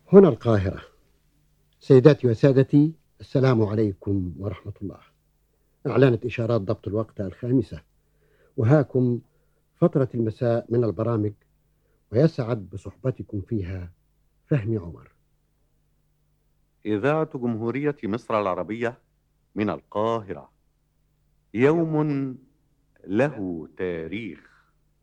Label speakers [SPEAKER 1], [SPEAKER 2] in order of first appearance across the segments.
[SPEAKER 1] هنا القاهرة سيداتي وسادتي السلام عليكم ورحمة الله أعلنت إشارات ضبط الوقت الخامسة وهاكم فترة المساء من البرامج ويسعد بصحبتكم فيها فهمي عمر
[SPEAKER 2] إذاعة جمهورية مصر العربية من القاهرة يوم له تاريخ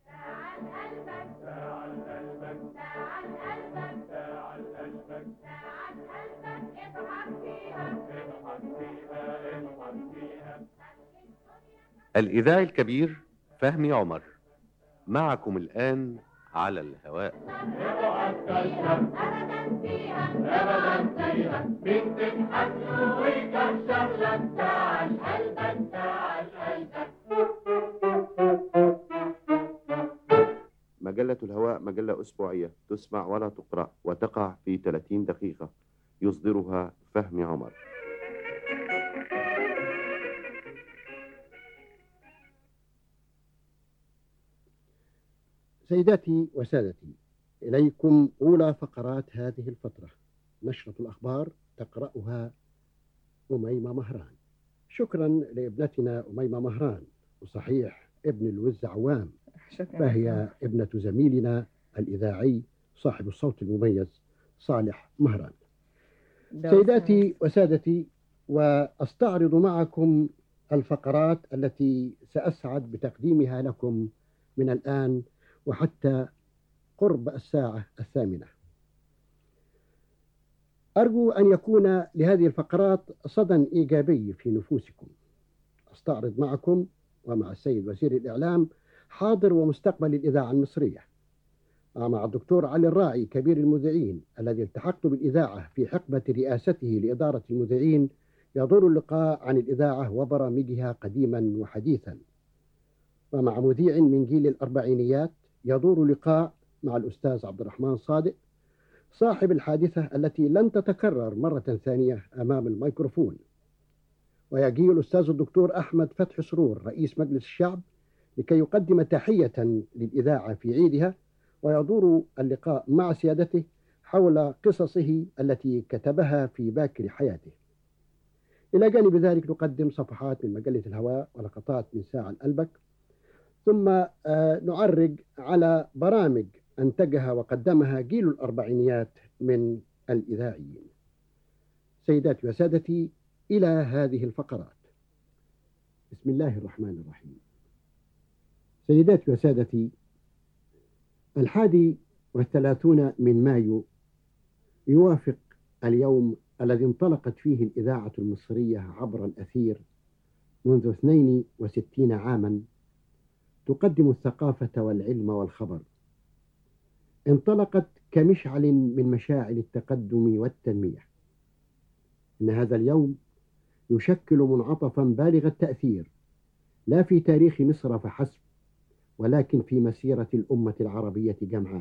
[SPEAKER 2] الإذاعي الكبير فهمي عمر معكم الآن على الهواء
[SPEAKER 3] مجلة الهواء مجلة أسبوعية تسمع ولا تقرأ وتقع في 30 دقيقة يصدرها فهمي عمر
[SPEAKER 1] سيداتي وسادتي إليكم أولى فقرات هذه الفترة نشرة الأخبار تقرأها أميمة مهران شكرا لابنتنا أميمة مهران وصحيح ابن الوز عوام فهي ابنة زميلنا الإذاعي صاحب الصوت المميز صالح مهران سيداتي وسادتي وأستعرض معكم الفقرات التي سأسعد بتقديمها لكم من الآن وحتى قرب الساعة الثامنة أرجو أن يكون لهذه الفقرات صدى إيجابي في نفوسكم أستعرض معكم ومع السيد وزير الإعلام حاضر ومستقبل الإذاعة المصرية مع الدكتور علي الراعي كبير المذيعين الذي التحقت بالإذاعة في حقبة رئاسته لإدارة المذيعين يدور اللقاء عن الإذاعة وبرامجها قديما وحديثا ومع مذيع من جيل الأربعينيات يدور لقاء مع الأستاذ عبد الرحمن صادق صاحب الحادثة التي لن تتكرر مرة ثانية أمام الميكروفون ويجيء الأستاذ الدكتور أحمد فتح سرور رئيس مجلس الشعب لكي يقدم تحية للإذاعة في عيدها ويدور اللقاء مع سيادته حول قصصه التي كتبها في باكر حياته إلى جانب ذلك نقدم صفحات من مجلة الهواء ولقطات من ساعة الألبك ثم نعرج على برامج أنتجها وقدمها جيل الأربعينيات من الإذاعيين سيداتي وسادتي إلى هذه الفقرات بسم الله الرحمن الرحيم سيداتي وسادتي الحادي والثلاثون من مايو يوافق اليوم الذي انطلقت فيه الإذاعة المصرية عبر الأثير منذ 62 عاما تقدم الثقافة والعلم والخبر انطلقت كمشعل من مشاعل التقدم والتنمية إن هذا اليوم يشكل منعطفا بالغ التأثير لا في تاريخ مصر فحسب ولكن في مسيرة الأمة العربية جمعاء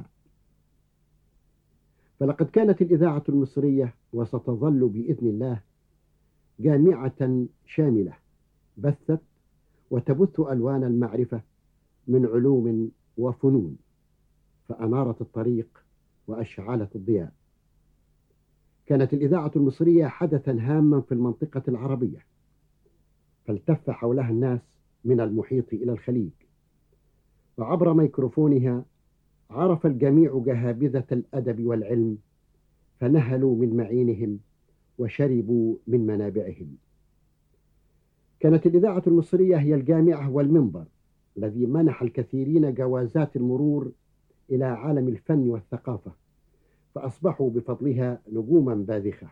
[SPEAKER 1] فلقد كانت الإذاعة المصرية وستظل بإذن الله جامعة شاملة بثت وتبث ألوان المعرفة من علوم وفنون فأنارت الطريق وأشعلت الضياء كانت الإذاعة المصرية حدثا هاما في المنطقة العربية فالتف حولها الناس من المحيط إلى الخليج وعبر ميكروفونها عرف الجميع جهابذة الأدب والعلم فنهلوا من معينهم وشربوا من منابعهم كانت الإذاعة المصرية هي الجامعة والمنبر الذي منح الكثيرين جوازات المرور إلى عالم الفن والثقافة فأصبحوا بفضلها نجوما باذخة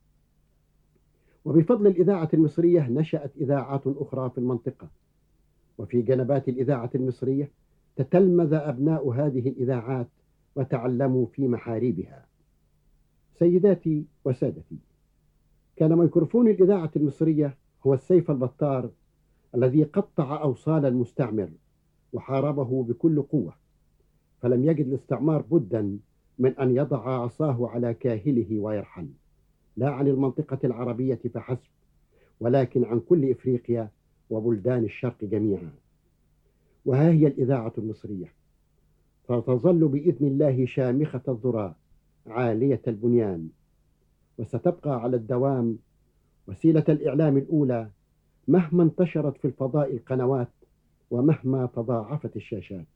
[SPEAKER 1] وبفضل الإذاعة المصرية نشأت إذاعات أخرى في المنطقة وفي جنبات الإذاعة المصرية تتلمذ أبناء هذه الإذاعات وتعلموا في محاريبها سيداتي وسادتي كان ميكروفون الإذاعة المصرية هو السيف البطار الذي قطع أوصال المستعمر وحاربه بكل قوة فلم يجد الاستعمار بدا من أن يضع عصاه على كاهله ويرحل لا عن المنطقة العربية فحسب ولكن عن كل إفريقيا وبلدان الشرق جميعا وها هي الإذاعة المصرية فتظل بإذن الله شامخة الذراء عالية البنيان وستبقى على الدوام وسيلة الإعلام الأولى مهما انتشرت في الفضاء القنوات ومهما تضاعفت الشاشات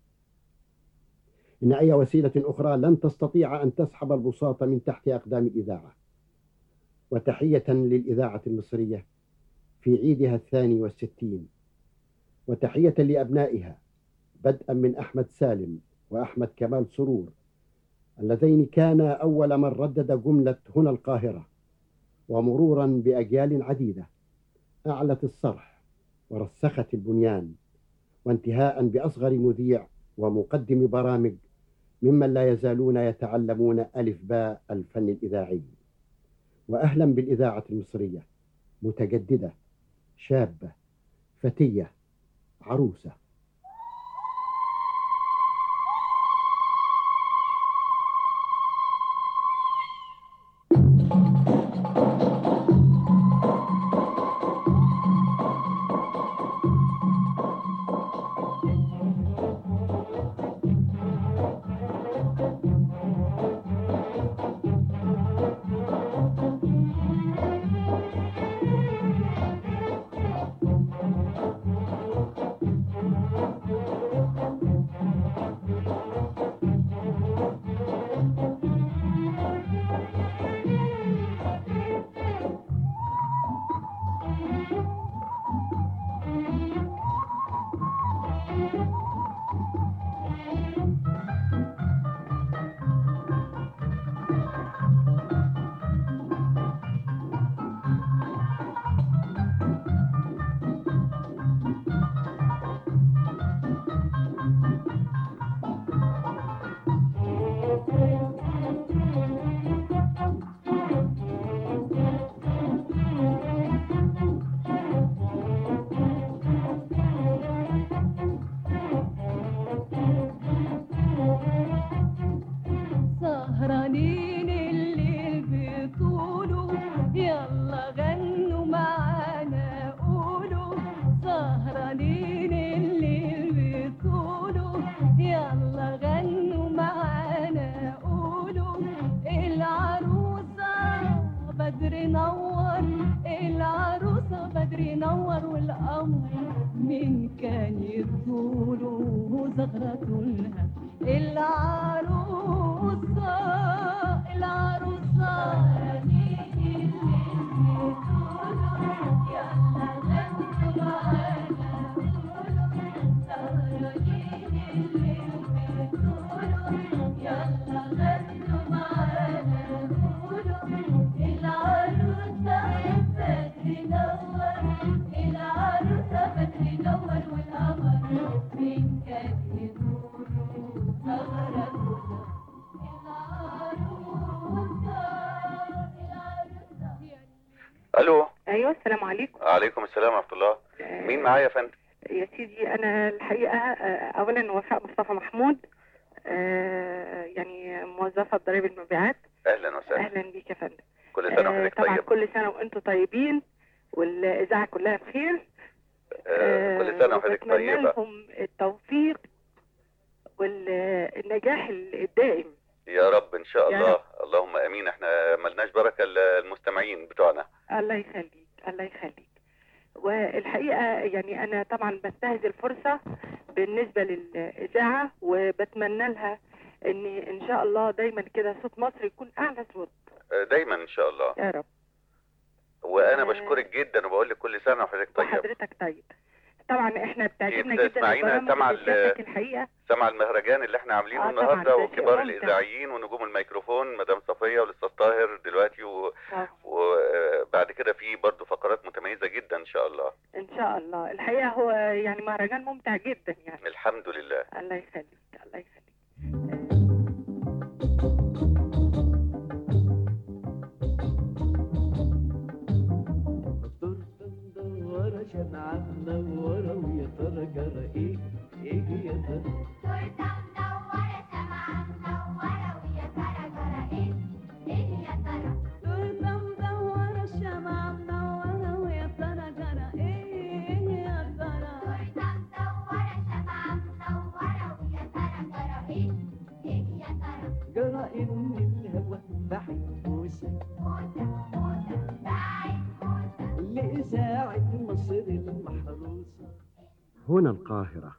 [SPEAKER 1] إن أي وسيلة أخرى لن تستطيع أن تسحب البساط من تحت أقدام الإذاعة وتحية للإذاعة المصرية في عيدها الثاني والستين وتحية لأبنائها بدءا من أحمد سالم وأحمد كمال سرور اللذين كانا أول من ردد جملة هنا القاهرة ومرورا بأجيال عديدة أعلت الصرح ورسخت البنيان وانتهاء بأصغر مذيع ومقدم برامج ممن لا يزالون يتعلمون ألف باء الفن الإذاعي وأهلا بالإذاعة المصرية متجددة شابة فتية عروسة
[SPEAKER 4] سهرانين الليل بطوله يلا غنوا معانا قولوا سهرانين الليل بطوله يلا غنوا معانا قولوا العروسة بدر نور العروسة بدر نور والقمر مين كان يطوله زغرة لها العروسة العروسة مين كان يقول ثغرة
[SPEAKER 2] الو
[SPEAKER 5] ايوه السلام عليكم
[SPEAKER 2] عليكم السلام ورحمه الله مين معايا يا فندم
[SPEAKER 5] يا سيدي انا الحقيقه آه، اولا وفاء مصطفى محمود آه، يعني موظفه ضريب المبيعات
[SPEAKER 2] اهلا وسهلا
[SPEAKER 5] اهلا بيك يا فندم
[SPEAKER 2] كل سنه
[SPEAKER 5] آه،
[SPEAKER 2] وحضرتك
[SPEAKER 5] طبعا
[SPEAKER 2] طيب
[SPEAKER 5] كل سنه وانتم طيبين والاذاعه كلها بخير
[SPEAKER 2] آه، كل سنه وحضرتك
[SPEAKER 5] وبتمنى
[SPEAKER 2] طيبه
[SPEAKER 5] لهم التوفيق والنجاح الدائم
[SPEAKER 2] يا رب ان شاء
[SPEAKER 5] يا
[SPEAKER 2] الله
[SPEAKER 5] رب.
[SPEAKER 2] اللهم امين احنا ملناش بركه الا المستمعين بتوعنا
[SPEAKER 5] الله يخليك الله يخليك والحقيقه يعني انا طبعا بنتهز الفرصه بالنسبه للاذاعه وبتمنى لها ان ان شاء الله دايما كده صوت مصر يكون اعلى صوت
[SPEAKER 2] آه، دايما ان شاء الله
[SPEAKER 5] يا رب
[SPEAKER 2] وانا
[SPEAKER 5] آه.
[SPEAKER 2] بشكرك جدا وبقول لك كل سنه وحضرتك طيب
[SPEAKER 5] وحضرتك طيب طبعا احنا بتعجبنا
[SPEAKER 2] إيه،
[SPEAKER 5] جدا
[SPEAKER 2] بتسمعينا
[SPEAKER 5] البرامج
[SPEAKER 2] سمع
[SPEAKER 5] اللي
[SPEAKER 2] ال-
[SPEAKER 5] بتاعتك الحقيقه
[SPEAKER 2] سمع المهرجان اللي احنا عاملينه
[SPEAKER 5] آه، طبعاً،
[SPEAKER 2] النهارده
[SPEAKER 5] ده شيء
[SPEAKER 2] وكبار
[SPEAKER 5] ممتع.
[SPEAKER 2] الاذاعيين ونجوم الميكروفون مدام صفيه والاستاذ طاهر دلوقتي و-
[SPEAKER 5] آه،
[SPEAKER 2] وبعد كده في برضه فقرات متميزه جدا ان شاء الله
[SPEAKER 5] ان شاء الله الحقيقه هو يعني مهرجان ممتع جدا يعني
[SPEAKER 2] الحمد لله
[SPEAKER 5] الله يخليك الله يخليك
[SPEAKER 6] التورته مدورة شمعة منورة ويا ترى جرى ايه ايه يا ترى
[SPEAKER 7] تورته مدورة سمعة منورة ويا ترى جرى ايه ايه يا ترى
[SPEAKER 4] تورته مدورة الشمعة منورة ويا ترى جرى ايه يا ترى
[SPEAKER 7] تورته مدورة سمعة منورة ويا ترى جرى ايه ايه يا ترى
[SPEAKER 6] جرى ان باعت موسى
[SPEAKER 7] موسى موسى باعت موسى
[SPEAKER 6] لإذاعة مصر المحروسة
[SPEAKER 1] هنا القاهرة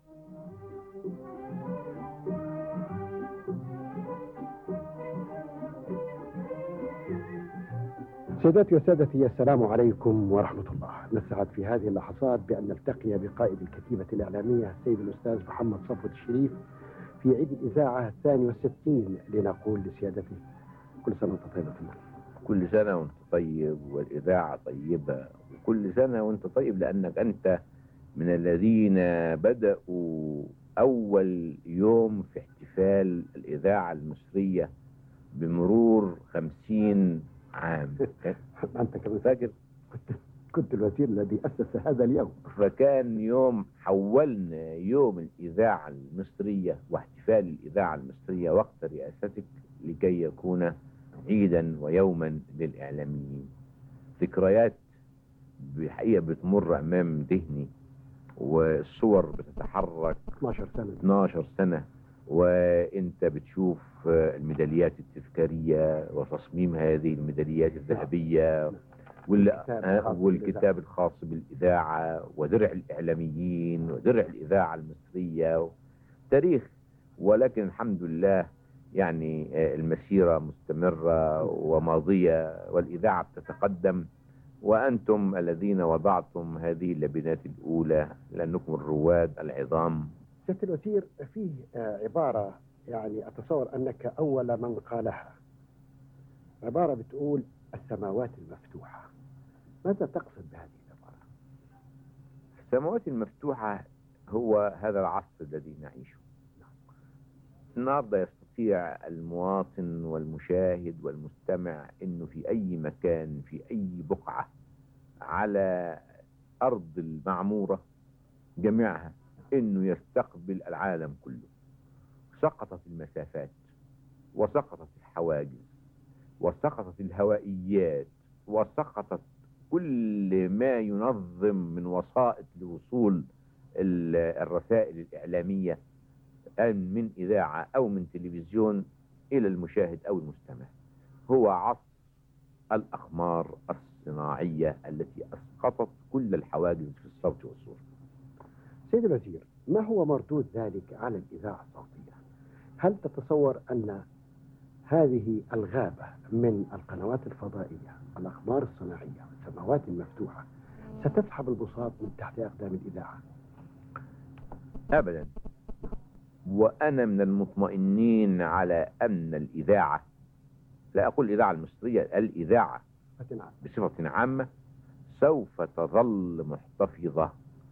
[SPEAKER 1] سيداتي وسادتي السلام عليكم ورحمة الله نسعد في هذه اللحظات بأن نلتقي بقائد الكتيبة الإعلامية السيد الأستاذ محمد صفوت الشريف في عيد الإذاعة الثاني والستين لنقول لسيادته كل سنة وأنت طيبة
[SPEAKER 8] كل سنة وانت طيب والإذاعة طيبة وكل سنة وانت طيب لأنك أنت من الذين بدأوا أول يوم في احتفال الإذاعة المصرية بمرور خمسين عام
[SPEAKER 1] أنت كمان
[SPEAKER 8] فاكر
[SPEAKER 1] كنت كنت الوزير الذي أسس هذا اليوم
[SPEAKER 8] فكان يوم حولنا يوم الإذاعة المصرية واحتفال الإذاعة المصرية وقت رئاستك لكي يكون عيدا ويوما للإعلاميين ذكريات بحقيقة بتمر أمام ذهني والصور بتتحرك
[SPEAKER 1] 12 سنة
[SPEAKER 8] 12 سنة وانت بتشوف الميداليات التذكارية وتصميم هذه الميداليات الذهبية وال-
[SPEAKER 1] والكتاب
[SPEAKER 8] آه،
[SPEAKER 1] الخاص
[SPEAKER 8] والكتاب الخاص بالإذاعة ودرع الإعلاميين ودرع الإذاعة المصرية تاريخ ولكن الحمد لله يعني آه، المسيرة مستمرة وماضية والإذاعة بتتقدم وأنتم الذين وضعتم هذه اللبنات الأولى لأنكم الرواد العظام
[SPEAKER 1] سيادة الوزير فيه آه، عبارة يعني أتصور أنك أول من قالها عبارة بتقول السماوات المفتوحة ماذا تقصد بهذه العبارة؟
[SPEAKER 8] السماوات المفتوحة هو هذا العصر الذي نعيشه النهارده يستطيع المواطن والمشاهد والمستمع انه في اي مكان في اي بقعة على ارض المعمورة جميعها انه يستقبل العالم كله سقطت المسافات وسقطت الحواجز وسقطت الهوائيات وسقطت كل ما ينظم من وسائط لوصول ال- الرسائل الإعلامية أن من إذاعة أو من تلفزيون إلى المشاهد أو المستمع هو عصر الأقمار الصناعية التي أسقطت كل الحواجز في الصوت والصورة
[SPEAKER 1] سيد الوزير ما هو مردود ذلك على الإذاعة الصوتية؟ هل تتصور أن هذه الغابة من القنوات الفضائية والأقمار الصناعية والسماوات المفتوحة ستسحب البساط من تحت أقدام الإذاعة؟
[SPEAKER 8] أبدا وأنا من المطمئنين على أن الإذاعة لا أقول الإذاعة المصرية الإذاعة
[SPEAKER 1] فتنعم
[SPEAKER 8] بصفة عامة سوف تظل محتفظة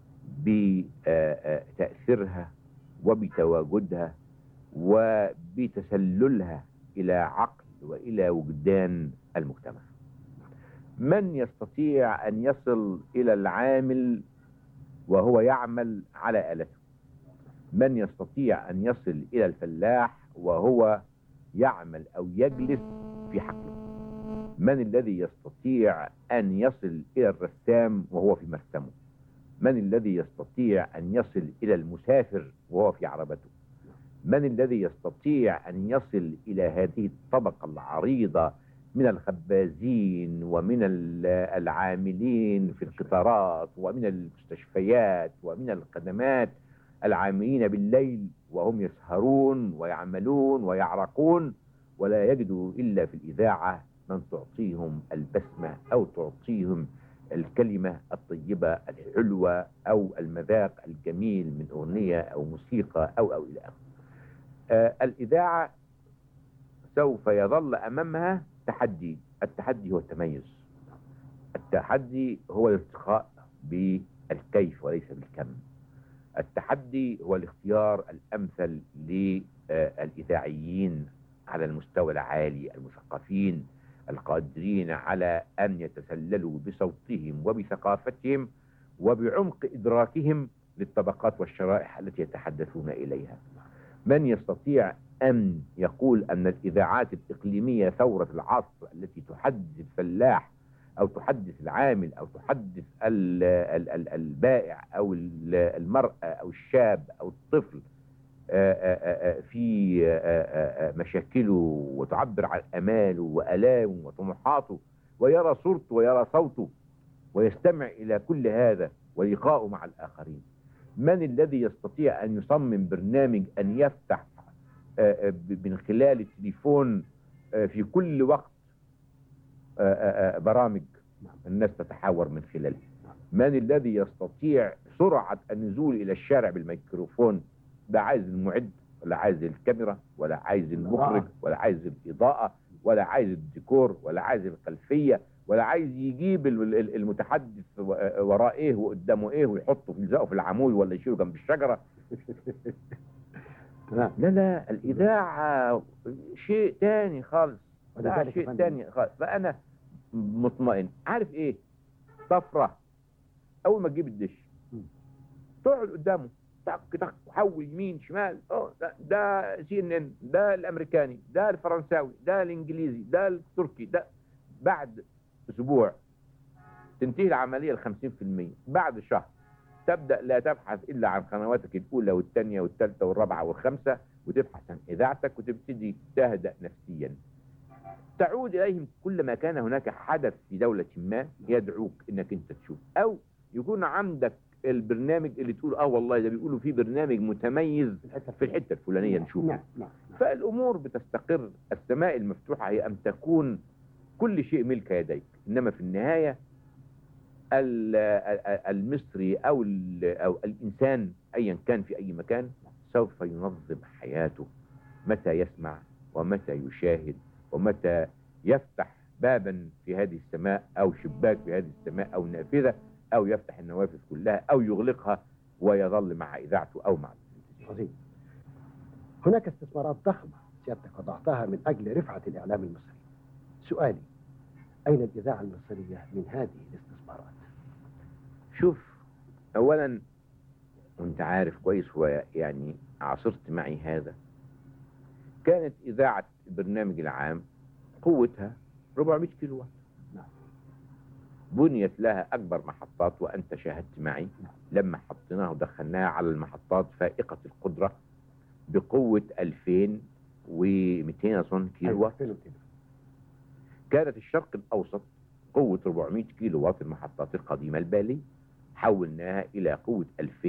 [SPEAKER 8] بتأثيرها وبتواجدها وبتسللها إلى عقل وإلى وجدان المجتمع من يستطيع أن يصل إلى العامل وهو يعمل على آلته من يستطيع أن يصل إلى الفلاح وهو يعمل أو يجلس في حقله من الذي يستطيع أن يصل إلى الرسام وهو في مرسمه من الذي يستطيع أن يصل إلى المسافر وهو في عربته من الذي يستطيع أن يصل إلى هذه الطبقة العريضة من الخبازين ومن ال- العاملين في القطارات ومن المستشفيات ومن الخدمات العاملين بالليل وهم يسهرون ويعملون ويعرقون ولا يجدوا إلا في الإذاعة من تعطيهم البسمة أو تعطيهم الكلمة الطيبة الحلوة أو المذاق الجميل من أغنية أو موسيقى أو أو إلى آخره. آه الإذاعة سوف يظل أمامها تحدي التحدي هو التميز التحدي هو الارتقاء بالكيف وليس بالكم التحدي هو الاختيار الأمثل للإذاعيين على المستوى العالي المثقفين القادرين على أن يتسللوا بصوتهم وبثقافتهم وبعمق إدراكهم للطبقات والشرائح التي يتحدثون إليها من يستطيع أن يقول أن الإذاعات الإقليمية ثورة العصر التي تحدث الفلاح أو تحدث العامل أو تحدث ال- ال- ال- البائع أو ال- المرأة أو الشاب أو الطفل آه، آه، آه، في آه، آه، آه، مشاكله وتعبر عن اماله والامه وطموحاته ويرى صورته ويرى صوته ويستمع الى كل هذا ولقاءه مع الاخرين من الذي يستطيع ان يصمم برنامج ان يفتح آه، آه، ب- من خلال التليفون آه، في كل وقت آه، آه، آه، برامج الناس تتحاور من خلالها من الذي يستطيع سرعة النزول إلى الشارع بالميكروفون لا عايز المعد ولا عايز الكاميرا ولا عايز المخرج ولا عايز الإضاءة ولا عايز الديكور ولا عايز الخلفية ولا عايز يجيب ال- ال- المتحدث و- وراه ايه وقدامه ايه ويحطه في يلزقه في العمود ولا يشيله جنب الشجرة
[SPEAKER 1] نعم.
[SPEAKER 8] لا لا الإذاعة شيء تاني خالص ده
[SPEAKER 1] ولذلك يا
[SPEAKER 8] شيء
[SPEAKER 1] فندم-
[SPEAKER 8] تاني خالص فأنا مطمئن عارف ايه طفرة أول ما تجيب الدش
[SPEAKER 1] مم.
[SPEAKER 8] تقعد قدامه تك تك حول يمين شمال اه ده, ده سي ان ان ده الامريكاني ده الفرنساوي ده الانجليزي ده التركي ده بعد اسبوع تنتهي العمليه ل 50% بعد شهر تبدا لا تبحث الا عن قنواتك الاولى والثانيه والثالثه والرابعه والخامسه وتبحث عن اذاعتك وتبتدي تهدأ نفسيا تعود اليهم كلما كان هناك حدث في دوله ما يدعوك انك انت تشوف او يكون عندك البرنامج اللي تقول اه والله ده بيقولوا في برنامج متميز في الحته الفلانيه نشوفه
[SPEAKER 1] نعم نعم
[SPEAKER 8] فالامور بتستقر السماء المفتوحه هي ان تكون كل شيء ملك يديك انما في النهايه ال- ال- المصري او ال- او الانسان ايا كان في اي مكان سوف ينظم حياته متى يسمع ومتى يشاهد ومتى يفتح بابا في هذه السماء او شباك في هذه السماء او نافذه او يفتح النوافذ كلها او يغلقها ويظل مع اذاعته او مع
[SPEAKER 1] عظيم هناك استثمارات ضخمة سيادتك وضعتها من أجل رفعة الإعلام المصري سؤالي أين الإذاعة المصرية من هذه الاستثمارات؟
[SPEAKER 8] شوف اولا وانت عارف كويس هو يعني عاصرت معي هذا كانت اذاعه البرنامج العام قوتها 400 كيلو وات
[SPEAKER 1] نعم.
[SPEAKER 8] بنيت لها اكبر محطات وانت شاهدت معي
[SPEAKER 1] نعم.
[SPEAKER 8] لما حطيناها ودخلناها على المحطات فائقه القدره بقوه 2200 اظن كيلو وات
[SPEAKER 1] أيوة، كده.
[SPEAKER 8] كانت الشرق الأوسط قوة 400 كيلو وات المحطات القديمة البالية حولناها إلى قوة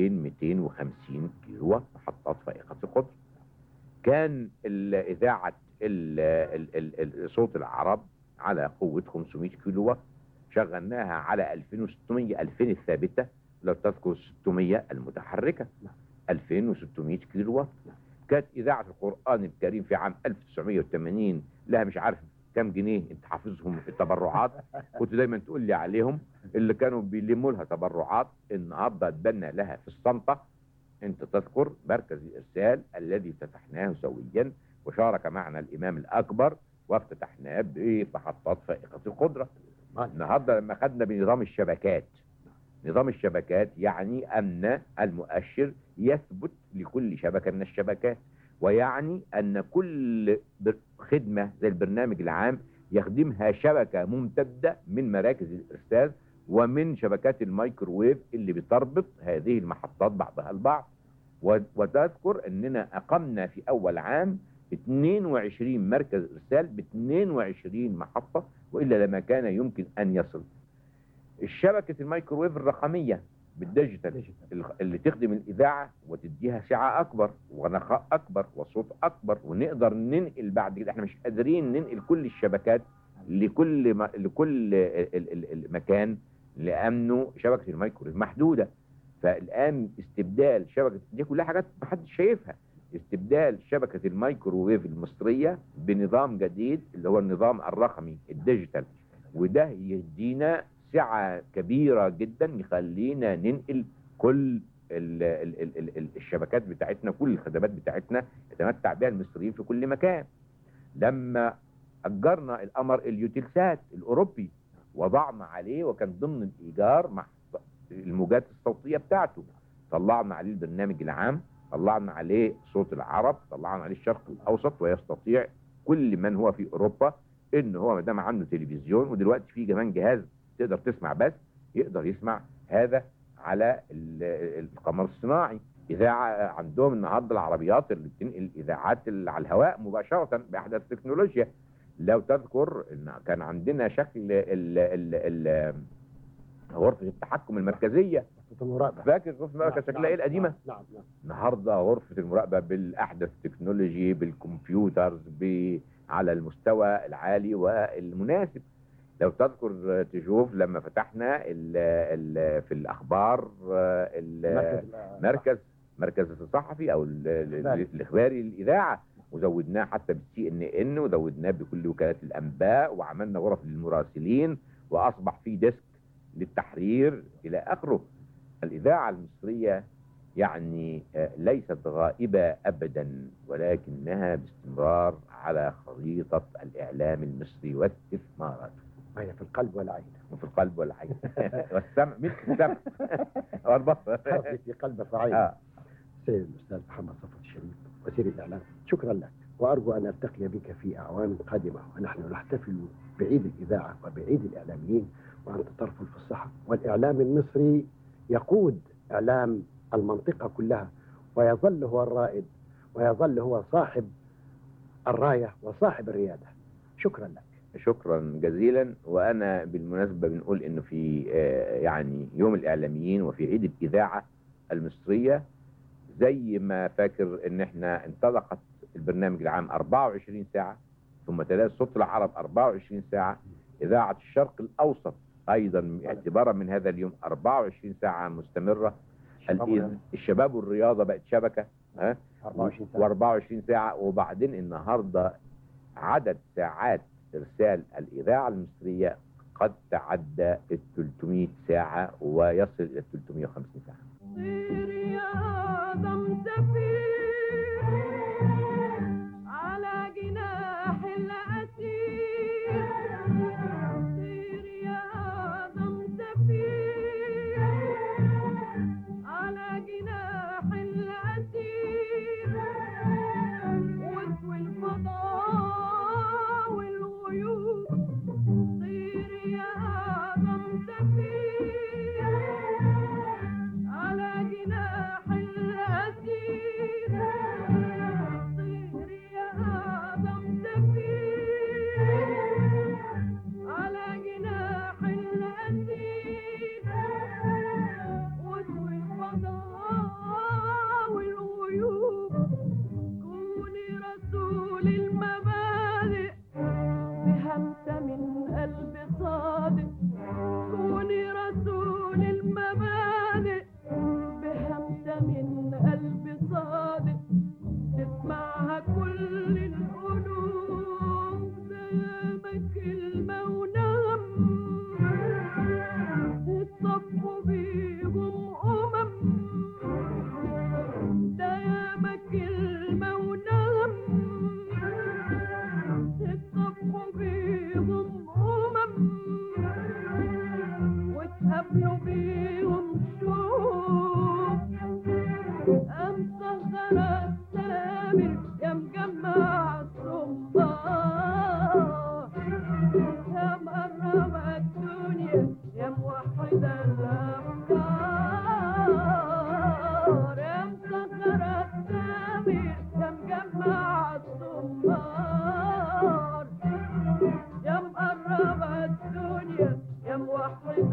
[SPEAKER 8] 2250 كيلو وات محطات فائقة القدر كان ال- إذاعة ال- ال- ال- ال- صوت العرب على قوة 500 كيلو وات شغلناها على 2600 2000 الثابتة لو تذكر 600 المتحركة 2600 كيلو وات كانت إذاعة القرآن الكريم في عام 1980 لها مش عارف كام جنيه انت حافظهم في التبرعات كنت دايما تقول لي عليهم اللي كانوا بيلموا لها تبرعات النهارده اتبنى لها في الصنطه انت تذكر مركز الارسال الذي افتتحناه سويا وشارك معنا الامام الاكبر وافتتحناه بمحطات فائقه القدره النهارده لما خدنا بنظام الشبكات نظام الشبكات يعني ان المؤشر يثبت لكل شبكه من الشبكات ويعني ان كل بر- خدمه زي البرنامج العام يخدمها شبكه ممتده من مراكز الارسال ومن شبكات الميكروويف اللي بتربط هذه المحطات بعضها البعض و- وتذكر اننا اقمنا في اول عام 22 مركز ارسال ب 22 محطه والا لما كان يمكن ان يصل الشبكه الميكروويف الرقميه بالديجيتال الخ- اللي تخدم الاذاعه وتديها سعه اكبر ونقاء اكبر وصوت اكبر ونقدر ننقل بعد كده احنا مش قادرين ننقل كل الشبكات لكل ما لكل ال- ال- ال- المكان لانه شبكه الميكرويف محدوده فالان استبدال شبكه دي كلها حاجات محدش شايفها استبدال شبكه الميكروويف المصريه بنظام جديد اللي هو النظام الرقمي الديجيتال وده يدينا سعة كبيرة جدا يخلينا ننقل كل ال ال ال ال ال الشبكات بتاعتنا كل الخدمات بتاعتنا يتمتع بها المصريين في كل مكان لما أجرنا القمر اليوتيلسات الأوروبي وضعنا عليه وكان ضمن الإيجار مع الموجات الصوتية بتاعته طلعنا عليه البرنامج العام طلعنا عليه صوت العرب طلعنا عليه الشرق الأوسط ويستطيع كل من هو في أوروبا إن هو ما دام عنده تلفزيون ودلوقتي في كمان جهاز تقدر تسمع بس يقدر يسمع هذا على ال- القمر الصناعي اذاعه عندهم النهارده العربيات اللي بتنقل اذاعات اللي على الهواء مباشره باحدث التكنولوجيا لو تذكر ان كان عندنا شكل ال ال ال غرفه التحكم المركزيه
[SPEAKER 1] المراقبة
[SPEAKER 8] فاكر غرفه المراقبه كان شكلها ايه القديمه
[SPEAKER 1] نعم نعم
[SPEAKER 8] النهارده غرفه المراقبه بالاحدث تكنولوجي بالكمبيوترز ب- على المستوى العالي والمناسب لو تذكر تشوف لما فتحنا ال ال في الاخبار ال- مركز مركز الصحفي او ال- ال-
[SPEAKER 1] الإخباري.
[SPEAKER 8] الاخباري للاذاعه وزودناه حتى بالسي ان ان وزودناه بكل وكالات الانباء وعملنا غرف للمراسلين واصبح في ديسك للتحرير الى اخره الاذاعه المصريه يعني آه، ليست غائبه ابدا ولكنها باستمرار على خريطه الاعلام المصري واستثماراته
[SPEAKER 1] وهي في القلب والعين
[SPEAKER 8] وفي القلب والعين والسمع ملك السمع والبصر
[SPEAKER 1] قصدي في قلبك وعينك
[SPEAKER 8] آه.
[SPEAKER 1] سيد الأستاذ محمد صفوت الشريف وزير الإعلام شكرا لك وأرجو أن ألتقي بك في أعوام قادمة ونحن نحتفل بعيد الإذاعة وبعيد الإعلاميين وأنت ترفل في الصحة والإعلام المصري يقود إعلام المنطقة كلها ويظل هو الرائد ويظل هو صاحب الراية وصاحب الريادة شكرا لك
[SPEAKER 8] شكرا جزيلا وانا بالمناسبه بنقول انه في آه، يعني يوم الاعلاميين وفي عيد الاذاعه المصريه زي ما فاكر ان احنا انطلقت البرنامج العام 24 ساعه ثم تلاقي صوت العرب 24 ساعه اذاعه الشرق الاوسط ايضا اعتبارا من هذا اليوم 24 ساعه مستمره الإذ- الشباب والرياضه بقت شبكه ها
[SPEAKER 1] 24 ساعة
[SPEAKER 8] و24 ساعة وبعدين النهاردة عدد ساعات إرسال الإذاعة المصرية قد تعدى ال 300 ساعة ويصل إلى 350 ساعة
[SPEAKER 4] طير يا آدم سفير على جناح الأسير طير يا آدم سفير على جناح الأسير واطوي الفضاء والغيوب طير يا آدم سفير على جناح الأسير طير يا آدم سفير على جناح الأسير واطوي الفضاء والغيوب كوني رسول المبادئ بهمسة من قلب صادق كوني رسول المبادئ بهمسة من قلب صادق تسمعها كل القلوب سلامك كلمة ونغم اتصفوا بيهم أمم ده ياما كلمة ونغم اتصفوا بيهم أمم وتقابلوا بيهم شوق أمسخرة السامر يا مجمع الصباح يا مقرب الدنيا يا موحد الأفكار يا مسخرة السامر يا مجمع الصباح يا مقرب الدنيا يا موحد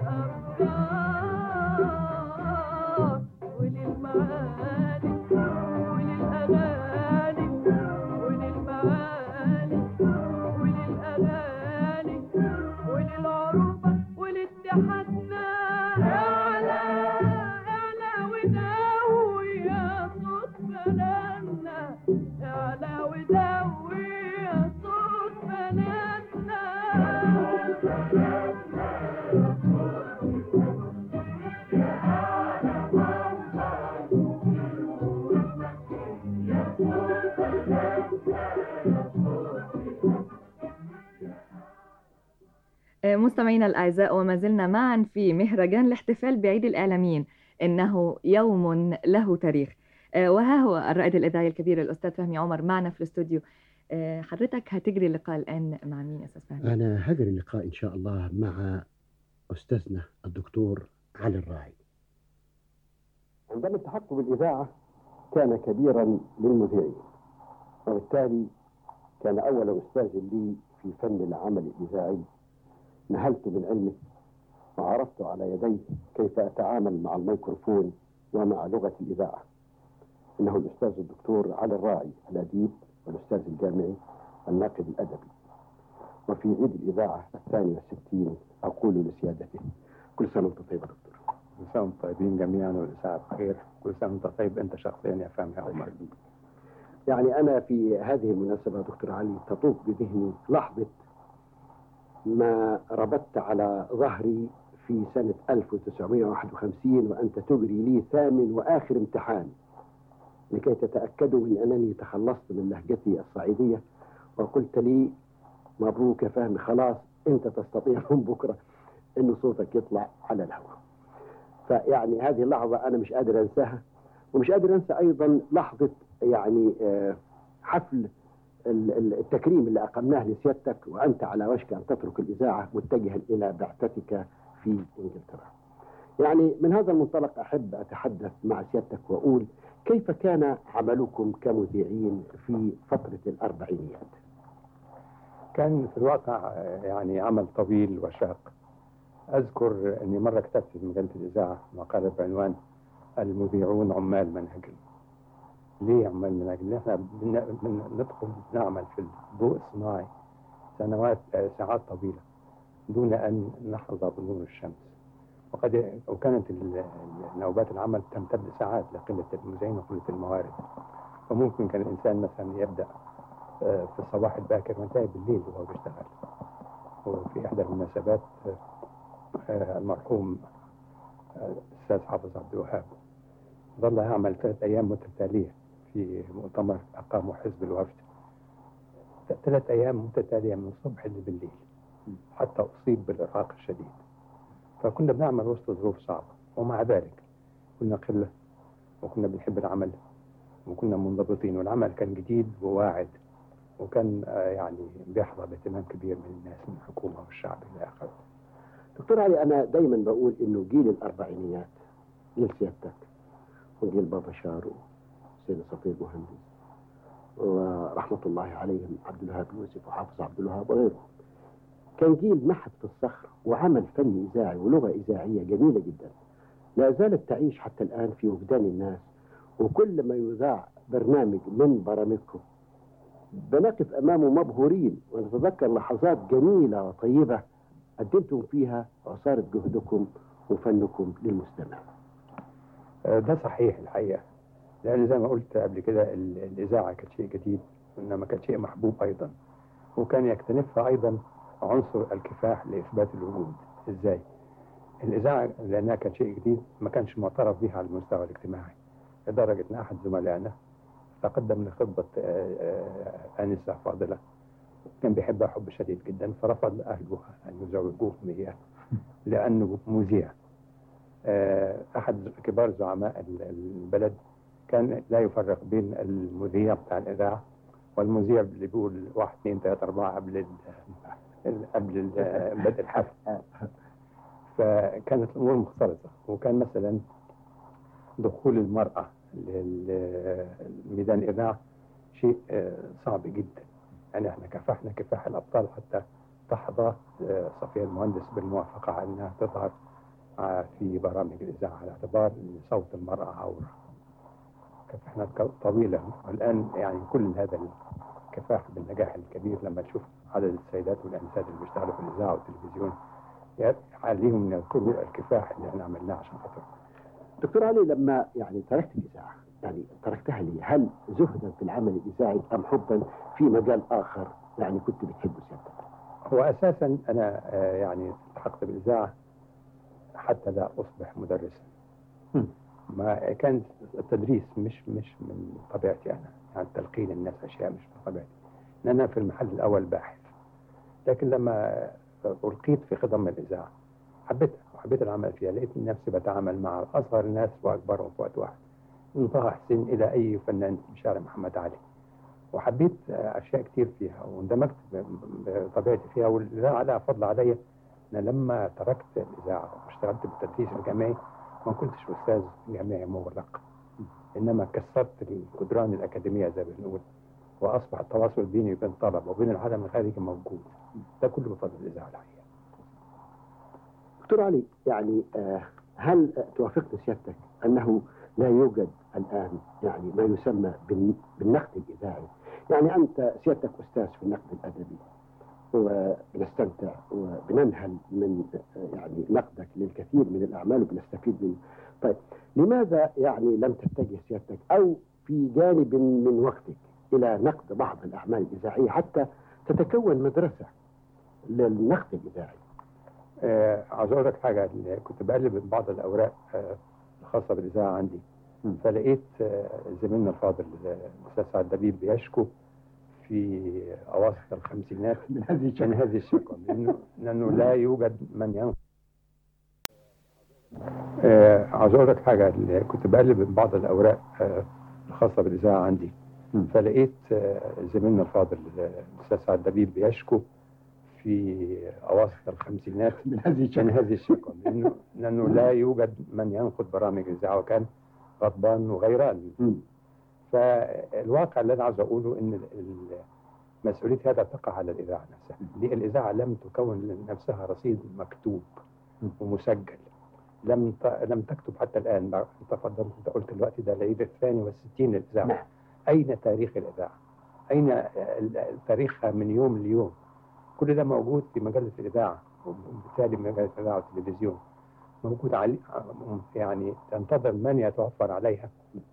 [SPEAKER 4] الأفكار وللمعاني وللأغاني وللمعاني وللأغاني وللعروبة ولاتحادنا اعلى اعلى وداوي يا صوت بلدنا اعلى وداوي يا صوت بلدنا
[SPEAKER 9] مستمعينا الأعزاء وما زلنا معا في مهرجان الاحتفال بعيد الإعلاميين إنه يوم له تاريخ آه، وها هو الرائد الإذاعي الكبير الأستاذ فهمي عمر معنا في الاستوديو آه، حضرتك هتجري اللقاء الآن مع مين يا أستاذ فهمي؟
[SPEAKER 1] أنا هجري اللقاء إن شاء الله مع أستاذنا الدكتور علي الراعي عندما التحقت بالإذاعة كان كبيرا للمذيعين وبالتالي كان أول أستاذ لي في فن العمل الإذاعي نهلت من علمه وعرفت على يديه كيف أتعامل مع الميكروفون ومع لغة الإذاعة إنه الأستاذ الدكتور علي الراعي الأديب والأستاذ الجامعي الناقد الأدبي وفي عيد الإذاعة الثاني والستين أقول لسيادته كل سنة وأنت طيب يا دكتور
[SPEAKER 10] كل سنة وانتم طيبين جميعا والإساءة بخير كل سنة وانت طيب أنت شخصيا يا فهمي يا عمر
[SPEAKER 1] يعني أنا في هذه المناسبة يا دكتور علي تطوف بذهني لحظة ما ربطت على ظهري في سنة 1951 وأنت تجري لي ثامن وآخر امتحان لكي تتأكدوا من أنني تخلصت من لهجتي الصعيدية وقلت لي مبروك يا فهمي خلاص أنت تستطيع من بكرة أن صوتك يطلع على الهواء فيعني هذه اللحظة أنا مش قادر أنساها ومش قادر أنسى أيضا لحظة يعني آه، حفل ال- ال- التكريم اللي أقمناه لسيادتك وأنت على وشك أن تترك الإذاعة متجها إلى بعثتك في إنجلترا يعني من هذا المنطلق أحب أتحدث مع سيادتك وأقول كيف كان عملكم كمذيعين في فترة الأربعينيات
[SPEAKER 10] كان في الواقع آه، يعني عمل طويل وشاق أذكر أني مرة كتبت في مجلة الإذاعة مقالة بعنوان المذيعون عمال منهج ليه عمال منهج؟ لأن احنا بن- بن- ندخل نعمل في الضوء الصناعي سنوات آه، ساعات طويلة دون أن نحظى بنور الشمس وقد وكانت ال- ال- نوبات العمل تمتد ساعات لقلة المذيعين وقلة الموارد فممكن كان الإنسان مثلا يبدأ آه، في الصباح الباكر وينتهي بالليل وهو بيشتغل وفي إحدى المناسبات آه، آه، المرحوم آه، الأستاذ حافظ عبد الوهاب ظل يعمل ثلاث أيام متتالية في مؤتمر أقامه حزب الوفد ثلاث أيام متتالية من الصبح لبالليل حتى أصيب بالإرهاق الشديد فكنا بنعمل وسط ظروف صعبة ومع ذلك كنا قلة وكنا بنحب العمل وكنا منضبطين والعمل كان جديد وواعد وكان آه، يعني بيحظى باهتمام كبير من الناس من الحكومة والشعب إلى آخره
[SPEAKER 1] دكتور علي أنا دايما بقول إنه جيل الأربعينيات جيل سيادتك وجيل بابا شارو سيد صفي المهندس ورحمة الله عليهم عبد الوهاب يوسف وحافظ عبد الوهاب وغيرهم كان جيل محك في الصخر وعمل فني إذاعي ولغة إذاعية جميلة جدا لا زالت تعيش حتى الآن في وجدان الناس وكل ما يذاع برنامج من برامجكم بنقف أمامه مبهورين ونتذكر لحظات جميلة وطيبة قدمتم فيها عصارة جهدكم وفنكم للمستمع
[SPEAKER 10] آه، ده صحيح الحقيقة لأن زي ما قلت قبل كده ال- الإذاعة كانت شيء جديد إنما كانت شيء محبوب أيضا وكان يكتنفها أيضا عنصر الكفاح لإثبات الوجود إزاي؟ الإذاعة لأنها كان شيء جديد ما كانش معترف بها على المستوى الاجتماعي لدرجة أن أحد زملائنا تقدم لخطبة آه، آه، آنسة فاضلة كان بيحبها حب شديد جدا فرفض أهلها أن يزوجوه إياه لأنه مذيع آه، أحد كبار زعماء ال- البلد كان لا يفرق بين المذيع بتاع الإذاعة والمذيع اللي بيقول واحد اثنين ثلاثة أربعة قبل ال- ال- قبل ال- بدء الحفل فكانت الأمور مختلطة وكان مثلا دخول المرأة لميدان الإذاعة شيء آه، صعب جدا يعني احنا كفحنا كفاح الأبطال حتى تحظى آه، صفية المهندس بالموافقة على أنها تظهر آه، في برامج الإذاعة على اعتبار أن صوت المرأة عورة كفحنا ك- طويلا والآن يعني كل هذا الكفاح بالنجاح الكبير لما تشوف عدد السيدات والأنسات اللي بيشتغلوا في الإذاعة والتلفزيون عليهم أن يذكروا الكفاح اللي احنا عملناه عشان خاطر
[SPEAKER 1] دكتور علي لما يعني تركت الإذاعة يعني تركتها لي هل زهدا في العمل الإذاعي أم حبا في مجال آخر يعني كنت بتحبه سيادتك
[SPEAKER 10] هو أساسا أنا آه، يعني التحقت بالإذاعة حتى لا أصبح مدرسا ما كان التدريس مش مش من طبيعتي أنا يعني تلقين الناس أشياء مش من طبيعتي لأن أنا في المحل الأول باحث لكن لما ألقيت في خضم الإذاعة حبيتها وحبيت العمل فيها لقيت نفسي بتعامل مع أصغر الناس وأكبرهم في وقت واحد من طه حسين إلى أي فنان في شارع محمد علي وحبيت آه، أشياء كتير فيها واندمجت ب- بطبيعتي فيها والإذاعة لها فضل عليا أنا لما تركت الإذاعة واشتغلت بالتدريس الجامعي ما كنتش أستاذ جامعي مغلق إنما كسرت الجدران الأكاديمية زي ما بنقول وأصبح التواصل بيني وبين الطلبة وبين العالم الخارجي موجود ده كله بفضل الإذاعة الحقيقة
[SPEAKER 1] دكتور علي يعني آه، هل آه، توافقني سيادتك أنه لا يوجد الآن يعني ما يسمى بالن- بالنقد الإذاعي يعني أنت سيادتك أستاذ في النقد الأدبي وبنستمتع وبننهل من آه، يعني نقدك للكثير من الأعمال وبنستفيد منه طيب لماذا يعني لم تتجه سيادتك أو في جانب من وقتك إلى نقد بعض الأعمال الإذاعية حتى تتكون مدرسة للنقد الإذاعي
[SPEAKER 10] آه، عاوز اقول لك حاجه اللي كنت بقلب بعض الاوراق آه، الخاصه بالاذاعه عندي
[SPEAKER 1] مم.
[SPEAKER 10] فلقيت آه، زميلنا الفاضل آه، الاستاذ سعد دبيب بيشكو في اواسط الخمسينات
[SPEAKER 1] من هذه
[SPEAKER 10] من هذه الشكوى لانه لانه لا يوجد من ينقل آه، عاوز اقول لك حاجه اللي كنت بقلب بعض الاوراق آه، الخاصه بالاذاعه عندي
[SPEAKER 1] مم.
[SPEAKER 10] فلقيت آه، زميلنا الفاضل آه، الاستاذ سعد دبيب بيشكو في اواسط الخمسينات
[SPEAKER 1] من هذه
[SPEAKER 10] من هذه الشكوى لانه لانه لا يوجد من ينقد برامج الاذاعه وكان غضبان وغيران
[SPEAKER 1] مم.
[SPEAKER 10] فالواقع اللي انا عاوز اقوله ان ال- ال- مسؤوليه هذا تقع على الاذاعه نفسها دي الاذاعه لم تكون لنفسها رصيد مكتوب
[SPEAKER 1] مم.
[SPEAKER 10] ومسجل لم ت- لم تكتب حتى الان بقى انت فضلت انت قلت دلوقتي ده العيد الثاني والستين للاذاعه
[SPEAKER 1] نعم.
[SPEAKER 10] اين تاريخ الاذاعه؟ اين ال- تاريخها من يوم ليوم؟ كل ده موجود في مجله الاذاعه وبالتالي مجله الاذاعه والتلفزيون موجود علي يعني تنتظر من يتوفر عليها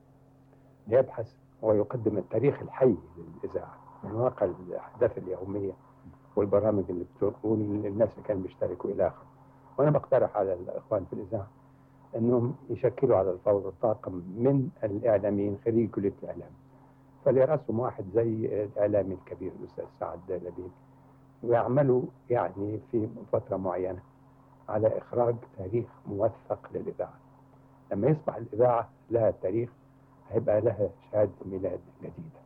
[SPEAKER 10] ليبحث ويقدم التاريخ الحي للاذاعه من واقع الاحداث اليوميه والبرامج اللي بتقول للناس اللي كانوا بيشتركوا الى اخره وانا بقترح على الاخوان في الاذاعه انهم يشكلوا على الفور طاقم من الاعلاميين خريج كليه الاعلام فليرأسهم واحد زي الاعلامي الكبير الاستاذ سعد لبيب ويعملوا يعني في فتره معينه على اخراج تاريخ موثق للاذاعه لما يصبح الاذاعه لها تاريخ هيبقى لها شهاده ميلاد جديده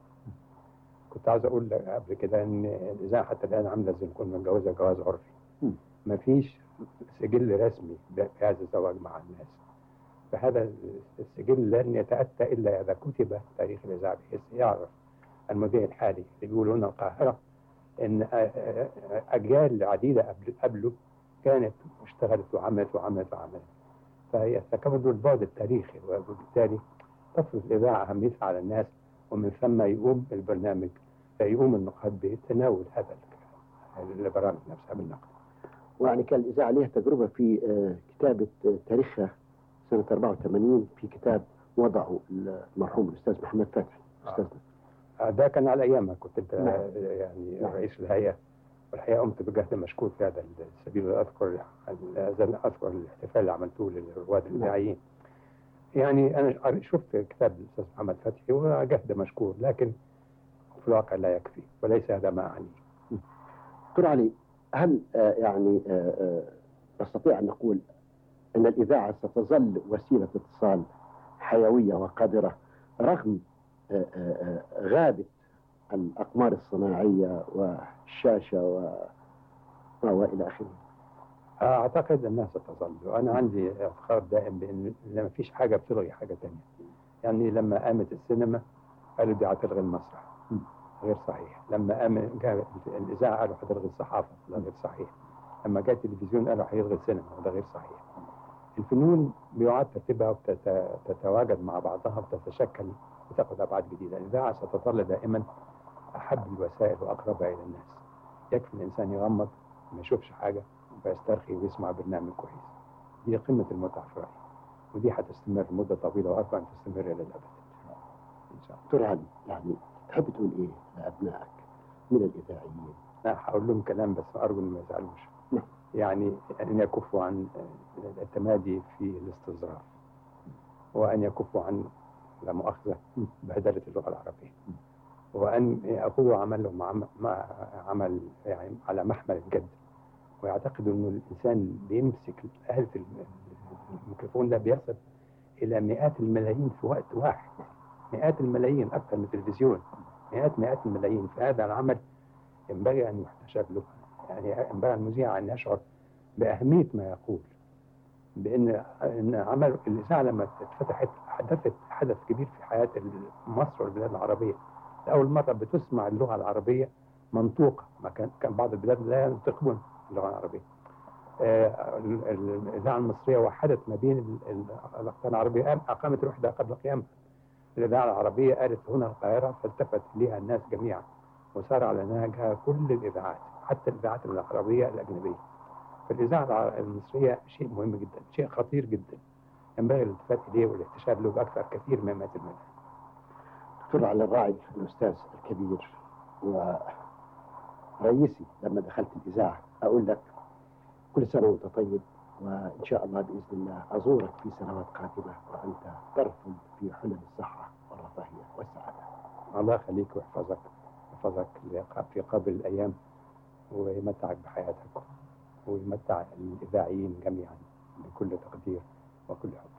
[SPEAKER 10] كنت عاوز اقول لك قبل كده ان الاذاعه حتى الان عامله زي ما كنا متجوزه جواز عرفي
[SPEAKER 1] مم.
[SPEAKER 10] مفيش سجل رسمي بهذا الزواج مع الناس فهذا السجل لن يتأتى إلا إذا كتب تاريخ الإذاعة بحيث يعرف المذيع الحالي اللي بيقولوا هنا القاهرة إن آه، آه، آه، أجيال عديدة قبل قبله كانت واشتغلت وعملت وعملت وعملت فيتكون البعد التاريخي وبالتالي تفرض الإذاعة أهميتها على الناس ومن ثم يقوم البرنامج يقوم النقاد بتناول هذا ال- البرامج نفسها بالنقد
[SPEAKER 1] ويعني كان الإذاعة لها تجربة في آه، كتابة آه، تاريخها سنة 84 في كتاب وضعه المرحوم الأستاذ محمد فتحي أستاذنا
[SPEAKER 10] آه، ده كان على ايامك كنت انت
[SPEAKER 1] نعم.
[SPEAKER 10] آه، يعني
[SPEAKER 1] نعم.
[SPEAKER 10] رئيس الهيئه والحقيقه قمت بجهد مشكور في هذا السبيل اذكر اذكر اذكر الاحتفال اللي عملتوه للرواد الاذاعيين يعني انا قريت- شفت كتاب الاستاذ محمد فتحي وجهد مشكور لكن في الواقع لا يكفي وليس هذا ما اعنيه
[SPEAKER 1] دكتور علي هل آه، يعني آه، آه، نستطيع أن نقول أن الإذاعة ستظل وسيلة اتصال حيوية وقادرة رغم آه، آه، آه، غابة الأقمار الصناعية والشاشة و وإلى آخره
[SPEAKER 10] اعتقد انها ستظل وانا عندي اعتقاد دائم بان ما فيش حاجه بتلغي حاجه تانية يعني لما قامت السينما قالوا دي هتلغي المسرح
[SPEAKER 1] م.
[SPEAKER 10] غير صحيح لما قام جاء الاذاعه قالوا هتلغي الصحافه ده غير صحيح لما جاء التلفزيون قالوا هيلغي السينما وده غير صحيح الفنون بيعاد ترتيبها وتتواجد مع بعضها وتتشكل وتاخذ ابعاد جديده الاذاعه ستظل دائما احب الوسائل واقربها الى الناس يكفي الانسان يغمض ما يشوفش حاجه ويسترخي ويسمع برنامج كويس دي قمة المتعة في رأيي ودي هتستمر مدة طويلة وأرجو أن تستمر إلى الأبد إن شاء الله
[SPEAKER 1] دكتور علي يعني تحب تقول إيه لأبنائك من الإذاعيين
[SPEAKER 10] لا هقول لهم كلام بس أرجو إن ما يزعلوش
[SPEAKER 1] نعم.
[SPEAKER 10] يعني أن يكفوا عن التمادي في الاستظراف وأن يكفوا عن لا مؤاخذة بهدلة اللغة العربية وأن يأخذوا عملهم مع مع عمل يعني على محمل الجد ويعتقدوا انه الانسان بيمسك آلة الميكروفون ده بيصل الى مئات الملايين في وقت واحد مئات الملايين اكثر من التلفزيون مئات مئات الملايين فهذا العمل ينبغي ان يحتشد له يعني ينبغي المذيع ان يشعر باهميه ما يقول بان ان عمل الاذاعه لما اتفتحت حدثت حدث كبير في حياه مصر والبلاد العربيه لاول مره بتسمع اللغه العربيه منطوقه ما كان كان بعض البلاد لا ينطقون اللغه العربيه آه، ال- ال- الاذاعه المصريه وحدت ما بين ال- ال- الاقطار العربيه أم- اقامت الوحده قبل قيامها الاذاعه العربيه قالت هنا القاهره فالتفت اليها الناس جميعا وسار على نهجها كل الاذاعات حتى الاذاعات العربيه الاجنبيه فالاذاعه الع- المصريه شيء مهم جدا شيء خطير جدا ينبغي الالتفات اليه والاحتشاد له باكثر كثير مما يتم منه
[SPEAKER 1] دكتور علي الراعي الأستاذ الكبير ورئيسي لما دخلت الإذاعة أقول لك كل سنة وأنت طيب وإن شاء الله بإذن الله أزورك في سنوات قادمة وأنت ترفض في حلم الصحة والرفاهية والسعادة
[SPEAKER 10] الله يخليك ويحفظك يحفظك لق- في قبل الأيام ويمتعك بحياتك ويمتع الإذاعيين جميعا بكل تقدير وكل حب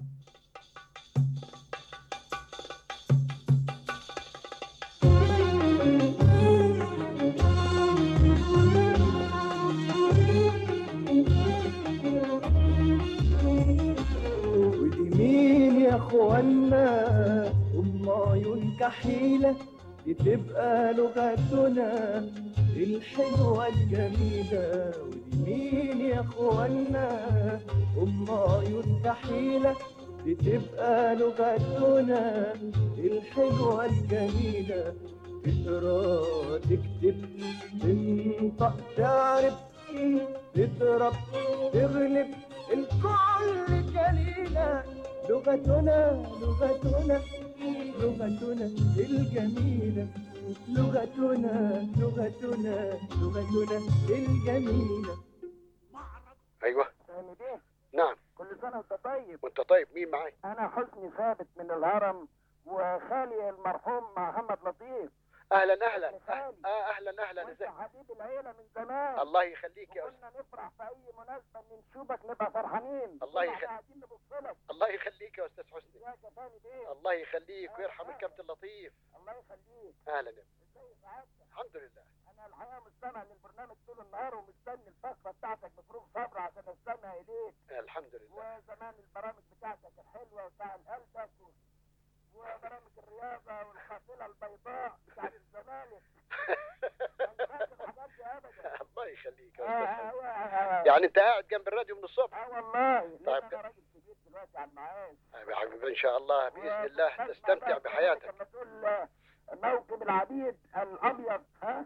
[SPEAKER 6] ودي مين يا اخوانا ام عيون كحيلة دي تبقى لغتنا الحلوة الجميلة ودي مين يا اخوانا ام عيون كحيلة دي تبقى لغتنا الحلوة الجميلة تقرا تكتب تنطق تعرف تضرب تغلب الكل جليلة لغتنا لغتنا لغتنا الجميلة لغتنا لغتنا لغتنا الجميلة
[SPEAKER 1] أيوه
[SPEAKER 11] سامي بيه
[SPEAKER 1] نعم
[SPEAKER 11] كل سنة وانت طيب
[SPEAKER 1] وأنت طيب مين معاي؟
[SPEAKER 11] أنا حسني ثابت من الهرم وخالي المرحوم محمد لطيف
[SPEAKER 1] أهلا أهلا
[SPEAKER 11] خالي
[SPEAKER 1] آه أهلا أهلا
[SPEAKER 11] وانت
[SPEAKER 1] ازيك
[SPEAKER 11] حبيب العيلة من زمان
[SPEAKER 1] الله يخليك يا أستاذ
[SPEAKER 11] وقلنا نفرح في أي مناسبة إن نشوفك نبقى فرحانين
[SPEAKER 1] الله
[SPEAKER 11] كنا
[SPEAKER 1] يخليك.
[SPEAKER 11] قاعدين نبص لك
[SPEAKER 1] الله يخليك يا أستاذ حسني
[SPEAKER 11] يا كفاني بيه
[SPEAKER 1] الله يخليك ويرحم الكابتن اللطيف
[SPEAKER 11] الله يخليك
[SPEAKER 1] أهلا يا
[SPEAKER 11] ازاي سعادتك
[SPEAKER 1] الحمد لله
[SPEAKER 11] أنا الحقيقة مستمع للبرنامج طول النهار ومستني الفقرة بتاعتك بفروغ صبر عشان أستمع إليك
[SPEAKER 1] الحمد لله
[SPEAKER 11] وزمان البرامج بتاعتك الحلوة وبتاع قلبك و... وبرامج الرياضة والقافلة البيضاء بتاعت الزمالك ما نساش الحاجات دي أبدا
[SPEAKER 1] الله يخليك يا
[SPEAKER 11] آه،
[SPEAKER 1] أستاذ حسني
[SPEAKER 11] آه، آه،
[SPEAKER 1] يعني أنت قاعد جنب الراديو من الصبح
[SPEAKER 11] اه والله لأن
[SPEAKER 1] طيب.
[SPEAKER 11] أنا راجل كبير دلوقتي على المعاش
[SPEAKER 1] يا حبيبي إن شاء الله بإذن الله
[SPEAKER 11] وبسمع
[SPEAKER 1] تستمتع
[SPEAKER 11] بقى
[SPEAKER 1] بحياتك
[SPEAKER 11] لما تقول آه، موكب العبيد الأبيض ها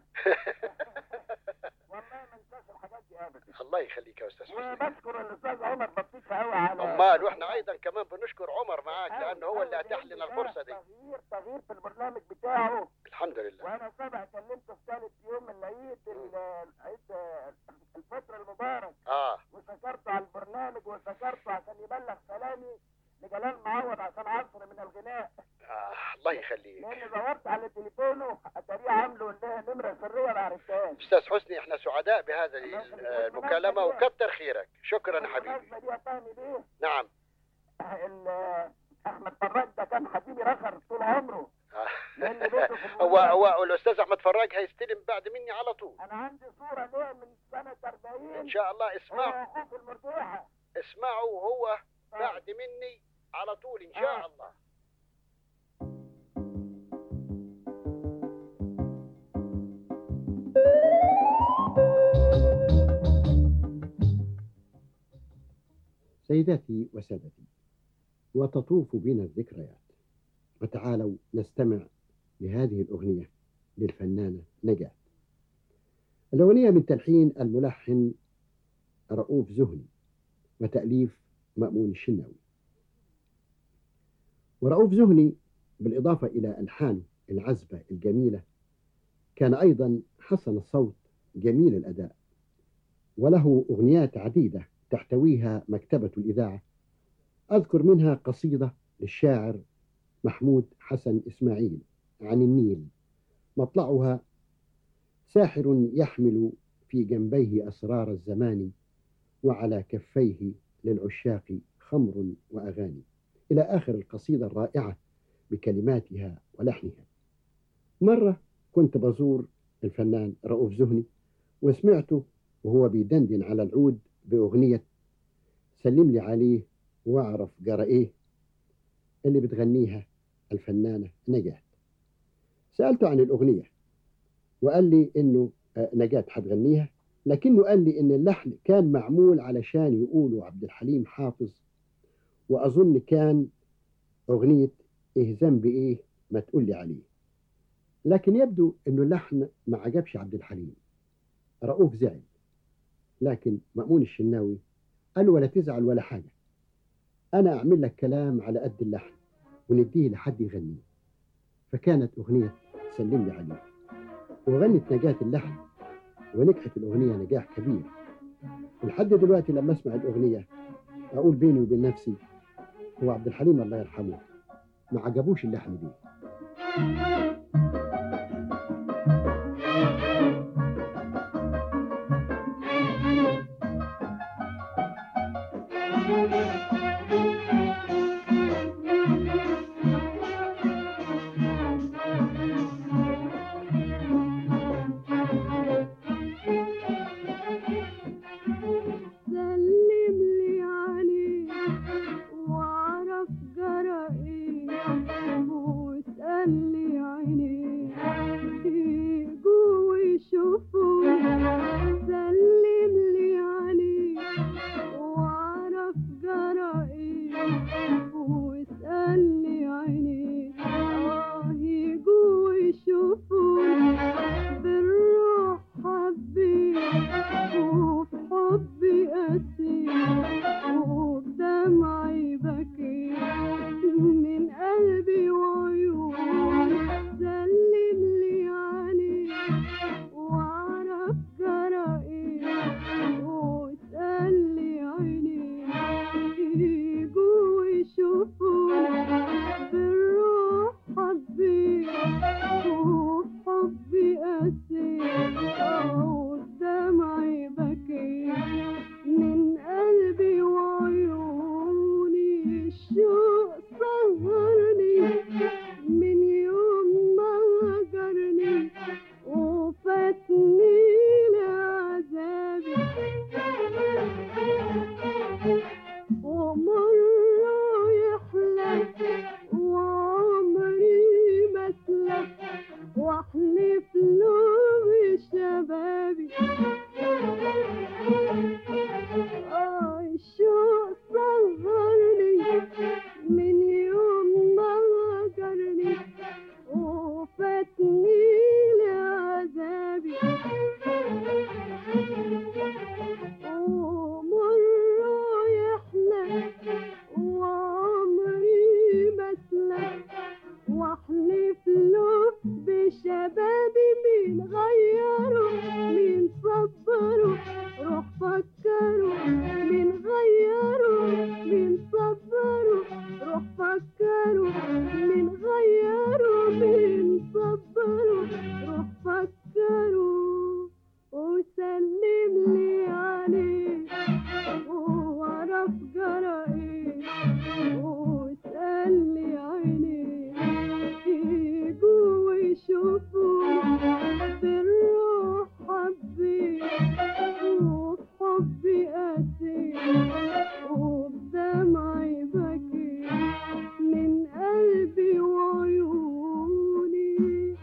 [SPEAKER 11] والله ما نساش الحاجات دي أبدا
[SPEAKER 1] الله يخليك يا أستاذ حسني
[SPEAKER 11] وبشكر الأستاذ عمر بطيخ قوي على
[SPEAKER 1] أمال وإحنا أيضا كمان بنشكر عمر معاك لأنه هو اللي
[SPEAKER 11] أول
[SPEAKER 1] أتاح
[SPEAKER 11] يوم
[SPEAKER 1] لنا
[SPEAKER 11] ده
[SPEAKER 1] الفرصة دي
[SPEAKER 11] تغيير تغيير في البرنامج بتاعه
[SPEAKER 1] الحمد لله
[SPEAKER 11] وانا سامع كلمته في ثالث يوم من العيد ال- العيد الفطر المبارك
[SPEAKER 1] آه
[SPEAKER 11] وشكرته على البرنامج وشكرته عشان يبلغ سلامي لجلال معوض عشان عصر من الغناء
[SPEAKER 1] آه الله يخليك
[SPEAKER 11] لان دورت على تليفونه اتاريه عامله انها نمره سريه ما عرفتهاش
[SPEAKER 1] أستاذ حسني إحنا سعداء بهذه المكالمة وكتر خيرك شكرا يا حبيبي
[SPEAKER 11] بالمناسبه دي يا فهمي ليه؟
[SPEAKER 1] نعم
[SPEAKER 11] ال- احمد فراج ده كان حبيبي رخر طول عمره
[SPEAKER 1] آه.
[SPEAKER 11] لأن بيته في
[SPEAKER 1] هو
[SPEAKER 11] المنطقة.
[SPEAKER 1] هو الأستاذ أحمد فراج هيستلم بعد مني على طول
[SPEAKER 11] انا عندي صوره ليه من سنه 40
[SPEAKER 1] إن شاء الله
[SPEAKER 11] هو
[SPEAKER 1] اسمعوا
[SPEAKER 11] اخوه في المرجوحه
[SPEAKER 1] اسمعوا هو بعد مني على طول إن شاء
[SPEAKER 11] آه.
[SPEAKER 1] الله سيداتي وسادتي وتطوف بنا الذكريات وتعالوا نستمع لهذه الأغنية للفنانة نجاة الأغنية من تلحين الملحن رؤوف زهني وتأليف مأمون الشناوي ورؤوف زهني بالإضافة إلى ألحانه العذبة الجميلة كان أيضا حسن الصوت جميل الأداء وله أغنيات عديدة تحتويها مكتبة الإذاعة أذكر منها قصيدة للشاعر محمود حسن إسماعيل عن النيل مطلعها ساحر يحمل في جنبيه أسرار الزمان وعلى كفيه للعشاق خمر وأغاني إلى آخر القصيدة الرائعة بكلماتها ولحنها مرة كنت بزور الفنان رؤوف زهني وسمعته وهو بيدندن على العود بأغنية سلم لي عليه واعرف جرى ايه اللي بتغنيها الفنانة نجاة سألته عن الأغنية وقال لي إنه آه، نجاة هتغنيها لكنه قال لي إن اللحن كان معمول علشان يقولوا عبد الحليم حافظ وأظن كان أغنية إيه ذنبي إيه ما تقول لي عليه لكن يبدو إنه اللحن ما عجبش عبد الحليم رؤوف زعل لكن مأمون الشناوي قال له ولا تزعل ولا حاجة أنا أعمل لك كلام على قد اللحن ونديه لحد يغنيه فكانت أغنية سلم لي عليه وغنت نجاة اللحن ونجحت الأغنية نجاح كبير ولحد دلوقتي لما أسمع الأغنية أقول بيني وبين نفسي هو عبد الحليم الله يرحمه ما عجبوش اللحن دي
[SPEAKER 4] سلم لي عليه واعرف جرى ايه واسأل لي عينيه يجوا ويشوفوا سلم لي عليه واعرف جرى ايه واسأل لي عينيه اه يجوا ويشوفوا بالروح حبيت وفي حبي أسير وبدمعي بكيت من قلبي وعيوني سلم لي عليه واعرف جرى ايه واسأل لي عينيه يجوا ويشوفوا بالروح حبيت وفي حبي أسير ودمعي بكيت من قلبي وعيوني الشوق سهرني من يوم ما هجرني وفاتني لعذابي ومره يحلى وعمري ما اسلك واحلف له بشبابي آه الشوق صغرني من يوم ما هجرني وفاتني لعذابي ومره يحلى وعمري ما اسلك واحلف له بشبابي مين غيره مين صبره روح فكره مين غيره مين صبره روح فكره مين غيره مين صبره روح فكره وسلم لي عليه واعرف جرى ايه واسأل لي عينيه يجوا ويشوفوا بالروح حبيت وفي حبي أسير وبدمعي بكيت من قلبي وعيوني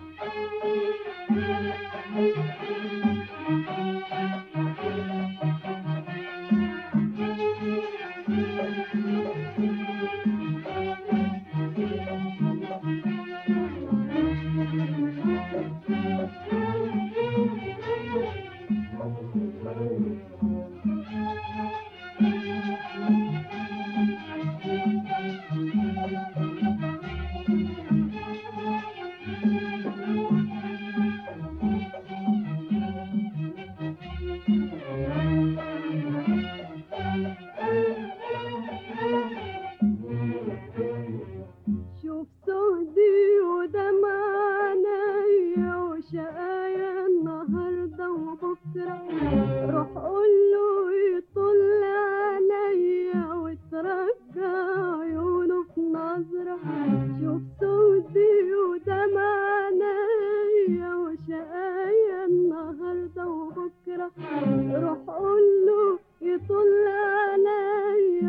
[SPEAKER 4] شوف سهدي ودمعنا وشقايا النهارده وبكره روح قول له يطل عليا وترجع عيونه في نظره شوف سهدي ودمعنا وشقايا النهارده وبكره روح قول له يطل عليا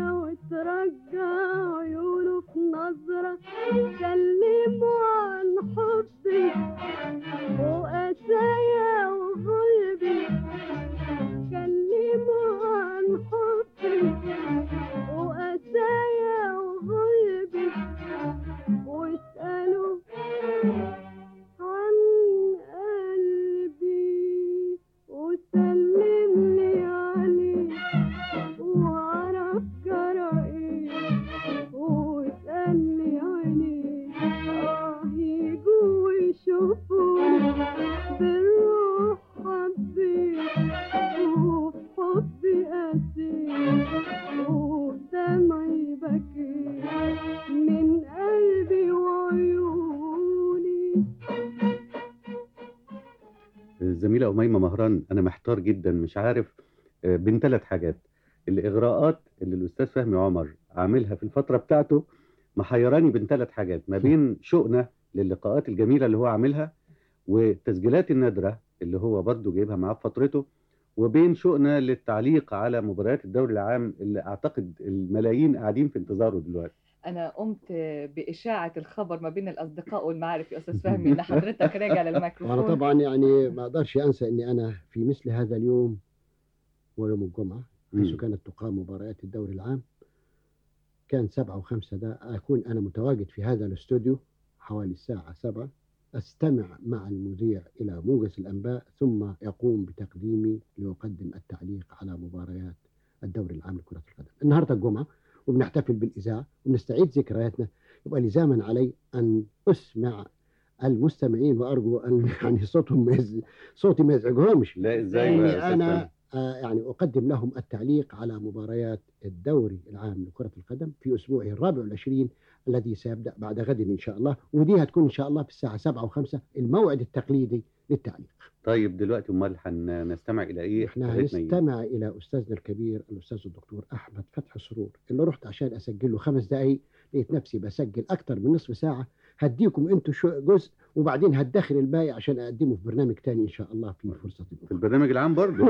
[SPEAKER 12] الزميلة أميمة مهران أنا محتار جدا مش عارف آه، بين ثلاث حاجات الإغراءات اللي الأستاذ فهمي عمر عاملها في الفترة بتاعته محيراني بين ثلاث حاجات ما بين شؤنة للقاءات الجميلة اللي هو عاملها والتسجيلات النادرة اللي هو برضه جايبها معاه في فترته وبين شؤنة للتعليق على مباريات الدوري العام اللي أعتقد الملايين قاعدين في انتظاره دلوقتي
[SPEAKER 9] أنا قمت بإشاعة الخبر ما بين الأصدقاء والمعارف يا أستاذ فهمي إن حضرتك راجع للميكروفون
[SPEAKER 1] وأنا طبعا يعني ما أقدرش أنسى أني أنا في مثل هذا اليوم ويوم الجمعة حيث
[SPEAKER 12] مم.
[SPEAKER 1] كانت تقام مباريات الدوري العام كان سبعة وخمسة ده أكون أنا متواجد في هذا الاستوديو حوالي الساعة سبعة أستمع مع المذيع إلى موجز الأنباء ثم يقوم بتقديمي ليقدم التعليق على مباريات الدوري العام لكرة القدم النهاردة الجمعة وبنحتفل بالإذاعة وبنستعيد ذكرياتنا يبقى لزاما علي أن أسمع المستمعين وأرجو أن يعني صوتهم ما يز... صوتي ما يزعجهمش
[SPEAKER 12] لا إزاي بقى يا
[SPEAKER 1] إني
[SPEAKER 12] أستاذ
[SPEAKER 1] أنا
[SPEAKER 12] فهمي؟
[SPEAKER 1] آه، يعني أقدم لهم التعليق على مباريات الدوري العام لكرة القدم في أسبوعه الرابع والعشرين الذي سيبدأ بعد غد إن شاء الله ودي هتكون إن شاء الله في الساعة سبعة وخمسة الموعد التقليدي للتعليق
[SPEAKER 12] طيب دلوقتي أمال هنستمع إلى إيه؟
[SPEAKER 1] احنا
[SPEAKER 12] حكايتنا إيه؟
[SPEAKER 1] هنستمع إلى أستاذنا الكبير الأستاذ الدكتور أحمد فتحي سرور اللي رحت عشان أسجل له خمس دقايق لقيت نفسي بسجل أكتر من نصف ساعة هديكم أنتوا شو جزء وبعدين هدخر الباقي عشان أقدمه في برنامج تاني إن شاء الله في فرصة
[SPEAKER 12] في البرنامج العام برضه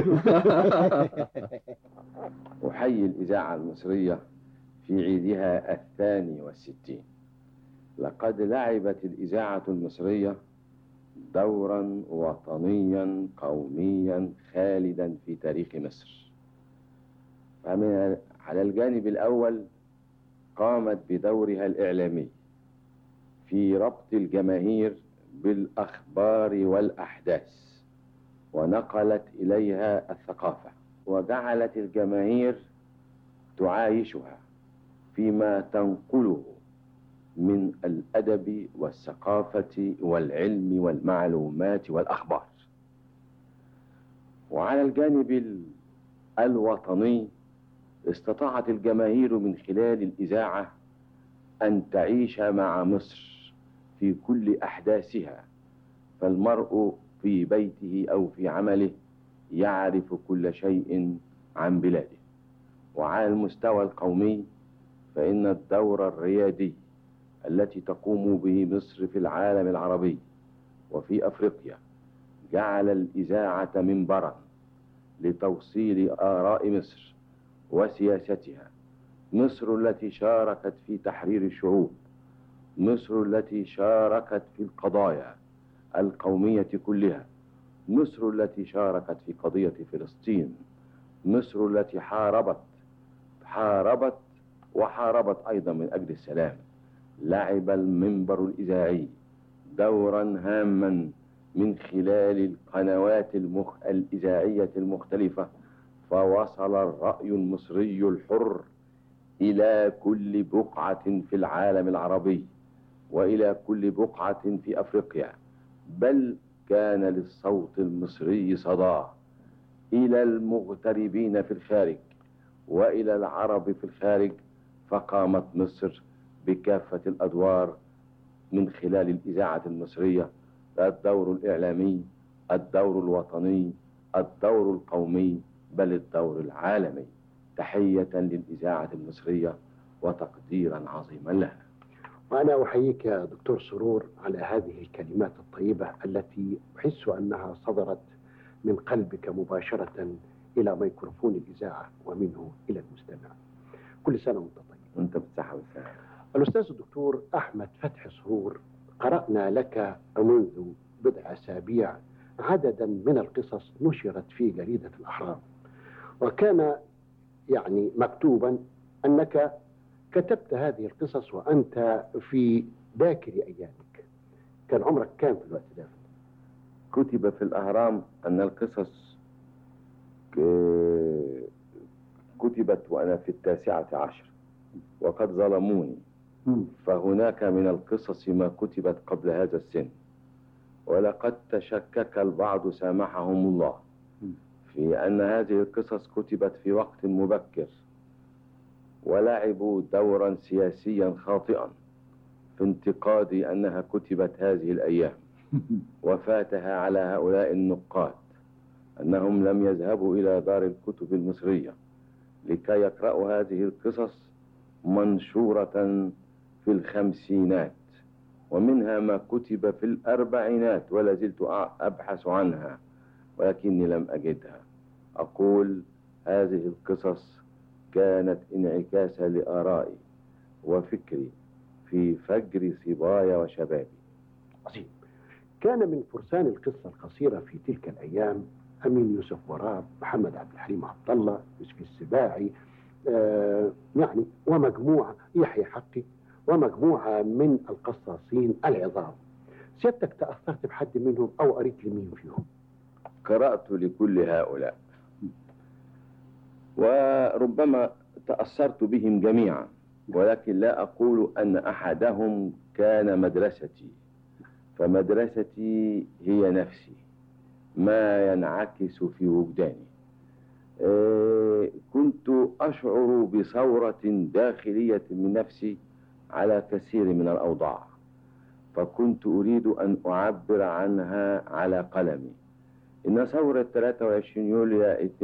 [SPEAKER 13] أحيي الإذاعة المصرية في عيدها الثاني والستين لقد لعبت الإذاعة المصرية دورا وطنيا قوميا خالدا في تاريخ مصر فمن على الجانب الأول قامت بدورها الإعلامي في ربط الجماهير بالأخبار والأحداث ونقلت إليها الثقافة وجعلت الجماهير تعايشها فيما تنقله من الأدب والثقافة والعلم والمعلومات والأخبار وعلى الجانب ال- الوطني استطاعت الجماهير من خلال الإذاعة أن تعيش مع مصر في كل أحداثها فالمرء في بيته أو في عمله يعرف كل شيء عن بلاده وعلى المستوى القومي فإن الدور الريادي التي تقوم به مصر في العالم العربي وفي أفريقيا جعل الإذاعة منبرا لتوصيل آراء مصر وسياستها مصر التي شاركت في تحرير الشعوب مصر التي شاركت في القضايا القومية كلها مصر التي شاركت في قضية فلسطين مصر التي حاربت حاربت وحاربت أيضا من أجل السلام لعب المنبر الإذاعي دورا هاما من خلال القنوات المخ... الإذاعية المختلفة فوصل الرأي المصري الحر إلى كل بقعة في العالم العربي وإلى كل بقعة في أفريقيا بل كان للصوت المصري صدى إلى المغتربين في الخارج وإلى العرب في الخارج فقامت مصر بكافة الأدوار من خلال الإذاعة المصرية الدور الإعلامي الدور الوطني الدور القومي بل الدور العالمي تحية للإذاعة المصرية وتقديرا عظيما لها
[SPEAKER 1] وأنا أحييك يا دكتور سرور على هذه الكلمات الطيبة التي أحس أنها صدرت من قلبك مباشرة إلى ميكروفون الإذاعة ومنه إلى المستمع كل سنة وأنت طيب
[SPEAKER 13] وأنت بالصحة والسلامة
[SPEAKER 1] الأستاذ الدكتور أحمد فتحي سرور قرأنا لك منذ بضع أسابيع عددا من القصص نشرت في جريدة الأحرار وكان يعني مكتوبا أنك كتبت هذه القصص وأنت في باكر أيامك كان عمرك كام في الوقت ده؟
[SPEAKER 13] كتب في الأهرام أن القصص ك- كتبت وأنا في التاسعة عشر وقد ظلموني فهناك من القصص ما كتبت قبل هذا السن ولقد تشكك البعض سامحهم الله في أن هذه القصص كتبت في وقت مبكر ولعبوا دورا سياسيا خاطئا في انتقادي أنها كتبت هذه الأيام وفاتها على هؤلاء النقاد أنهم لم يذهبوا إلى دار الكتب المصرية لكي يقرأوا هذه القصص منشورة في الخمسينات ومنها ما كتب في الأربعينات ولا زلت أع- أبحث عنها ولكني لم أجدها أقول هذه القصص كانت انعكاسا لآرائي وفكري في فجر صبايا وشبابي
[SPEAKER 1] عظيم كان من فرسان القصة القصيرة في تلك الأيام أمين يوسف وراب محمد عبد الحليم عبد الله يوسف السباعي آه يعني ومجموعة يحيى حقي ومجموعة من القصاصين العظام سيادتك تأثرت بحد منهم أو قريت لمين فيهم
[SPEAKER 13] قرأت لكل هؤلاء وربما تأثرت بهم جميعا ولكن لا أقول أن أحدهم كان مدرستي فمدرستي هي نفسي ما ينعكس في وجداني آه، كنت أشعر بثورة داخلية من نفسي على كثير من الأوضاع فكنت أريد أن أعبر عنها على قلمي إن ثورة 23 يوليو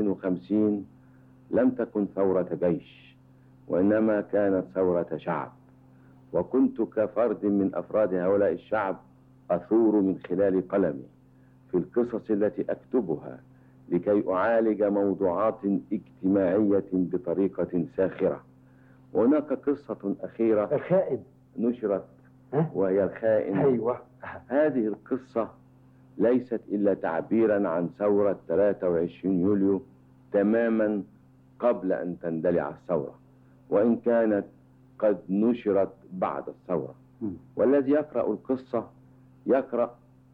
[SPEAKER 13] 52 لم تكن ثورة جيش وإنما كانت ثورة شعب وكنت كفرد من أفراد هؤلاء الشعب أثور من خلال قلمي في القصص التي أكتبها لكي أعالج موضوعات اجتماعية بطريقة ساخرة هناك قصة أخيرة
[SPEAKER 1] الخائن
[SPEAKER 13] نشرت وهي الخائن
[SPEAKER 1] أيوة
[SPEAKER 13] هذه القصة ليست إلا تعبيرا عن ثورة 23 يوليو تماما قبل أن تندلع الثورة وإن كانت قد نشرت بعد الثورة والذي يقرأ القصة يقرأ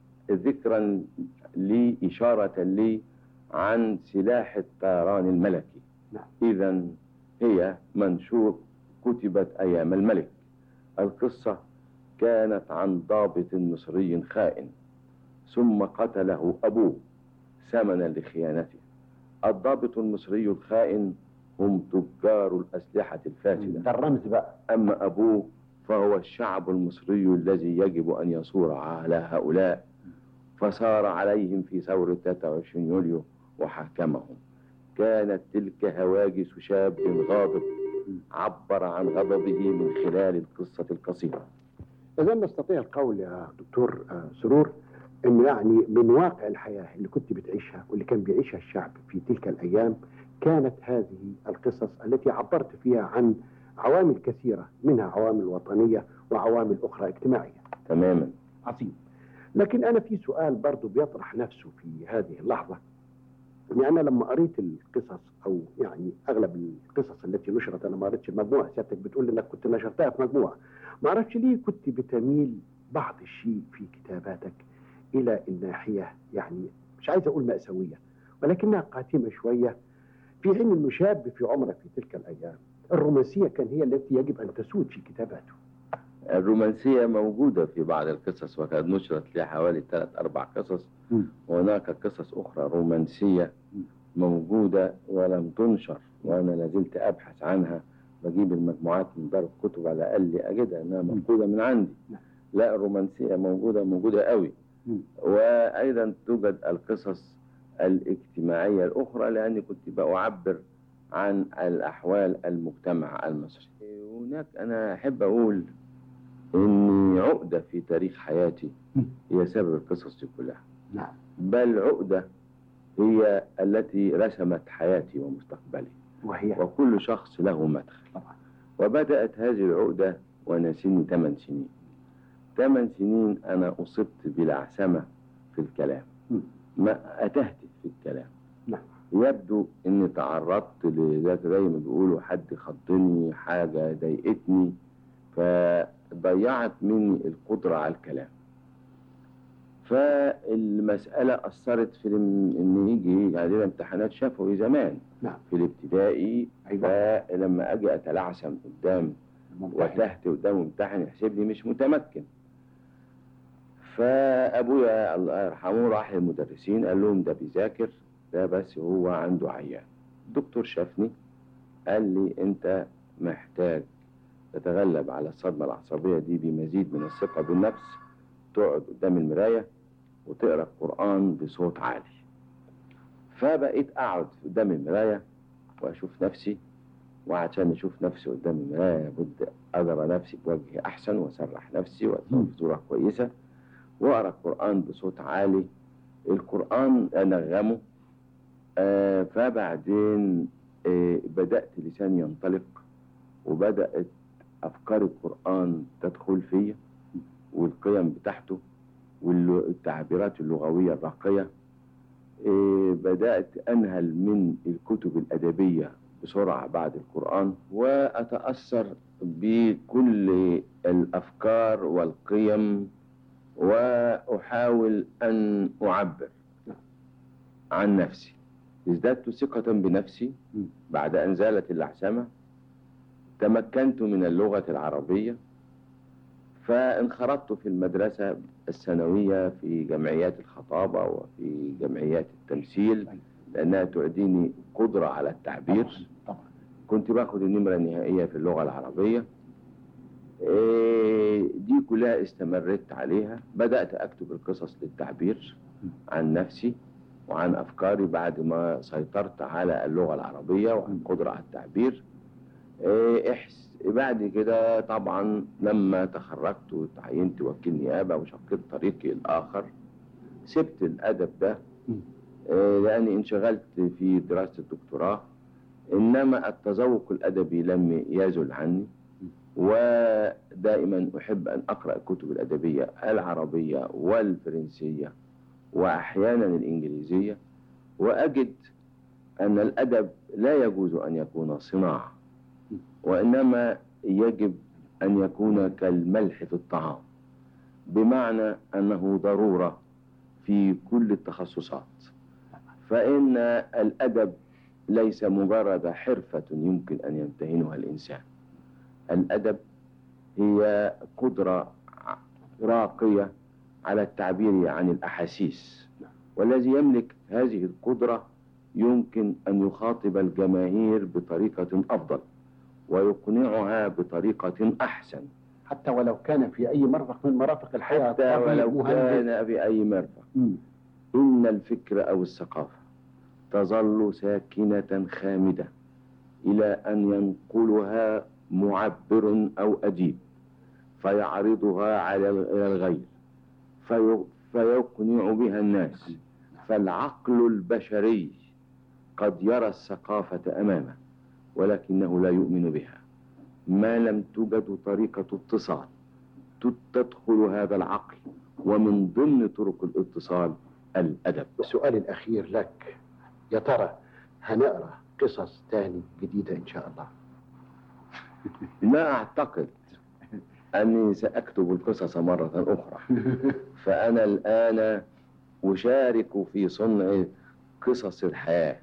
[SPEAKER 13] ذكرا لي إشارة لي عن سلاح الطيران الملكي إذا هي منشور كتبت أيام الملك القصة كانت عن ضابط مصري خائن ثم قتله أبوه ثمنا لخيانته الضابط المصري الخائن هم تجار الأسلحة الفاسدة
[SPEAKER 1] ده الرمز بقى
[SPEAKER 13] أما أبوه فهو الشعب المصري الذي يجب أن يصور على هؤلاء فصار عليهم في ثورة 23 يوليو وحكمهم كانت تلك هواجس شاب غاضب عبر عن غضبه من خلال القصة القصيرة
[SPEAKER 1] إذا نستطيع القول يا دكتور آه، سرور إنه يعني من واقع الحياة اللي كنت بتعيشها واللي كان بيعيشها الشعب في تلك الأيام كانت هذه القصص التي عبرت فيها عن عوامل كثيرة منها عوامل وطنية وعوامل أخرى اجتماعية
[SPEAKER 13] تماما
[SPEAKER 1] عظيم لكن أنا في سؤال برضو بيطرح نفسه في هذه اللحظة يعني أنا لما قريت القصص أو يعني أغلب القصص التي نشرت أنا ما قريتش المجموعة سيادتك بتقول إنك كنت نشرتها في مجموعة ما أعرفش ليه كنت بتميل بعض الشيء في كتاباتك إلى الناحية يعني مش عايز أقول مأساوية ولكنها قاتمة شوية في حين إنه شاب في عمره في تلك الأيام الرومانسية كان هي التي يجب أن تسود في كتاباته
[SPEAKER 13] الرومانسية موجودة في بعض القصص وقد نشرت لي حوالي ثلاث أربع قصص وهناك قصص أخرى رومانسية موجودة ولم تنشر وأنا لازلت أبحث عنها بجيب المجموعات من دار الكتب على الأقل أجدها أنها مفقودة من عندي لا الرومانسية موجودة موجودة قوي وأيضا توجد القصص الاجتماعية الأخرى لأني كنت بعبر عن الأحوال المجتمع المصري هناك أنا أحب أقول إن عقدة في تاريخ حياتي هي سبب القصص دي كلها
[SPEAKER 1] نعم
[SPEAKER 13] بل عقدة هي التي رسمت حياتي ومستقبلي
[SPEAKER 1] وهي
[SPEAKER 13] وكل شخص له مدخل وبدأت هذه العقدة وأنا سني 8 سنين 8 سنين أنا أصبت بالعسمة في الكلام ما أتهت في الكلام
[SPEAKER 1] نعم
[SPEAKER 13] يبدو اني تعرضت لذات زي ما بيقولوا حد خضني حاجه ضايقتني فضيعت مني القدره على الكلام فالمسألة أثرت في الم- إن يجي علينا امتحانات شفوي زمان
[SPEAKER 1] نعم.
[SPEAKER 13] في الابتدائي فلما أجي أتلعثم قدام وتحت قدام ممتحن يحسبني مش متمكن فأبويا الله يرحمه راح للمدرسين قال لهم ده بيذاكر ده بس هو عنده عيان الدكتور شافني قال لي أنت محتاج تتغلب على الصدمة العصبية دي بمزيد من الثقة بالنفس تقعد قدام المراية وتقرأ القرآن بصوت عالي فبقيت اقعد قدام المرايه واشوف نفسي وعشان اشوف نفسي قدام المرايه لابد اضرب نفسي بوجه احسن واسرح نفسي واتصور في صوره كويسه واقرا القران بصوت عالي القران انغمه آه فبعدين آه بدات لساني ينطلق وبدات افكار القران تدخل فيا والقيم بتاعته والتعبيرات اللغويه الراقيه آه بدات انهل من الكتب الادبيه بسرعه بعد القران واتاثر بكل الافكار والقيم واحاول ان اعبر عن نفسي ازددت ثقة بنفسي بعد أن زالت الأعسمة تمكنت من اللغة العربية فانخرطت في المدرسة الثانوية في جمعيات الخطابة وفي جمعيات التمثيل لأنها تعديني قدرة على التعبير كنت باخد النمرة النهائية في اللغة العربية إيه، دي كلها استمرت عليها بدأت أكتب القصص للتعبير عن نفسي وعن أفكاري بعد ما سيطرت على اللغة العربية وعن قدرة على التعبير إيه، إحس بعد كده طبعا لما تخرجت وتعينت وكيل نيابة وشقيت طريقي الآخر سبت الأدب ده إيه، لأني انشغلت في دراسة الدكتوراه إنما التذوق الأدبي لم يزل عني ودائما أحب أن أقرأ الكتب الأدبية العربية والفرنسية وأحيانا الإنجليزية وأجد أن الأدب لا يجوز أن يكون صناعة وإنما يجب أن يكون كالملح في الطعام بمعنى أنه ضرورة في كل التخصصات فإن الأدب ليس مجرد حرفة يمكن أن يمتهنها الإنسان الأدب هي قدرة راقية على التعبير عن الأحاسيس والذي يملك هذه القدرة يمكن أن يخاطب الجماهير بطريقة أفضل ويقنعها بطريقة أحسن
[SPEAKER 1] حتى ولو كان في أي مرفق من مرافق الحياة
[SPEAKER 13] حتى
[SPEAKER 1] طبيب،
[SPEAKER 13] ولو
[SPEAKER 1] مهندس.
[SPEAKER 13] كان في أي مرفق إن الفكر أو الثقافة تظل ساكنة خامدة إلى أن ينقلها معبر أو أديب فيعرضها على إلى الغير في فيقنع بها الناس فالعقل البشري قد يرى الثقافة أمامه ولكنه لا يؤمن بها ما لم توجد طريقة اتصال تدخل هذا العقل ومن ضمن طرق الاتصال الأدب
[SPEAKER 1] السؤال الأخير لك يا ترى هنقرأ قصص تاني جديدة إن شاء الله
[SPEAKER 13] لا أعتقد أني سأكتب القصص مرة أخرى فأنا الآن أشارك في صنع قصص الحياة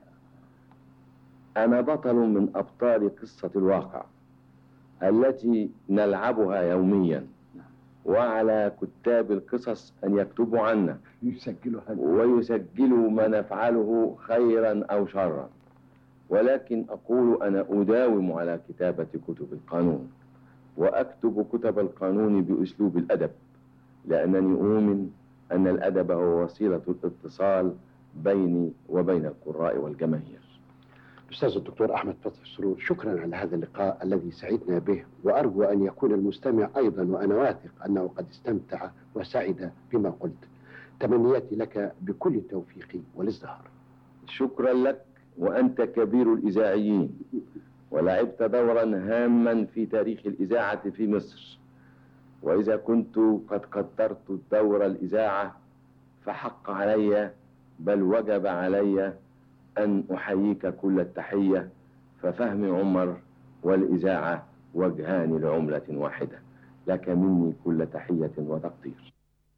[SPEAKER 13] أنا بطل من أبطال قصة الواقع التي نلعبها يوميا وعلى كتاب القصص أن يكتبوا عنا
[SPEAKER 1] يسجلوا
[SPEAKER 13] ويسجلوا ما نفعله خيرا أو شرا ولكن أقول أنا أداوم على كتابة كتب القانون وأكتب كتب القانون بأسلوب الأدب لأنني أؤمن أن الأدب هو وسيلة الاتصال بيني وبين القراء والجماهير
[SPEAKER 1] أستاذ الدكتور أحمد فتحي السرور شكرا على هذا اللقاء الذي سعدنا به وأرجو أن يكون المستمع أيضا وأنا واثق أنه قد استمتع وسعد بما قلت تمنياتي لك بكل التوفيق والازدهار
[SPEAKER 13] شكرا لك وأنت كبير الإذاعيين ولعبت دورا هاما في تاريخ الإذاعة في مصر وإذا كنت قد قدرت الدور الإذاعة فحق علي بل وجب علي أن أحييك كل التحية ففهم عمر والإذاعة وجهان لعملة واحدة لك مني كل تحية وتقدير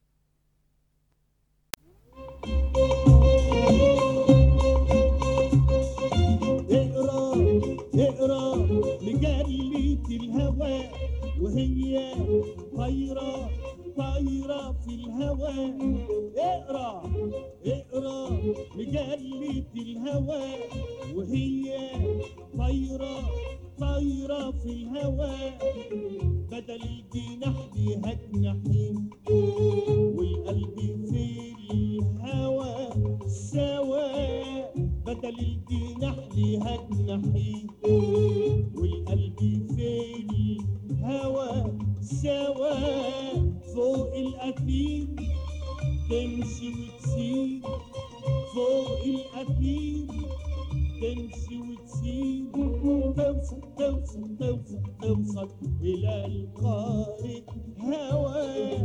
[SPEAKER 6] اقرا اقرا مجلة الهوى وهي طايرة طايرة في الهوى اقرا اقرا مجلة الهوى وهي طايرة طايرة في الهوى بدل الجناح ليها جناحين والقلب في الهوى سوا
[SPEAKER 14] انت للجناح ليها جناحين والقلب في الهوى سوا فوق الأكيد تمشي وتسيب فوق الأكيد تمشي وتسيب توصل توصل توصل توصل إلى القارئ هوا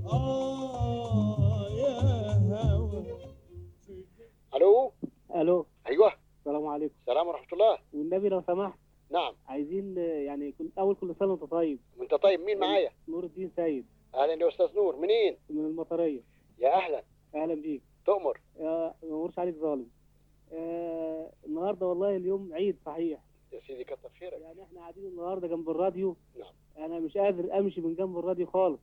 [SPEAKER 14] آه يا هوا
[SPEAKER 1] الو
[SPEAKER 15] الو
[SPEAKER 1] ايوه
[SPEAKER 15] السلام عليكم
[SPEAKER 1] السلام ورحمه الله
[SPEAKER 15] والنبي لو سمحت
[SPEAKER 1] نعم
[SPEAKER 15] عايزين آه، يعني كل اول كل سنه وانت طيب
[SPEAKER 1] وانت طيب مين معايا
[SPEAKER 15] نور الدين سيد
[SPEAKER 1] اهلا يا استاذ نور منين
[SPEAKER 15] من المطريه
[SPEAKER 1] يا اهلا
[SPEAKER 15] اهلا بيك
[SPEAKER 1] تؤمر
[SPEAKER 15] يا ما امرش عليك ظالم آه النهارده والله اليوم عيد صحيح
[SPEAKER 1] يا سيدي كتر خيرك
[SPEAKER 15] يعني احنا قاعدين النهارده جنب الراديو
[SPEAKER 1] نعم
[SPEAKER 15] انا مش قادر امشي من جنب الراديو خالص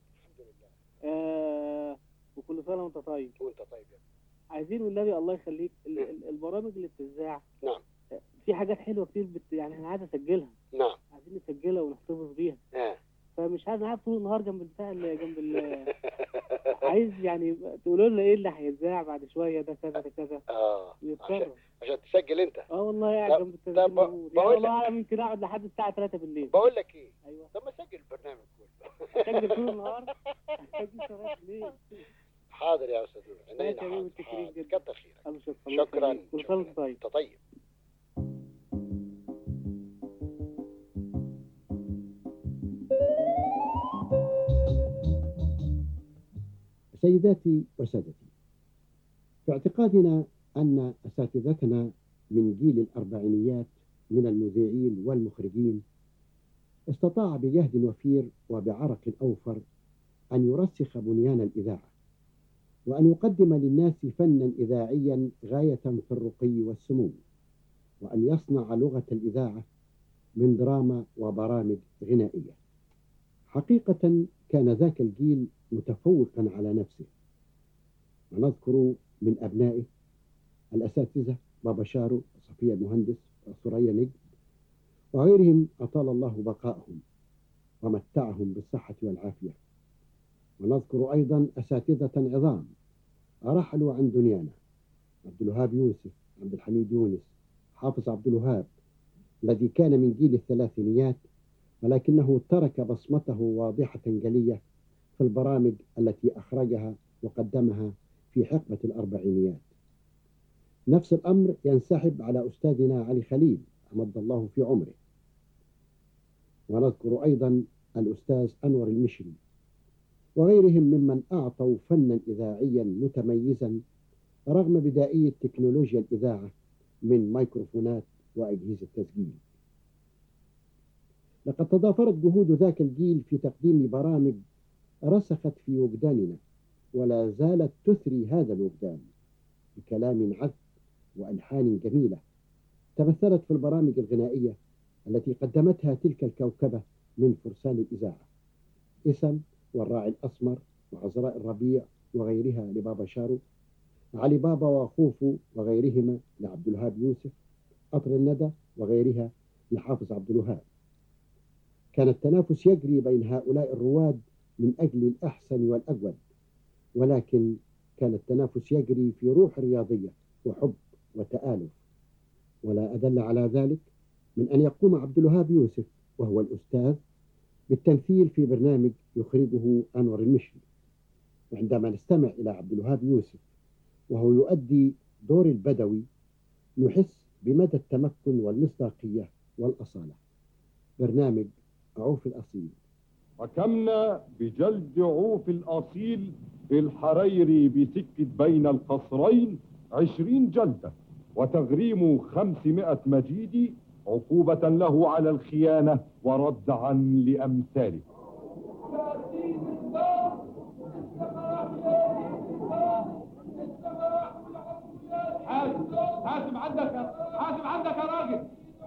[SPEAKER 15] آه وكل سنه وانت طيب
[SPEAKER 1] وانت طيب يا
[SPEAKER 15] عايزين والنبي الله يخليك ال- ال- البرامج اللي بتذاع
[SPEAKER 1] نعم
[SPEAKER 15] في حاجات حلوه كتير بت... يعني انا عايز اسجلها
[SPEAKER 1] نعم
[SPEAKER 15] عايزين نسجلها ونحتفظ بيها
[SPEAKER 1] اه
[SPEAKER 15] فمش عايز قاعد طول النهار جنب البتاع اللي جنب ال... عايز يعني تقولوا لنا ايه اللي هيتذاع بعد شويه ده كذا ده كذا
[SPEAKER 1] اه
[SPEAKER 15] ويتكرر
[SPEAKER 1] عشان تسجل انت
[SPEAKER 15] اه والله قاعد
[SPEAKER 1] طب-
[SPEAKER 15] جنب التسجيل
[SPEAKER 1] طب
[SPEAKER 15] موجود. يعني
[SPEAKER 1] بقول
[SPEAKER 15] والله اعلم يمكن اقعد لحد الساعه 3 بالليل
[SPEAKER 1] بقول لك ايه
[SPEAKER 15] ايوه
[SPEAKER 1] طب ما سجل البرنامج كله
[SPEAKER 15] سجل طول النهار سجل شغال ليه
[SPEAKER 1] حاضر يا استاذ نور عينينا
[SPEAKER 15] ماشي يا
[SPEAKER 1] حاضر
[SPEAKER 15] متشكرين
[SPEAKER 1] حاضر.
[SPEAKER 15] جدا
[SPEAKER 1] كتر خيرك
[SPEAKER 15] ألف شكر الله
[SPEAKER 1] شكرا
[SPEAKER 15] يخليك. كل سنه وانت طيب
[SPEAKER 1] انت طيب سيداتي وسادتي في اعتقادنا أن أساتذتنا من جيل الأربعينيات من المذيعين والمخرجين استطاع بجهد وفير وبعرق أوفر أن يرسخ بنيان الإذاعة وأن يقدم للناس فنا إذاعيا غاية في الرقي والسمو وأن يصنع لغة الإذاعة من دراما وبرامج غنائية حقيقة كان ذاك الجيل متفوقا على نفسه ونذكر من أبنائه الأساتذة بابا شارو صفية المهندس وثريا نجم وغيرهم أطال الله بقاءهم ومتعهم بالصحة والعافية ونذكر أيضا أساتذة عظام رحلوا عن دنيانا عبد الوهاب يوسف عبد الحميد يونس حافظ عبد الوهاب الذي كان من جيل الثلاثينيات ولكنه ترك بصمته واضحة جلية في البرامج التي أخرجها وقدمها في حقبة الأربعينيات نفس الأمر ينسحب على أستاذنا علي خليل أمد الله في عمره ونذكر أيضا الأستاذ أنور المشري وغيرهم ممن أعطوا فنا إذاعيا متميزا رغم بدائية تكنولوجيا الإذاعة من ميكروفونات وأجهزة تسجيل لقد تضافرت جهود ذاك الجيل في تقديم برامج رسخت في وجداننا ولا زالت تثري هذا الوجدان بكلام عذب وألحان جميلة تمثلت في البرامج الغنائية التي قدمتها تلك الكوكبة من فرسان الإذاعة اسم والراعي الأسمر وعذراء الربيع وغيرها لبابا شارو علي بابا وخوفو وغيرهما لعبد الوهاب يوسف قطر الندى وغيرها لحافظ عبد الوهاب كان التنافس يجري بين هؤلاء الرواد من أجل الأحسن والأجود ولكن كان التنافس يجري في روح رياضية وحب وتآلف ولا أدل على ذلك من أن يقوم عبد الوهاب يوسف وهو الأستاذ بالتمثيل في برنامج يخرجه أنور المشري وعندما نستمع إلى عبد الوهاب يوسف وهو يؤدي دور البدوي نحس بمدى التمكن والمصداقية والأصالة برنامج عوف الأصيل
[SPEAKER 16] حكمنا بجلد عوف الأصيل الحريري بسكة بين القصرين عشرين جلدة وتغريم خمسمائة مجيدي عقوبة له على الخيانة وردعا لأمثاله
[SPEAKER 17] حاسب حاسب عندك حاسب عندك يا راجل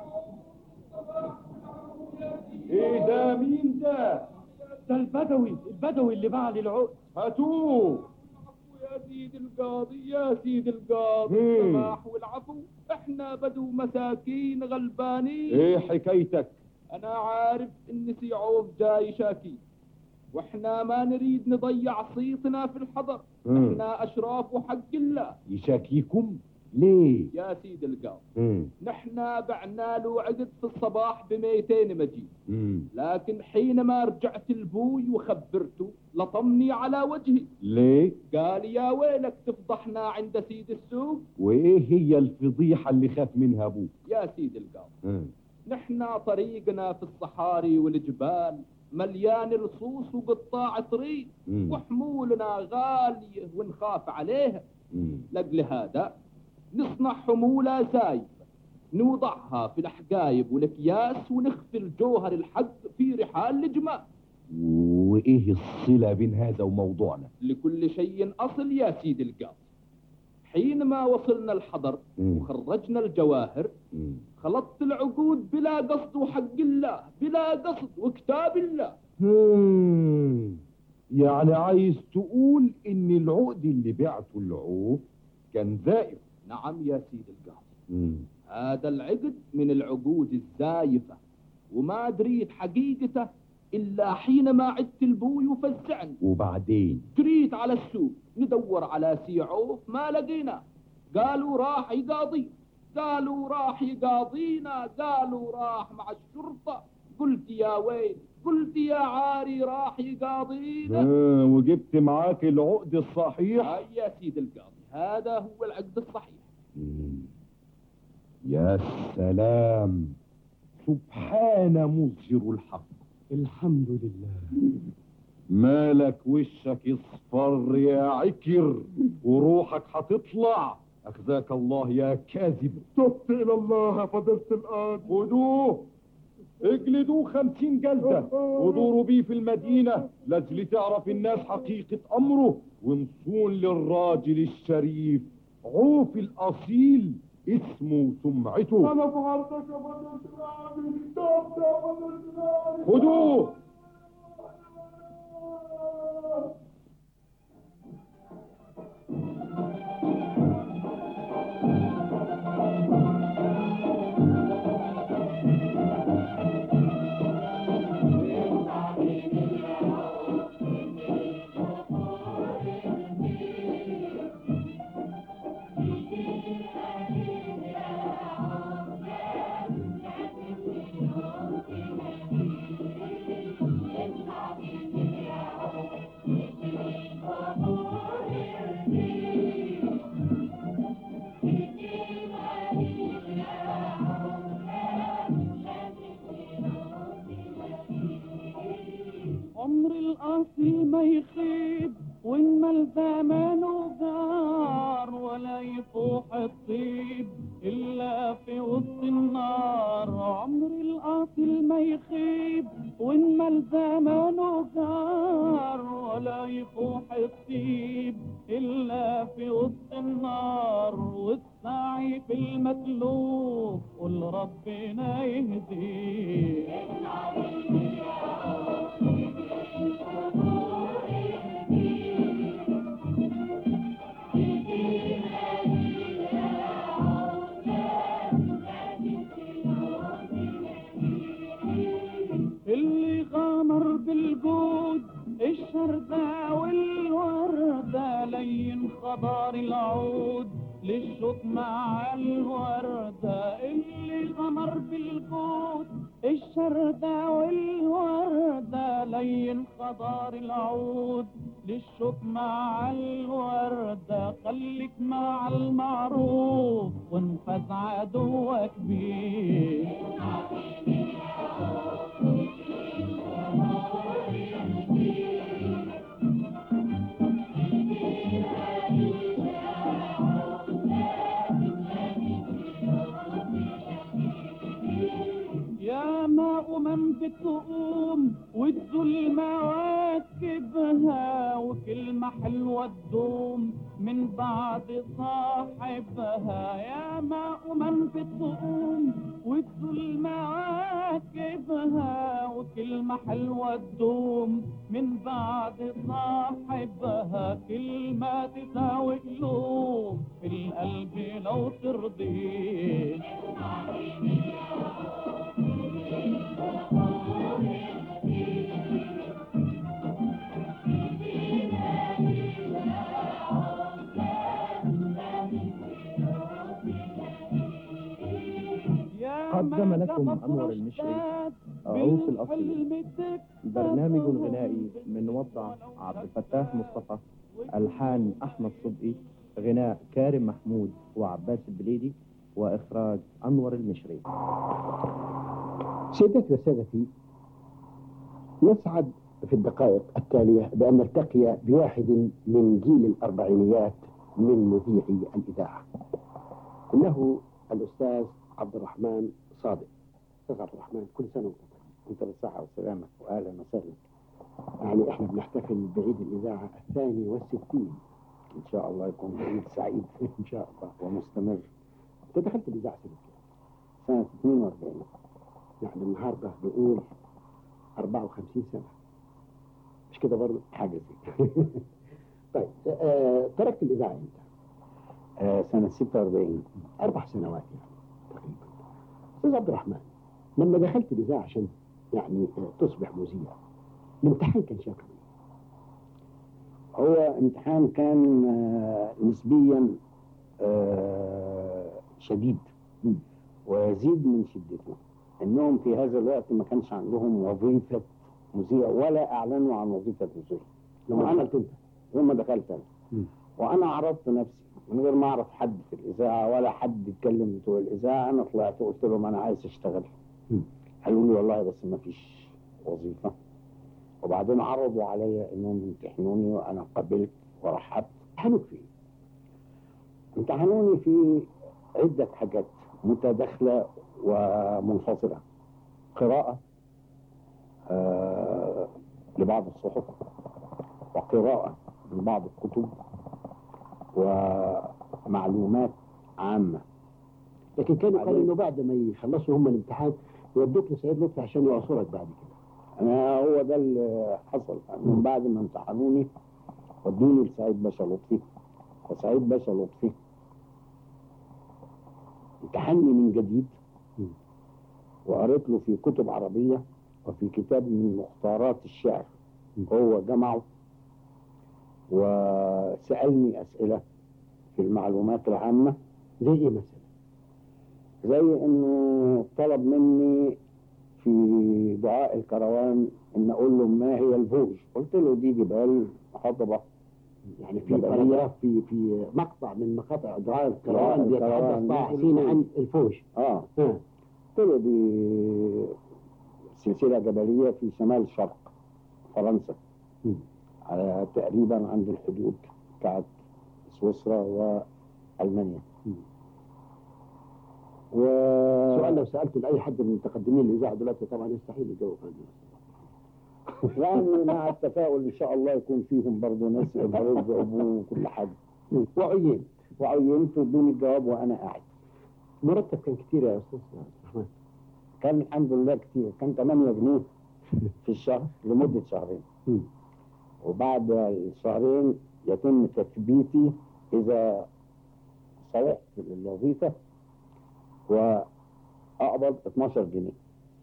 [SPEAKER 16] ايه ده مين ده
[SPEAKER 17] ده البدوي البدوي اللي باع لي العقد
[SPEAKER 16] هاتوه
[SPEAKER 17] يا سيد القاضي يا سيد القاضي
[SPEAKER 16] مم.
[SPEAKER 17] السماح والعفو احنا بدو مساكين غلبانين
[SPEAKER 16] ايه حكايتك
[SPEAKER 17] انا عارف ان سيعوف جاي شاكي واحنا ما نريد نضيع صيتنا في الحضر
[SPEAKER 16] مم.
[SPEAKER 17] احنا اشراف حق الله
[SPEAKER 16] يشاكيكم ليه؟
[SPEAKER 17] يا سيد القاضي
[SPEAKER 16] مم.
[SPEAKER 17] نحن بعنا له عقد في الصباح ب 200 مجيد
[SPEAKER 16] مم.
[SPEAKER 17] لكن حينما رجعت لبوي وخبرته لطمني على وجهي
[SPEAKER 16] ليه؟
[SPEAKER 17] قال يا ويلك تفضحنا عند سيد السوق
[SPEAKER 16] وايه هي الفضيحة اللي خاف منها ابوك؟
[SPEAKER 17] يا سيد القاضي
[SPEAKER 16] مم.
[SPEAKER 17] نحن طريقنا في الصحاري والجبال مليان لصوص وقطاع طريق
[SPEAKER 16] مم.
[SPEAKER 17] وحمولنا غالية ونخاف عليها
[SPEAKER 16] مم.
[SPEAKER 17] لأجل هذا نصنع حمولة زايفة نوضعها في الحقايب والأكياس ونخفي الجوهر الحق في رحال الجمال
[SPEAKER 16] وايه الصلة بين هذا وموضوعنا؟
[SPEAKER 17] لكل شيء أصل يا سيد القاضي حينما وصلنا الحضر
[SPEAKER 16] مم.
[SPEAKER 17] وخرجنا الجواهر
[SPEAKER 16] مم.
[SPEAKER 17] خلطت العقود بلا قصد وحق الله بلا قصد وكتاب الله
[SPEAKER 16] مم. يعني عايز تقول ان العقد اللي بعته العوف كان زائف
[SPEAKER 17] نعم يا سيد القاضي
[SPEAKER 16] مم.
[SPEAKER 17] هذا العقد من العقود الزايفة وما دريت حقيقته إلا حينما عدت البوي وفزعني
[SPEAKER 16] وبعدين
[SPEAKER 17] جريت على السوق ندور على سيعوف ما لقينا قالوا راح يقاضي قالوا راح يقاضينا قالوا راح مع الشرطة قلت يا ويل قلت يا عاري راح يقاضينا
[SPEAKER 16] آه وجبت معاك العقد الصحيح
[SPEAKER 17] هاي يا سيد القاضي هذا هو العقد الصحيح
[SPEAKER 16] مم. يا سلام سبحان مظهر الحق
[SPEAKER 1] الحمد لله
[SPEAKER 16] مالك وشك اصفر يا عكر وروحك هتطلع اخزاك الله يا كاذب تبت الى الله يا فضيلة القاضي خدوه اجلدوه خمسين جلدة ودوروا بيه في المدينة لاجل تعرف الناس حقيقة أمره ونصون للراجل الشريف عوف الأصيل اسمه وسمعته
[SPEAKER 14] أنا فعلتك يا فضيلة القاضي تبت يا فضيلة القاضي
[SPEAKER 16] خدوه
[SPEAKER 6] عمر الأصل ما يخيب وإنما زمانه جار ولا يفوح الطيب إلا في وسط النار عمر الأصل ما يخيب وإنما زمانه جار ولا يفوح الطيب إلا في وسط النار والسعي في المطلوب قل ربنا يهديه اللي غامر بالجود الشردة والوردة لين خضار العود للشوك مع الوردة اللي غمر بالجود الشردة والوردة لين خضار العود للشوك مع الوردة خليك مع المعروف وانفذ عدوك بيه يا ما أمم بتقوم وتزول مواكبها وكلمة حلوة تدوم من بعد صاحبها يا ما أمم بتقوم وتزول مواكبها وكلمة حلوة تدوم من بعد صاحبها كلمة تساوي قلوب في القلب لو ترضيه
[SPEAKER 18] قدم لكم أنور المشري عروس الأصيل برنامج غنائي من وضع عبد الفتاح مصطفى ألحان أحمد صدقي غناء كارم محمود وعباس البليدي وإخراج أنور المشري
[SPEAKER 1] سيدتي وسادتي نسعد في الدقائق التالية بأن نلتقي بواحد من جيل الأربعينيات من مذيعي الإذاعة إنه الأستاذ عبد الرحمن صادق أستاذ عبد الرحمن كل سنة وأنت طيب أنت بالصحة والسلامة وأهلا وسهلا يعني إحنا بنحتفل بعيد الإذاعة الثاني والستين إن شاء الله يكون عيد سعيد إن شاء الله ومستمر أنت دخلت الإذاعة سنة كام؟ سنة 42 يعني النهارده بنقول 54 سنة مش كده برضه حاجة زي طيب آه تركت الإذاعة إمتى؟ آه سنة 46 أربع سنوات يعني تقريبا أستاذ عبد الرحمن لما دخلت الإذاعة عشان يعني آه تصبح مذيع الامتحان كان شكله
[SPEAKER 19] هو امتحان كان آه، نسبيا آه، شديد ويزيد من شدته انهم في هذا الوقت ما كانش عندهم وظيفه مذيع ولا اعلنوا عن وظيفه مذيع
[SPEAKER 1] لما دخلت انت
[SPEAKER 19] لما دخلت انا وانا عرضت نفسي من غير ما اعرف حد في الاذاعه ولا حد يتكلم بتوع الاذاعه انا طلعت وقلت لهم انا عايز اشتغل قالوا لي والله بس ما فيش وظيفه وبعدين عرضوا عليا انهم يمتحنوني وانا قبلت ورحبت
[SPEAKER 1] امتحنوك فيه
[SPEAKER 19] امتحنوني في عده حاجات متداخله ومنفصله قراءه آه لبعض الصحف وقراءه لبعض الكتب ومعلومات عامه
[SPEAKER 1] لكن كانوا قالوا انه بعد ما يخلصوا هم الامتحان يودوك لسيد لطفي عشان يعصرك بعد كده
[SPEAKER 19] انا هو ده اللي حصل من بعد ما امتحنوني ودوني لسعيد باشا لطفي وسعيد باشا لطفي امتحني من جديد وقريت له في كتب عربية وفي كتاب من مختارات الشعر هو جمعه وسألني أسئلة في المعلومات العامة
[SPEAKER 1] زي إيه مثلا؟
[SPEAKER 19] زي إنه طلب مني في دعاء الكروان إن أقول له ما هي الفوج قلت له دي جبال هضبة
[SPEAKER 1] يعني في باراجراف في في مقطع من مقاطع دعاء الكروان بيتحدث طه حسين عن الفوج
[SPEAKER 19] اه قلت له دي سلسلة جبلية في شمال شرق فرنسا على تقريبا عند الحدود بتاعت سويسرا وألمانيا و...
[SPEAKER 1] سؤال لو سألته لأي حد من متقدمين الإذاعة دلوقتي طبعا يستحيل يجاوب عنه
[SPEAKER 19] يعني مع التفاؤل ان شاء الله يكون فيهم برضه ناس برز ابوه وكل حاجه
[SPEAKER 1] وعينت
[SPEAKER 19] وعينت وادوني الجواب وانا قاعد
[SPEAKER 1] مرتب كان كتير يا استاذ احمد
[SPEAKER 19] كان الحمد لله كتير كان 8 جنيه في الشهر لمده شهرين وبعد الشهرين يتم تثبيتي اذا صلحت للوظيفه واقبض 12 جنيه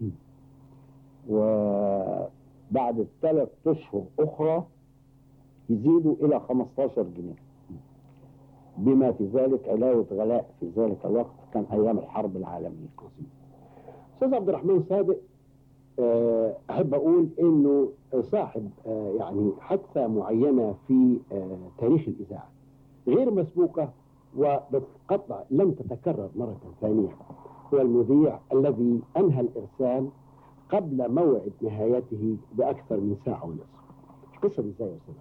[SPEAKER 19] وبعد ثلاث اشهر اخرى يزيدوا الى 15 جنيه بما في ذلك علاوه غلاء في ذلك الوقت كان ايام الحرب العالميه
[SPEAKER 1] استاذ عبد الرحمن صادق آه، احب اقول انه صاحب آه، يعني حادثه معينه في آه، تاريخ الاذاعه غير مسبوقه وبالقطع لم تتكرر مره ثانيه هو المذيع الذي انهى الارسال قبل موعد نهايته باكثر من ساعه ونصف القصه دي ازاي يا استاذ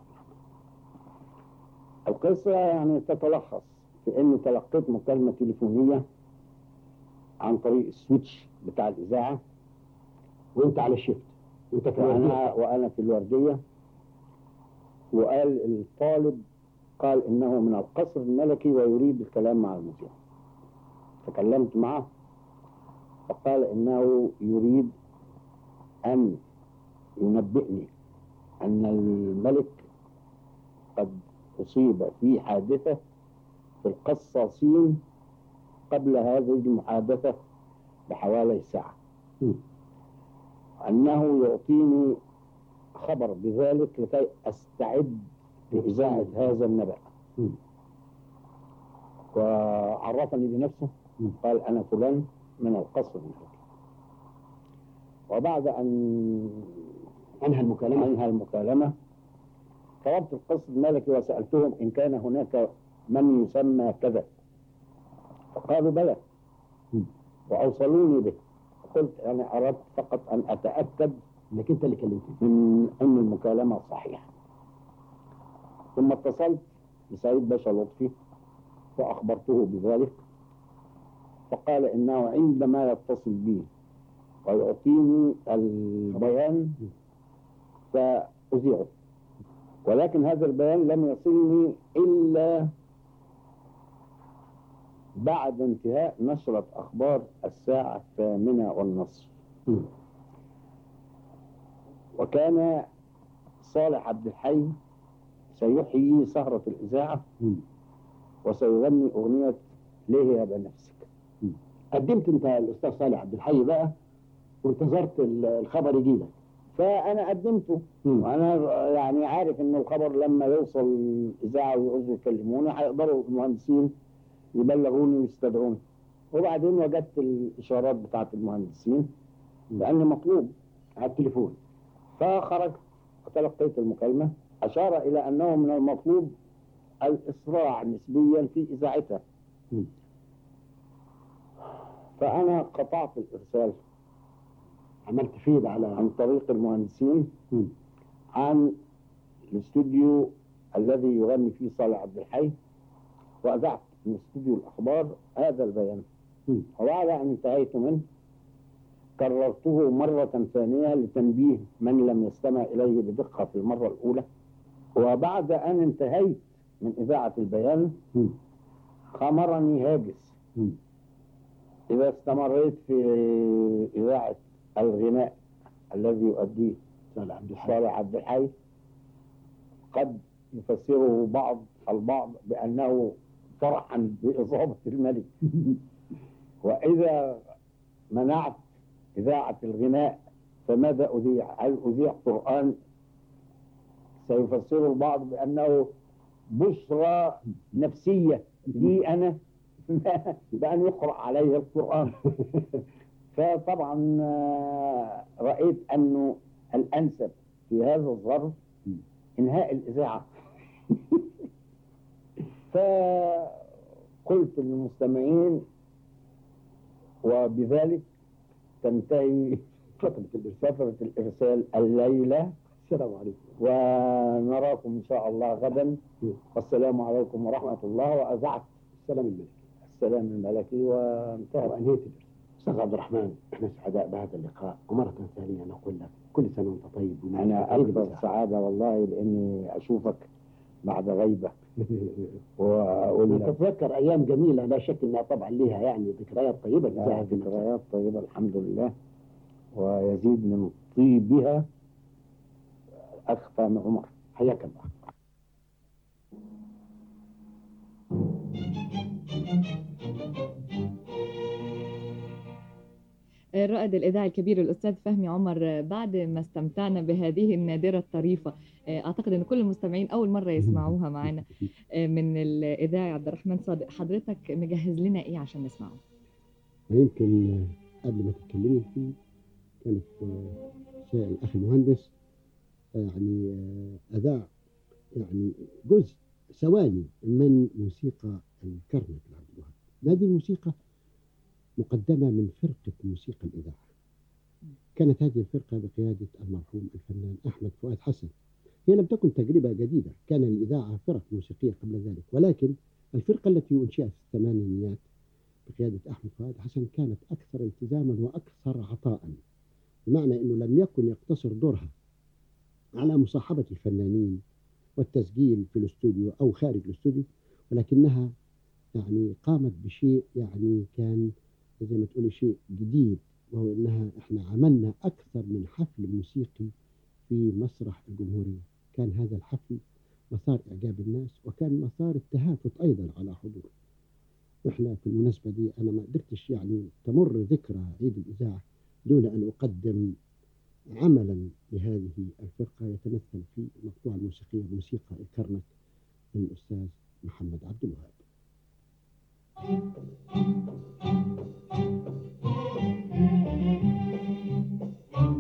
[SPEAKER 19] القصه يعني تتلخص في اني تلقيت مكالمه تليفونيه عن طريق السويتش بتاع الاذاعه
[SPEAKER 1] وانت على الشيفت وانت في
[SPEAKER 19] وانا
[SPEAKER 1] الوردية.
[SPEAKER 19] وانا في الورديه وقال الطالب قال انه من القصر الملكي ويريد الكلام مع المذيع تكلمت معه فقال انه يريد ان ينبئني ان الملك قد اصيب في حادثه في القصاصين قبل هذه المحادثه بحوالي ساعه أنه يعطيني خبر بذلك لكي أستعد لإذاعة هذا النبأ وعرفني بنفسه قال أنا فلان من القصر الملكي وبعد أن أنهى المكالمة أنهى المكالمة طلبت القصد الملكي وسألتهم إن كان هناك من يسمى كذا فقالوا بلى وأوصلوني به قلت أنا أردت فقط أن أتأكد
[SPEAKER 1] انك انت اللي كلمتني
[SPEAKER 19] من أن المكالمة صحيحة ثم اتصلت بسعيد باشا لطفي وأخبرته بذلك فقال إنه عندما يتصل بي ويعطيني البيان سأذيعه ولكن هذا البيان لم يصلني إلا بعد انتهاء نشرة أخبار الساعة الثامنة والنصف وكان صالح عبد الحي سيحيي سهرة الإذاعة وسيغني أغنية ليه يا بنفسك
[SPEAKER 1] قدمت انت الاستاذ صالح عبد الحي بقى وانتظرت ال- الخبر يجي لك
[SPEAKER 19] فأنا قدمته وأنا يعني عارف إن الخبر لما يوصل الإذاعة ويعوزوا يكلموني هيقدروا المهندسين يبلغوني ويستدعوني وبعدين وجدت الإشارات بتاعت المهندسين لأني مطلوب على التليفون فخرجت وتلقيت المكالمة أشار إلى أنه من المطلوب الإسراع نسبيا في إذاعتها فأنا قطعت الإرسال
[SPEAKER 1] عملت فيد على
[SPEAKER 19] عن طريق المهندسين عن الاستوديو الذي يغني فيه صالح عبد الحي وأذعت من استوديو الأخبار هذا البيان وبعد أن انتهيت منه كررته مرة ثانية لتنبيه من لم يستمع إليه بدقة في المرة الأولى وبعد أن انتهيت من إذاعة البيان خمرني هاجس إذا استمريت في إذاعة الغناء الذي يؤديه
[SPEAKER 1] صالح عبد الحي
[SPEAKER 19] صالح عبد الحي قد يفسره بعض البعض بأنه فرحا بإصابة الملك وإذا منعت إذاعة الغناء فماذا أذيع؟ هل أذيع قرآن؟ سيفسره البعض بأنه بشرى نفسية لي أنا بأن يقرأ علي القرآن فطبعا آه، رأيت أنه الأنسب في هذا الظرف إنهاء الإذاعة فقلت للمستمعين وبذلك تنتهي فترة الإرسال, فترة الإرسال الليلة
[SPEAKER 1] السلام عليكم
[SPEAKER 19] ونراكم إن شاء الله غدا والسلام عليكم ورحمة الله وأذعت
[SPEAKER 1] السلام الملكي
[SPEAKER 19] السلام الملكي وانتهى
[SPEAKER 1] وأنهيت الدرس أستاذ عبد الرحمن احنا سعداء بهذا اللقاء ومرة ثانية نقول لك كل سنة وأنت طيب ومن
[SPEAKER 19] أنا
[SPEAKER 1] عيد
[SPEAKER 19] أكثر
[SPEAKER 1] الإذاعة.
[SPEAKER 19] سعادة والله لإني أشوفك بعد غيبة وأقول لك
[SPEAKER 1] تتذكر أيام جميلة لا شك أنها طبعا لها يعني ذكريات طيبة
[SPEAKER 19] آه،
[SPEAKER 1] الإذاعة في مصر.
[SPEAKER 19] ذكريات طيبة الحمد لله ويزيد من طيبها أخ فهمي عمر
[SPEAKER 1] حياك الله
[SPEAKER 9] الرائد الإذاعي الكبير الأستاذ فهمي عمر بعد ما استمتعنا بهذه النادرة الطريفة أعتقد أن كل المستمعين أول مرة يسمعوها معنا من الإذاعي عبد الرحمن صادق حضرتك مجهز لنا إيه عشان نسمعه؟
[SPEAKER 1] ويمكن قبل ما تتكلمي فيه كانت آه، شيء الأخ المهندس آه، يعني آه، أذاع يعني جزء ثواني من موسيقى الكرنك لعبد الوهاب هذه الموسيقى مقدمة من فرقة موسيقى الإذاعة كانت هذه الفرقة بقيادة المرحوم الفنان أحمد فؤاد حسن هي لم تكن تجربة جديدة كان للإذاعة فرق موسيقية قبل ذلك ولكن الفرقة التي أنشئت في الثمانينيات بقيادة أحمد فؤاد حسن كانت أكثر التزاما وأكثر عطاء بمعنى أنه لم يكن يقتصر دورها على مصاحبة الفنانين والتسجيل في الاستوديو أو خارج الاستوديو ولكنها يعني قامت بشيء يعني كان زي ما تقولي شيء جديد وهو انها احنا عملنا اكثر من حفل موسيقي في مسرح الجمهوريه كان هذا الحفل مسار اعجاب الناس وكان مسار التهافت ايضا على حضور واحنا في المناسبه دي انا ما قدرتش يعني تمر ذكرى عيد الاذاعه دون ان اقدم عملا لهذه الفرقه يتمثل في المقطوعه الموسيقيه موسيقى الكرنك للاستاذ محمد عبد الوهاب
[SPEAKER 7] Thank you.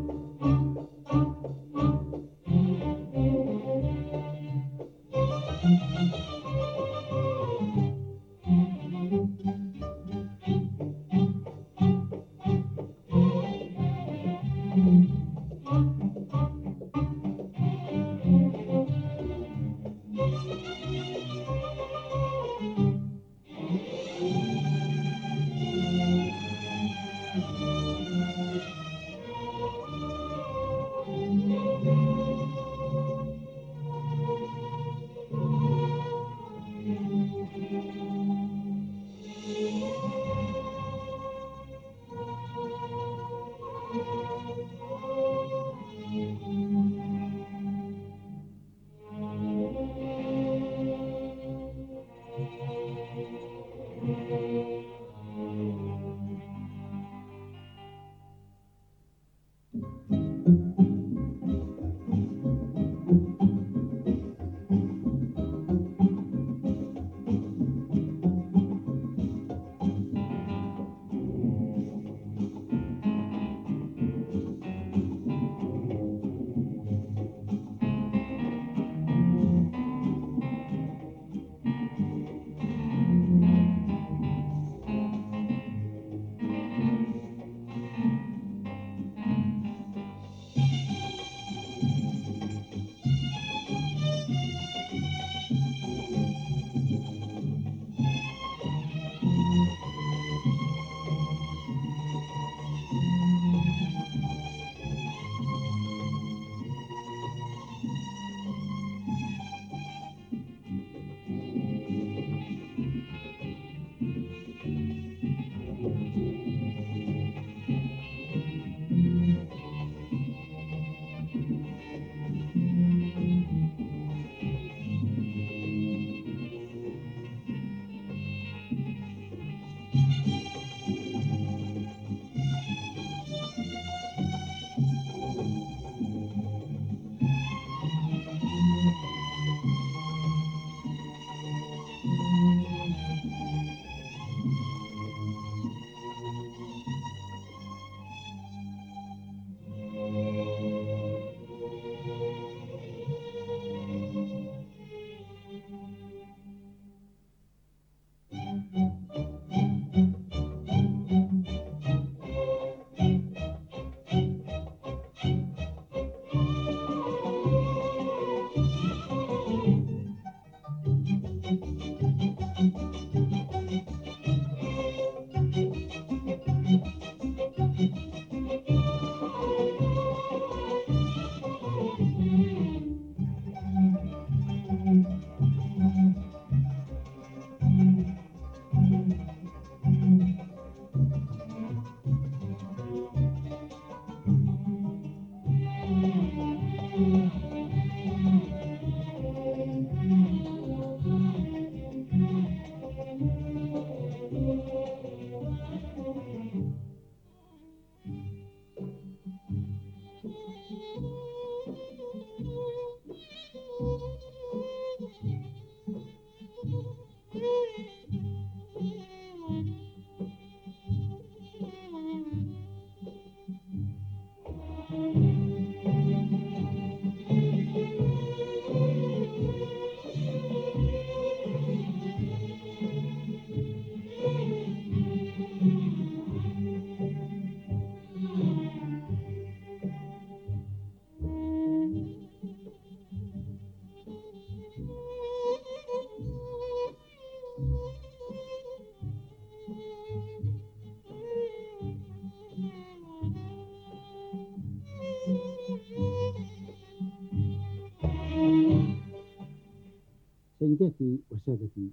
[SPEAKER 1] سيداتي وسادتي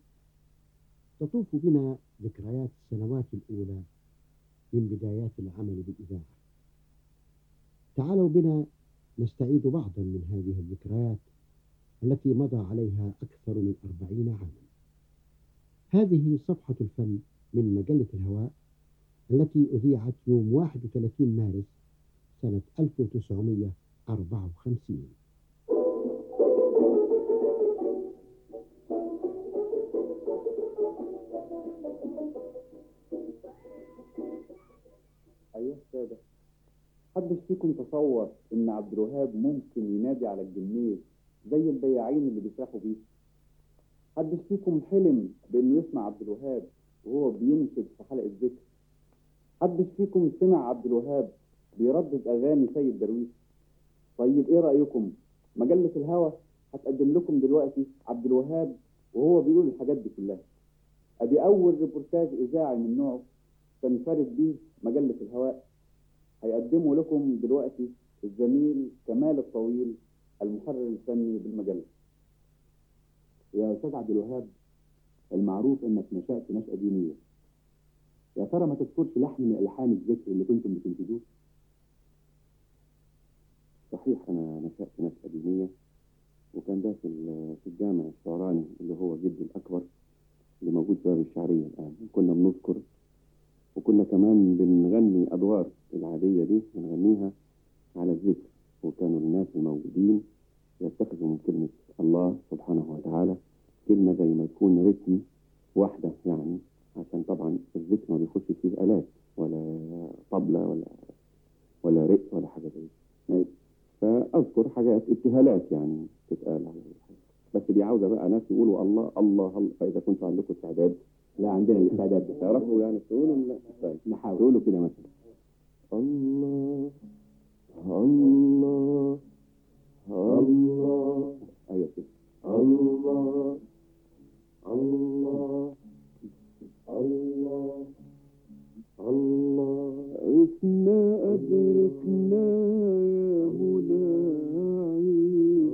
[SPEAKER 1] تطوف بنا ذكريات السنوات الأولى من بدايات العمل بالإذاعة تعالوا بنا نستعيد بعضا من هذه الذكريات التي مضى عليها أكثر من أربعين عاما هذه صفحة الفن من مجلة الهواء التي أذيعت يوم 31 مارس سنة 1954
[SPEAKER 20] أيها السادة محدش فيكم تصور إن عبد الوهاب ممكن ينادي على الجميز زي البياعين اللي بيسرحوا بيه محدش فيكم حلم بإنه يسمع عبد الوهاب وهو بينشد في حلقة ذكر محدش فيكم سمع عبد الوهاب بيردد اغاني سيد درويش طيب ايه رايكم مجله الهوى هتقدم لكم دلوقتي عبد الوهاب وهو بيقول الحاجات دي كلها ادي اول ريبورتاج اذاعي من نوعه تنفرد به مجله الهواء هيقدمه لكم دلوقتي الزميل كمال الطويل المحرر الفني بالمجله
[SPEAKER 21] يا أستاذ عبد الوهاب المعروف إنك نشأت نشأة دينية يا ترى ما تذكرش لحن من ألحان الذكر اللي كنتم بتنتجوه؟
[SPEAKER 3] صحيح أنا نشأت نشأة دينية وكان ده في ال- في الجامع الشعراني اللي هو جدي الأكبر اللي موجود في باب الشعرية الآن كنا بنذكر وكنا كمان بنغني أدوار العادية دي بنغنيها على الذكر وكانوا الناس الموجودين يتخذوا من كلمة الله سبحانه وتعالى كلمة زي ما تكون رتم واحدة يعني عشان طبعا الذكر ما بيخش فيه آلات ولا طبلة ولا ولا رق ولا حاجة زي كده. فأذكر حاجات ابتهالات يعني تتقال على الحاجة. بس دي عاوزة بقى ناس يقولوا الله الله الله فإذا كنتوا عندكم استعداد
[SPEAKER 21] لا عندنا الاستعداد ده
[SPEAKER 3] تعرفوا يعني تقولوا ولا لا؟ طيب
[SPEAKER 21] نحاول
[SPEAKER 3] تقولوا كده مثلا الله الله الله ايوه كده الله الله الله الله عشنا أدركنا يا مناعي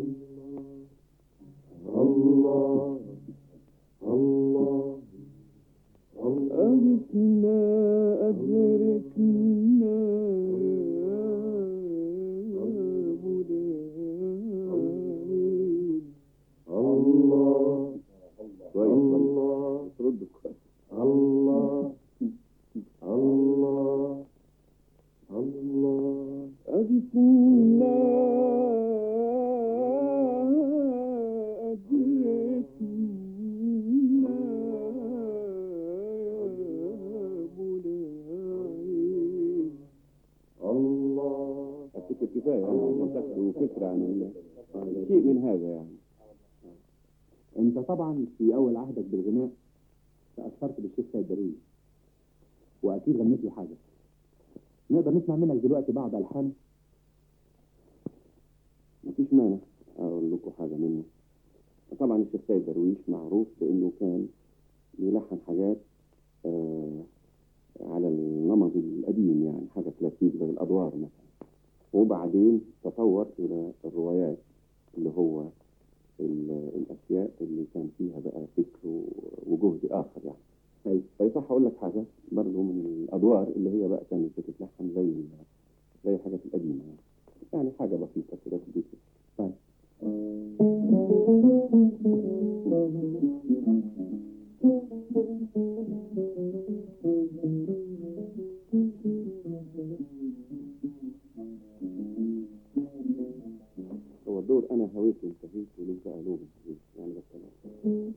[SPEAKER 3] الله الله أغثنا أدركنا يا مناعي الله الله رد كويس الله الله الله أغثنا أدركنا الله أفتكر كفاية يعني تاخدوا فكرة عن ال- شيء من هذا يعني
[SPEAKER 21] أنت طبعا في أول عهدك بالغناء تأثرت بالشيخ سيد درويش وأكيد غنيت له حاجة نقدر نسمع منك دلوقتي بعض ألحان
[SPEAKER 3] مفيش مانع أقول لكم حاجة منه طبعا الشيخ سيد درويش معروف بأنه كان بيلحن حاجات آه على النمط القديم يعني حاجة كلاسيك زي الأدوار مثلا وبعدين تطور إلى الروايات اللي هو ال- الأشياء اللي كان فيها بقى فكر و- وجهد آخر يعني طيب فيصح أقول لك حاجة برضه من الأدوار اللي هي بقى كانت بتتلحن زي ال- زي الحاجات القديمة يعني يعني حاجة بسيطة كده في البيت طيب هو الدور أنا هويت وانتهيت وليس ألوم انتهيت يعني بس أنا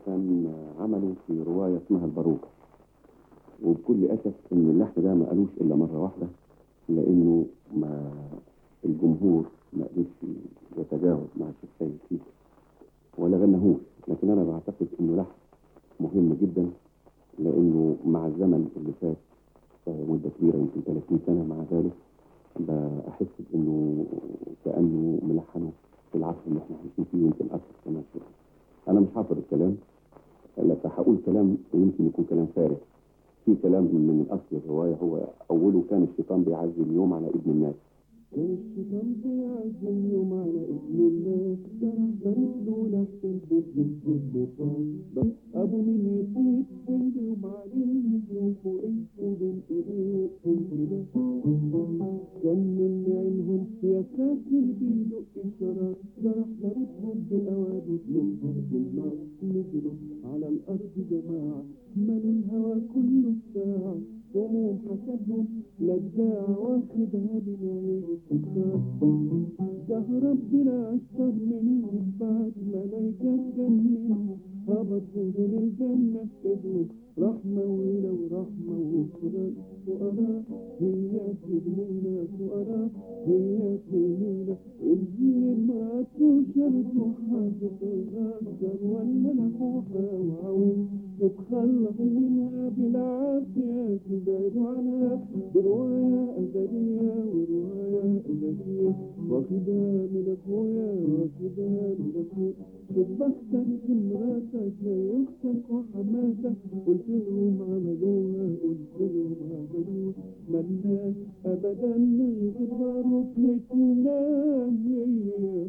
[SPEAKER 3] كان عمله في رواية اسمها الباروكة وبكل أسف إن اللحن ده ما قالوش إلا مرة واحدة لأنه ما الجمهور ما قدرش يتجاوز مع الشيخ سيد فيه ولا غنهوش لكن أنا بعتقد إنه لحن مهم جدا لأنه مع الزمن اللي فات آه، مدة كبيرة يمكن 30 سنة مع ذلك بحس إنه كأنه ملحنه في العصر اللي احنا عايشين فيه يمكن أكثر كمان شوية. أنا مش حافظ الكلام لكن هقول كلام يمكن يكون كلام فارغ في كلام من أصل الرواية هو أوله كان الشيطان بيعزي اليوم على ابن الناس
[SPEAKER 6] الشيطان بيعزم يوم على ابن الناس سرح ضرب له لحسن بوجه الشيطان ابو مين يطيب بينهم عليه يشوفوا انتوا بين ايديكم كده كان من عينهم يا ساتر بيدق الشرار سرح ضربهم بالاوادي يوم النار نزلوا على الارض جماعه ملوا الهوى كله ساعه هموم حسدهم لجاع واخدها بنعيم السكر ده ربنا أشطر منهم بعد ملايكة جننهم هبطوا من الجنة بإيدهم رحمة وإلى ورحمة وفرج فقراء هي تبنينا فقراء هي تبنينا اللي ماتوا شربوا حاجة الغدر ولا لحوحة وعوين تتخلص منها بالعافية تبعدوا عنها برواية أزلية ورواية أزلية واخدها من أخويا واخدها من أخويا شوف بختك في مراتك زي أختك وحماتك قلت لهم عملوها قلت لهم عملوها ملناش أبدا يقدروا تنام هي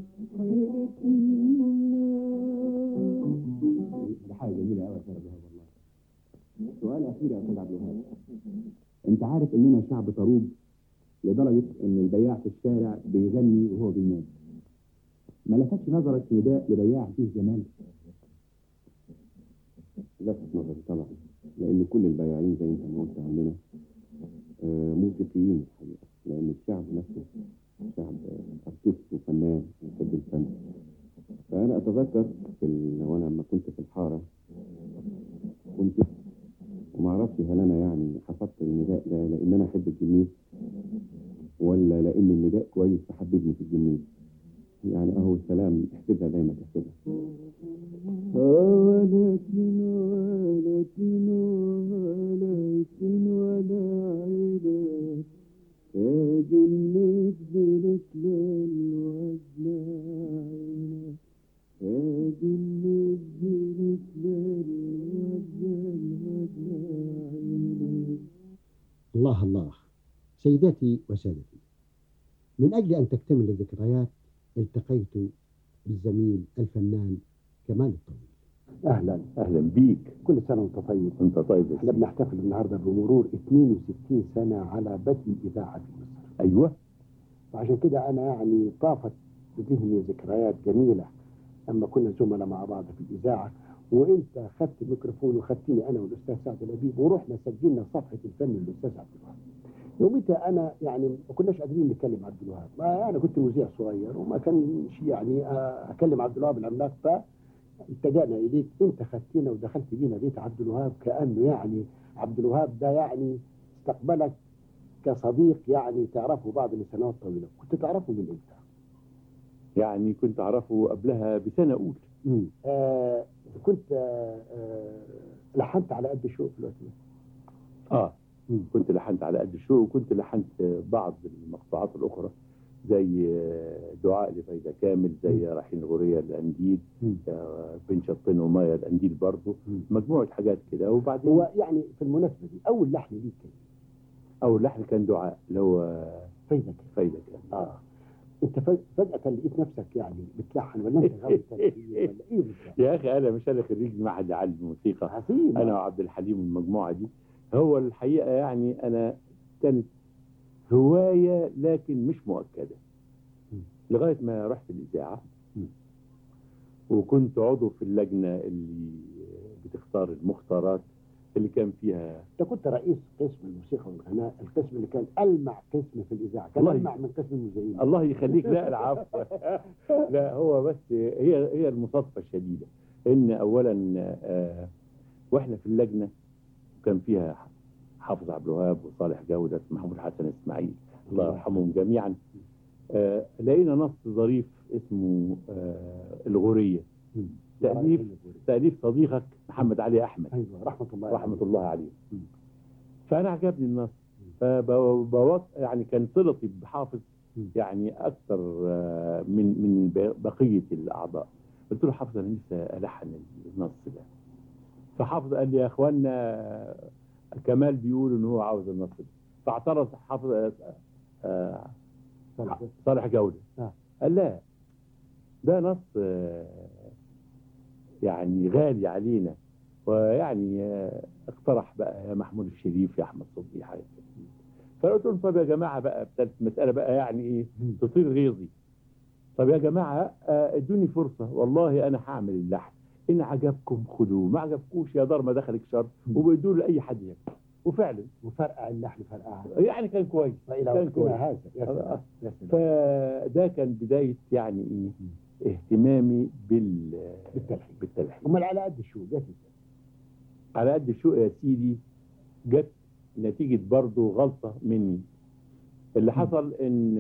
[SPEAKER 6] حيرتنا
[SPEAKER 21] دي حاجه جميله قوي يا استاذ عبد الوهاب والله سؤال اخير يا استاذ عبد الوهاب انت عارف اننا شعب طروب لدرجه ان البياع في الشارع بيغني وهو بينام ما لفتش نظرك نداء لبياع فيه جمال
[SPEAKER 3] لفت نظري طبعا لأن كل البياعين زي أنت ما قلت عندنا آه، موسيقيين الحقيقة لأن الشعب نفسه شعب آه، أرتيست وفنان يحب الفن فأنا أتذكر في ال... وأنا لما كنت في الحارة كنت وما أعرفش هل أنا يعني حفظت النداء ده لأن أنا أحب الجميل ولا لأن النداء كويس فحببني في الجميل يعني أهو السلام احسبها زي ما تحسبها
[SPEAKER 6] ولكن ولكن ولكن ولا عيبك يا جنة بركلان وزن عينك يا جنة بركلان وزن وزن عينك
[SPEAKER 1] الله الله سيداتي وسادتي من أجل أن تكتمل الذكريات التقيت بالزميل الفنان كمال الطويل
[SPEAKER 2] اهلا اهلا بيك
[SPEAKER 1] كل سنة وانت طيب
[SPEAKER 2] انت طيب يا
[SPEAKER 1] احنا بنحتفل النهارده بمرور 62 سنة على بدء الإذاعة في مصر
[SPEAKER 2] ايوه
[SPEAKER 1] وعشان كده أنا يعني طافت بذهني ذكريات جميلة أما كنا زملاء مع بعض في الإذاعة وأنت خدت الميكروفون وخدتني أنا والأستاذ سعد الأبيب ورحنا سجلنا صفحة الفن للأستاذ عبد الوهاب يوميتها أنا يعني ما كناش قادرين نتكلم عبد الوهاب ما أنا كنت مذيع صغير وما كانش يعني آه، أكلم عبد الوهاب العملاق ف اتجهنا اليك انت خدتنا ودخلت بينا بيت عبد الوهاب كانه يعني عبد الوهاب ده يعني استقبلك كصديق يعني تعرفه بعد من سنوات طويله كنت تعرفه من امتى؟
[SPEAKER 2] يعني كنت اعرفه قبلها بسنه اولى
[SPEAKER 1] امم آه كنت آه آه لحنت على قد الشوق في الوقت ده
[SPEAKER 2] اه كنت لحنت على قد الشوق وكنت لحنت بعض المقطوعات الاخرى زي دعاء لفايدة كامل زي رايحين غورية الأنديل آه، بن شطين ومايا الأنديل برضه مجموعة حاجات كده وبعدين
[SPEAKER 1] هو يعني في المناسبه دي اول لحن ليك كان
[SPEAKER 2] أول لحن كان دعاء اللي هو
[SPEAKER 1] فايدة
[SPEAKER 2] فايدة كامل
[SPEAKER 1] اه انت فج- فجاه لقيت نفسك يعني بتلحن ولا انت غاوي تمثيل ولا ايه بالظبط؟
[SPEAKER 2] يا أخي أنا مش أنا خريج معهد عالي الموسيقى
[SPEAKER 1] عظيم
[SPEAKER 2] أنا وعبد الحليم والمجموعة دي هو الحقيقة يعني أنا كانت هواية لكن مش مؤكدة لغاية ما رحت الإذاعة وكنت عضو في اللجنة اللي بتختار المختارات اللي كان فيها
[SPEAKER 1] انت كنت رئيس قسم الموسيقى والغناء القسم اللي كان المع قسم في الاذاعه كان
[SPEAKER 2] الله ي-
[SPEAKER 1] المع من قسم المذيعين
[SPEAKER 2] الله يخليك لا العفو لا هو بس هي هي المصادفه الشديده ان اولا آه، واحنا في اللجنه كان فيها حافظ عبد الوهاب وصالح جوده محمود حسن اسماعيل الله يرحمهم جميعا آه، لقينا نص ظريف اسمه آه، الغوريه تاليف تاليف صديقك محمد علي احمد
[SPEAKER 1] ايوه رحمه الله
[SPEAKER 2] رحمه الله عليه فانا عجبني النص فبوط يعني كان صلتي بحافظ يعني اكثر آه، من من ب- بقيه الاعضاء قلت له حافظ انا لسه الحن النص ده فحافظ قال لي يا اخوانا آه، كمال بيقول ان هو عاوز النص ده فاعترض حافظ آه، آه، صالح جوده قال لا ده نص آه، يعني غالي علينا ويعني آه، اقترح بقى يا محمود الشريف يا احمد صبحي حاجه كده. فقلت لهم طب يا جماعه بقى ابتدت المساله بقى يعني ايه تطير غيظي طب يا جماعه آه، ادوني فرصه والله انا هعمل اللحن ان عجبكم خدوه ما عجبكوش يا دار ما دخلك شر وبيدوا لاي حد ياكل وفعلا
[SPEAKER 1] وفرقع اللحن فرقعها
[SPEAKER 2] يعني كان كويس
[SPEAKER 1] والى
[SPEAKER 2] كان
[SPEAKER 1] وقتنا هذا يا
[SPEAKER 2] آه،
[SPEAKER 1] سلام يا سلام
[SPEAKER 2] فده كان بدايه يعني ايه اهتمامي بال
[SPEAKER 1] بالتلحين
[SPEAKER 2] بالتلحين
[SPEAKER 1] امال على قد شو جت ازاي؟
[SPEAKER 2] على قد الشوق يا سيدي جت نتيجة برضو غلطة مني اللي حصل ان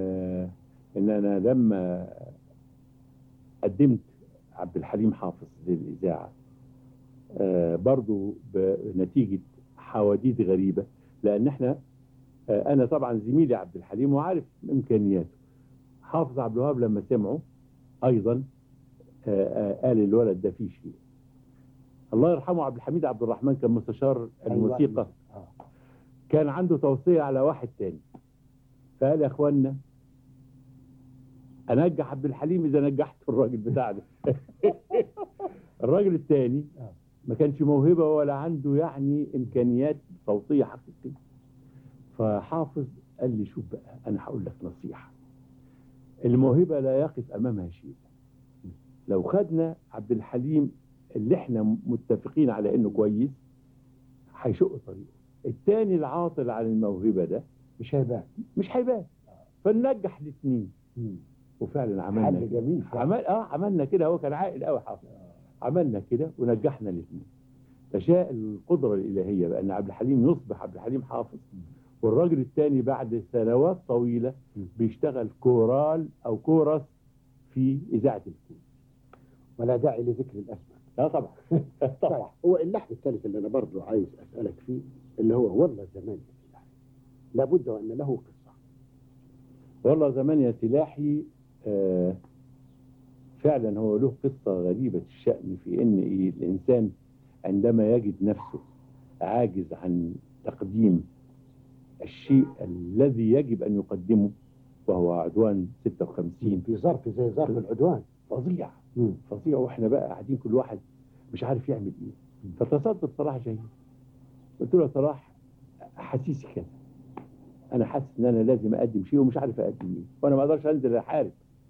[SPEAKER 2] ان انا لما قدمت عبد الحليم حافظ للإذاعة آه، برضو بنتيجة حواديت غريبة لأن احنا آه، أنا طبعا زميلي عبد الحليم وعارف إمكانياته حافظ عبد الوهاب لما سمعه أيضا آه، آه، قال الولد ده فيه شيء الله يرحمه عبد الحميد عبد الرحمن كان مستشار الموسيقى كان عنده توصية على واحد تاني فقال يا اخوانا انجح عبد الحليم اذا نجحت الراجل بتاعنا الراجل التاني ما كانش موهبة ولا عنده يعني امكانيات صوتية حقيقية فحافظ قال لي شوف بقى انا هقول لك نصيحة الموهبة لا يقف امامها شيء لو خدنا عبد الحليم اللي احنا متفقين على انه كويس هيشق طريقه التاني العاطل عن الموهبة ده
[SPEAKER 1] مش هيبان
[SPEAKER 2] مش هيبان فننجح الاثنين وفعلا عملنا
[SPEAKER 1] حل
[SPEAKER 2] كده.
[SPEAKER 1] جميل
[SPEAKER 2] عمل اه عملنا كده هو كان عاقل قوي حافظ عملنا كده ونجحنا الاثنين فشاء القدرة الإلهية بأن عبد الحليم يصبح عبد الحليم حافظ والراجل الثاني بعد سنوات طويلة بيشتغل كورال أو كورس في إذاعة الكون
[SPEAKER 1] ولا داعي لذكر الاسماء
[SPEAKER 2] لا طبعا
[SPEAKER 1] طبعا هو اللحن الثالث اللي انا برضه عايز اسالك فيه اللي هو والله زمان يا سلاحي لابد وان له قصه
[SPEAKER 2] والله زمان يا سلاحي آه فعلا هو له قصة غريبة الشأن في إن إيه الإنسان عندما يجد نفسه عاجز عن تقديم الشيء الذي يجب أن يقدمه وهو عدوان 56
[SPEAKER 1] في ظرف زي ظرف العدوان
[SPEAKER 2] فظيع فظيع واحنا بقى قاعدين كل واحد مش عارف يعمل ايه فاتصلت بصلاح جاي قلت له يا صلاح احاسيسي كذا انا حاسس ان انا لازم اقدم شيء ومش عارف اقدم ايه وانا ما اقدرش انزل احارب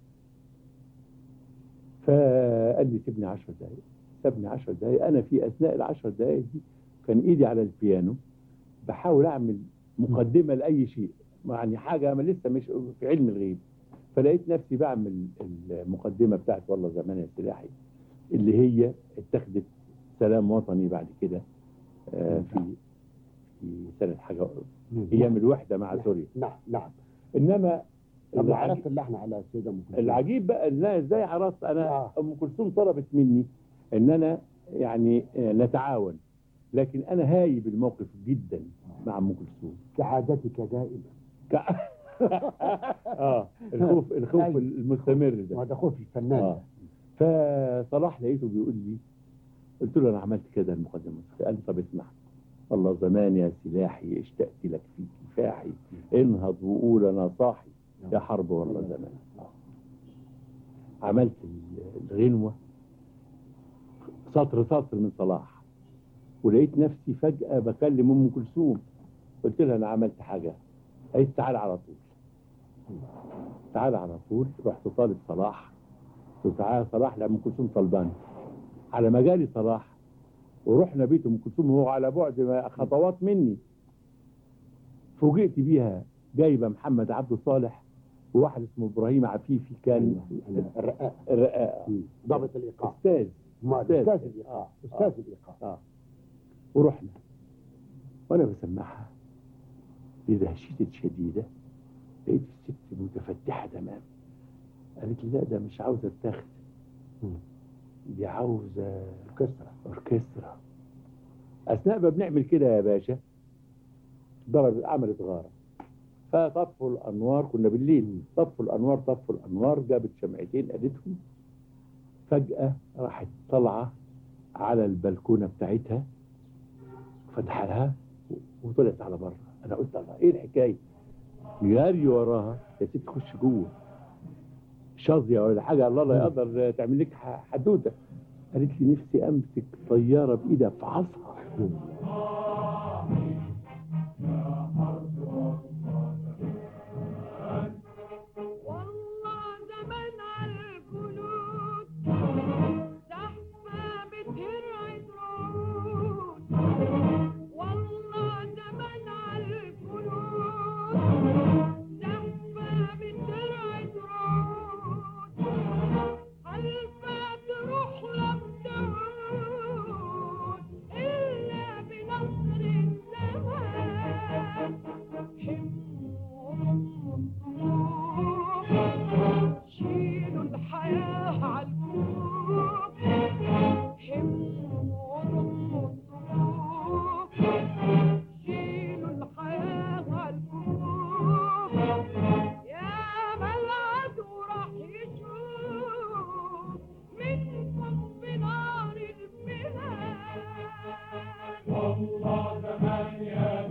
[SPEAKER 2] فقال لي سيبني 10 دقايق سابني 10 دقايق انا في اثناء العشر دقايق دي كان ايدي على البيانو بحاول اعمل مقدمه لاي شيء يعني حاجه ما لسه مش في علم الغيب فلقيت نفسي بعمل المقدمه بتاعت والله زمان يا سلاحي اللي هي اتخذت سلام وطني بعد كده آه، في في سنه حاجه ايام الوحده مع سوريا
[SPEAKER 1] نعم نعم
[SPEAKER 2] انما
[SPEAKER 1] طب
[SPEAKER 2] العجيب-
[SPEAKER 1] عرفت اللحن على السيده ام كلثوم
[SPEAKER 2] العجيب بقى ان أنا ازاي عرفت انا ام كلثوم طلبت مني ان انا يعني آه، نتعاون لكن انا هايب الموقف جدا مع ام كلثوم
[SPEAKER 1] كعادتك دائما
[SPEAKER 2] اه الخوف الخوف
[SPEAKER 1] أيوة.
[SPEAKER 2] المستمر ده
[SPEAKER 1] وهذا خوف الفنان
[SPEAKER 2] آه. فصلاح لقيته بيقول لي قلت له انا عملت كده المقدمه قال لي طب اسمع والله زمان يا سلاحي اشتقت لك في كفاحي انهض وقول انا صاحي يا حرب والله زمان عملت ال- الغنوه سطر سطر من صلاح ولقيت نفسي فجاه بكلم ام كلثوم قلت لها انا عملت حاجه قالت تعالى على طول تعالى على طول رحت طالب صلاح قلت له تعالى صلاح لأم كلثوم طلباني على ما جالي صلاح ورحنا بيت ام كلثوم وهو على بعد ما- خطوات مني فوجئت بيها جايبه محمد عبد صالح وواحد اسمه ابراهيم عفيفي كان
[SPEAKER 19] الرقاق
[SPEAKER 2] الرقاق
[SPEAKER 19] ضابط الايقاع
[SPEAKER 2] استاذ
[SPEAKER 19] ما
[SPEAKER 2] أستاذ.
[SPEAKER 19] استاذ الايقاع استاذ الايقاع
[SPEAKER 2] اه ورحنا وانا بسمعها بدهشة شديدة لقيت الست متفتحة تمام قالت لي لا ده مش عاوزة تاخد دي عاوزة
[SPEAKER 19] اوركسترا
[SPEAKER 2] اوركسترا اثناء ما بنعمل كده يا باشا ضرب عملت غارة فطفوا الانوار كنا بالليل طفوا الانوار طفوا الانوار جابت شمعتين قادتهم فجأة راحت طالعة على البلكونة بتاعتها فتح لها وطلعت على بره انا قلت الله ايه الحكايه جاري وراها يا ست تخش جوه شاذيه ولا حاجه الله لا يقدر تعمل لك ح- حدوته قالت لي نفسي امسك طياره بايدها افعصها
[SPEAKER 4] والله زمان على الجنود زحمة بترعد رعود والله زمان على الجنود زحمة بترعد رعود خلفها تروح لم تعود إلا بنصر الزمان شيلوا الحياة عالكوب حموا وضموا الصفوف شيلوا الحياة عالكوب يا ملعد وراح يشوف منكم بنار المهاد والله زمان يا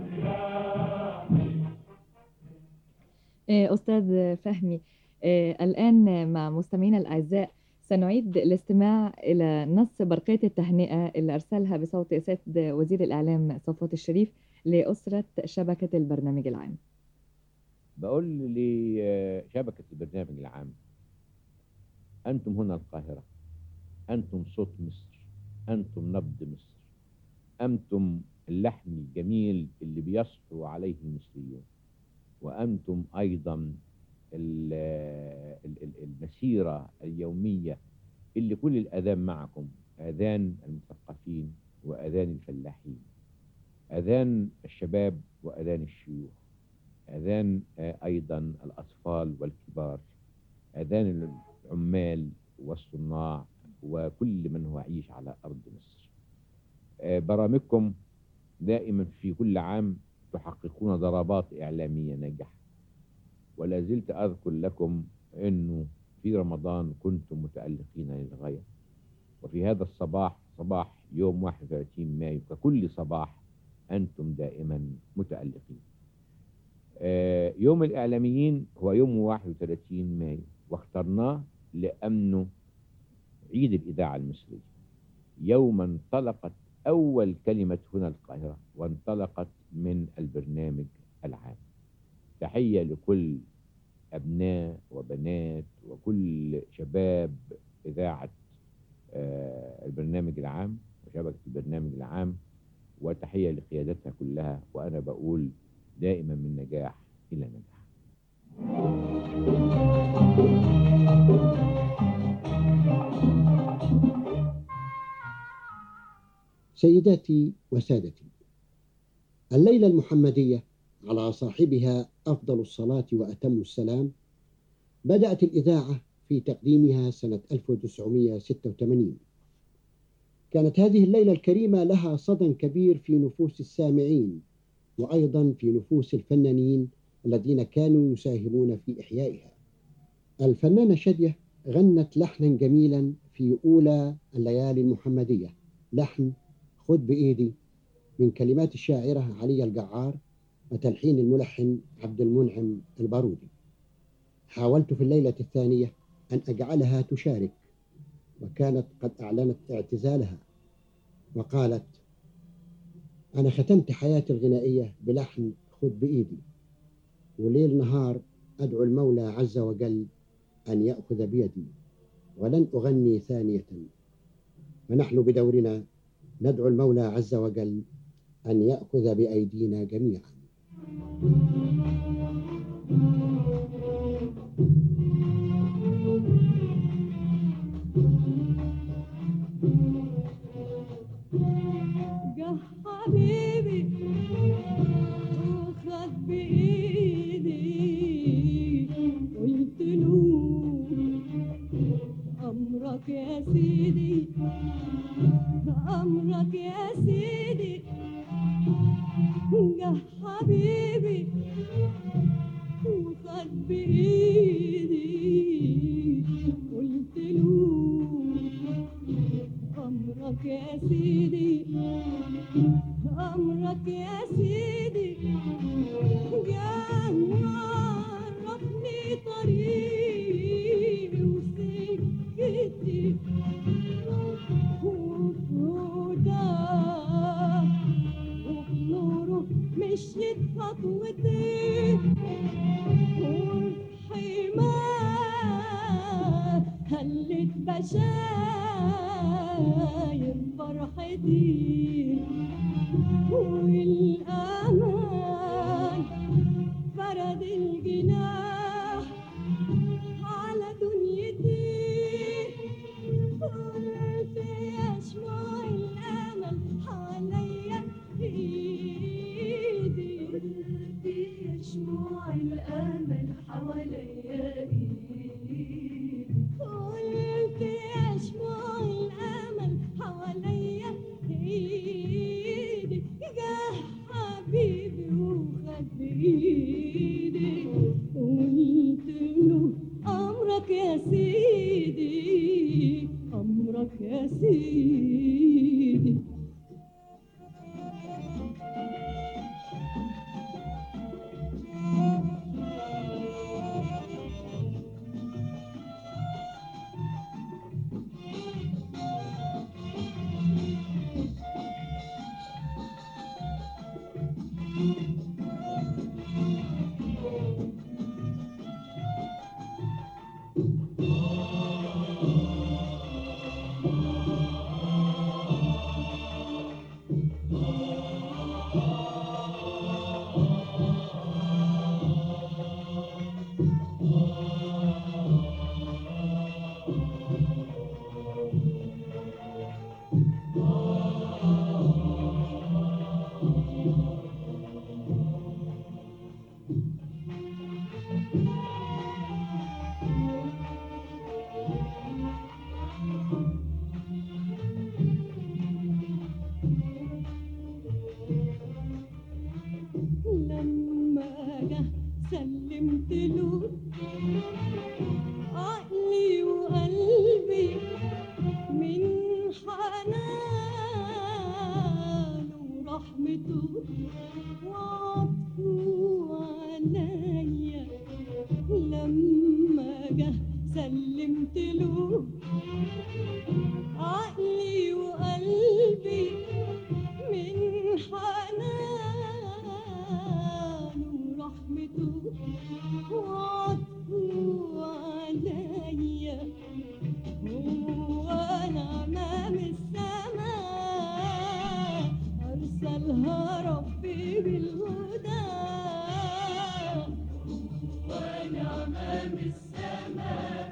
[SPEAKER 9] آه، أستاذ فهمي آه، الآن مع مستمعينا الأعزاء سنعيد الاستماع إلى نص برقية التهنئة اللي أرسلها بصوت سيد وزير الإعلام صفوت الشريف لأسرة شبكة البرنامج العام
[SPEAKER 8] بقول لشبكة البرنامج العام أنتم هنا القاهرة أنتم صوت مصر أنتم نبض مصر أنتم اللحن الجميل اللي بيصحو عليه المصريون وأنتم أيضا ال- ال- ال- المسيرة اليومية اللي كل الأذان معكم أذان المثقفين وأذان الفلاحين أذان الشباب وأذان الشيوخ أذان آه، أيضا الأطفال والكبار أذان العمال والصناع وكل من هو يعيش على أرض مصر آه، برامجكم دائما في كل عام تحققون ضربات إعلامية ناجحة ولا زلت أذكر لكم أنه في رمضان كنتم متألقين للغاية وفي هذا الصباح صباح يوم 31 مايو ككل صباح أنتم دائما متألقين آه، يوم الإعلاميين هو يوم 31 مايو واخترناه لأنه عيد الإذاعة المصرية يوم انطلقت أول كلمة هنا القاهرة وانطلقت من البرنامج العام تحية لكل أبناء وبنات وكل شباب إذاعة آه، البرنامج العام وشبكة البرنامج العام وتحية لقيادتها كلها وأنا بقول دائما من نجاح إلى نجاح
[SPEAKER 1] سيداتي وسادتي الليلة المحمدية على صاحبها أفضل الصلاة وأتم السلام بدأت الإذاعة في تقديمها سنة 1986 كانت هذه الليلة الكريمة لها صدى كبير في نفوس السامعين وأيضا في نفوس الفنانين الذين كانوا يساهمون في إحيائها الفنانة شادية غنت لحنا جميلا في أولى الليالي المحمدية لحن خد بإيدي من كلمات الشاعرة علي الجعار وتلحين الملحن عبد المنعم البارودي حاولت في الليلة الثانية أن أجعلها تشارك وكانت قد أعلنت اعتزالها وقالت أنا ختمت حياتي الغنائية بلحن خد بإيدي وليل نهار أدعو المولى عز وجل أن يأخذ بيدي ولن أغني ثانية ونحن بدورنا ندعو المولى عز وجل أن يأخذ بأيدينا جميعا
[SPEAKER 4] جه حبيبي وخد بإيدي قلت له أمرك يا سيدي أمرك يا سيدي جه حبيبي وخد بإيدي قلت له أمرك يا سيدي أمرك يا سيدي جه عرفني طريقي وسكتي وفودا وبنوره مشيت خطوتي وفي حماه هلت بشاير فرحتي والأمان فرد الجناح على دنيتي قلت يشمع الأمل حواليا إيدي قلت يشمع الأمل حواليا إيدي قلت يشمع الأمل حواليا إيدي جه حبيبي وخد بإيدي قلت له أمرك يا سيدي أمرك يا سيدي لما جه سلمت له عقلي وقلبي من حنانه ورحمته وعطفه عليا لما جه سلمت له عقلي وقلبي من حنانه ورحمته وعطفه عليا وانا امام السماء ارسلها ربي بالهدى وانا امام السماء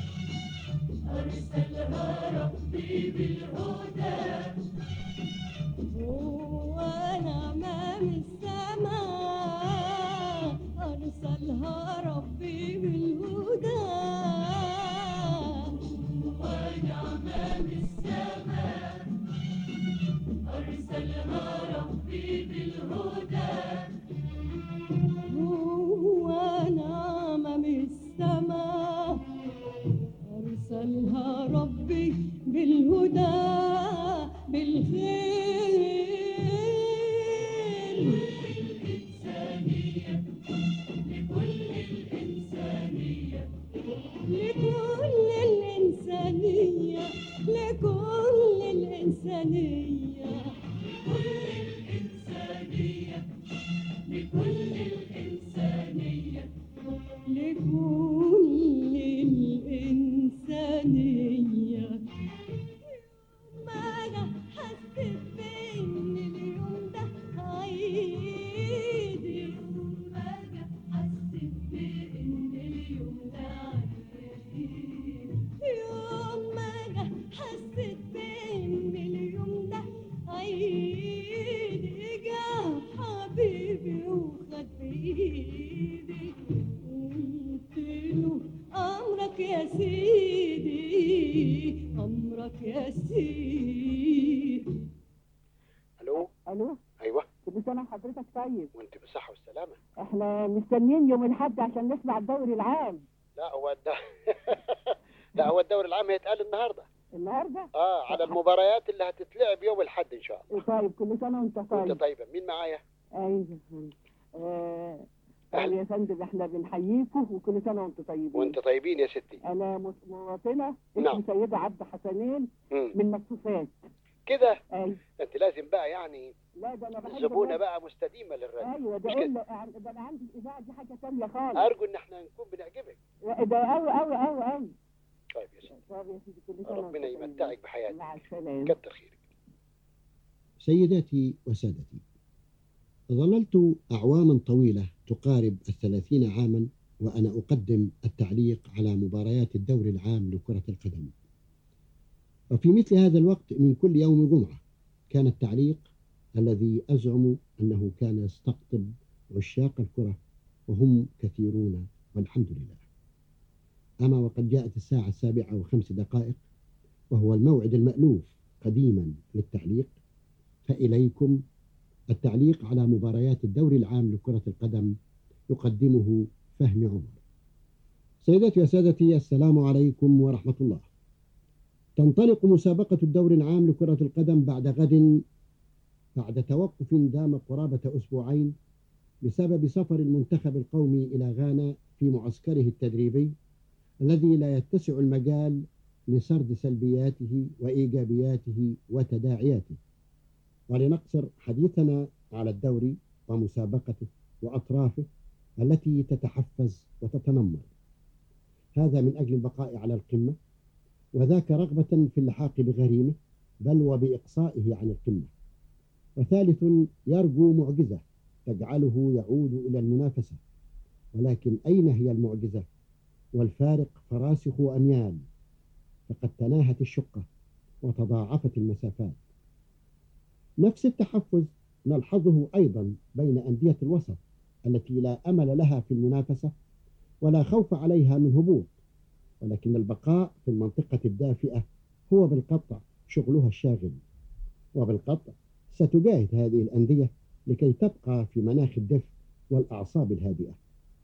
[SPEAKER 4] ارسلها ربي بالهدى وانا امام السماء ارسلها ربي بالهدى وانا امام السماء ارسلها ربي بالهدى وانا امام السماء ارسلها ربي بالهدى بالخير لكل الإنسانية لكل الإنسانية لكل الإنسانية لكل الإنسانية لكل الإنسانية ما أنا حسيت
[SPEAKER 5] طيب
[SPEAKER 1] وانت بالصحة والسلامة
[SPEAKER 5] احنا مستنيين يوم الاحد عشان نسمع الدوري العام
[SPEAKER 1] لا هو الد... لا هو الدوري العام هيتقال النهارده
[SPEAKER 5] النهارده
[SPEAKER 1] اه على المباريات اللي هتتلعب يوم الاحد ان شاء الله
[SPEAKER 5] طيب كل سنه وانت طيب
[SPEAKER 1] وانت طيبة مين معايا
[SPEAKER 5] ايوه آه طيب يا فندم احنا بنحييكم وكل سنه وانتم طيبين
[SPEAKER 1] وانت طيبين يا ستي
[SPEAKER 5] انا مس- مواطنه
[SPEAKER 1] نعم.
[SPEAKER 5] اسمي سيده عبد حسنين
[SPEAKER 1] مم.
[SPEAKER 5] من مكسوفات
[SPEAKER 1] كده
[SPEAKER 5] ايوه
[SPEAKER 1] انت لازم بقى يعني
[SPEAKER 5] لا ده انا بحب
[SPEAKER 1] زبونة
[SPEAKER 5] الناس.
[SPEAKER 1] بقى مستديمة للراديو
[SPEAKER 5] ايوه ده
[SPEAKER 1] مش كده؟
[SPEAKER 5] إلا ده انا عندي الاذاعه دي حاجه ثانيه خالص
[SPEAKER 1] ارجو ان احنا نكون بنعجبك
[SPEAKER 5] ده قوي قوي قوي قوي
[SPEAKER 1] طيب يا ستي
[SPEAKER 5] طب يا سيدي كل سنه
[SPEAKER 1] ربنا
[SPEAKER 5] وأنت طيب.
[SPEAKER 1] يمتعك بحياتك
[SPEAKER 5] مع السلامه
[SPEAKER 1] كتر خيرك
[SPEAKER 22] سيداتي وسادتي ظللت أعواما طويلة تقارب الثلاثين عاما وأنا أقدم التعليق على مباريات الدوري العام لكرة القدم وفي مثل هذا الوقت من كل يوم جمعة كان التعليق الذي أزعم أنه كان يستقطب عشاق الكرة وهم كثيرون والحمد لله أما وقد جاءت الساعة السابعة وخمس دقائق وهو الموعد المألوف قديما للتعليق فإليكم التعليق على مباريات الدوري العام لكرة القدم يقدمه فهمي عمر سيداتي وسادتي السلام عليكم ورحمة الله تنطلق مسابقة الدوري العام لكرة القدم بعد غد بعد توقف دام قرابة أسبوعين بسبب سفر المنتخب القومي إلى غانا في معسكره التدريبي الذي لا يتسع المجال لسرد سلبياته وإيجابياته وتداعياته ولنقصر حديثنا على الدوري ومسابقته وأطرافه التي تتحفز وتتنمر هذا من أجل البقاء على القمة وذاك رغبة في اللحاق بغريمه بل وبإقصائه عن القمة وثالث يرجو معجزة تجعله يعود إلى المنافسة ولكن أين هي المعجزة والفارق فراسخ أميال فقد تناهت الشقة وتضاعفت المسافات نفس التحفز نلحظه أيضا بين أندية الوسط التي لا أمل لها في المنافسة ولا خوف عليها من هبوط ولكن البقاء في المنطقة الدافئة هو بالقطع شغلها الشاغل وبالقطع ستجاهد هذه الأندية لكي تبقى في مناخ الدفء والأعصاب الهادئة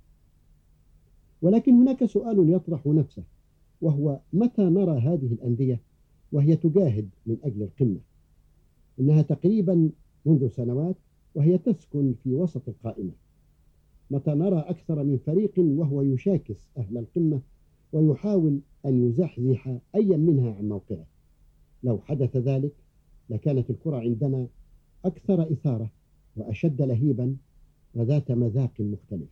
[SPEAKER 22] ولكن هناك سؤال يطرح نفسه وهو متى نرى هذه الأندية وهي تجاهد من أجل القمة إنها تقريبا منذ سنوات وهي تسكن في وسط القائمة متى نرى أكثر من فريق وهو يشاكس أهل القمة ويحاول أن يزحزح أيا منها عن موقعه لو حدث ذلك لكانت الكرة عندنا أكثر إثارة وأشد لهيبا وذات مذاق مختلف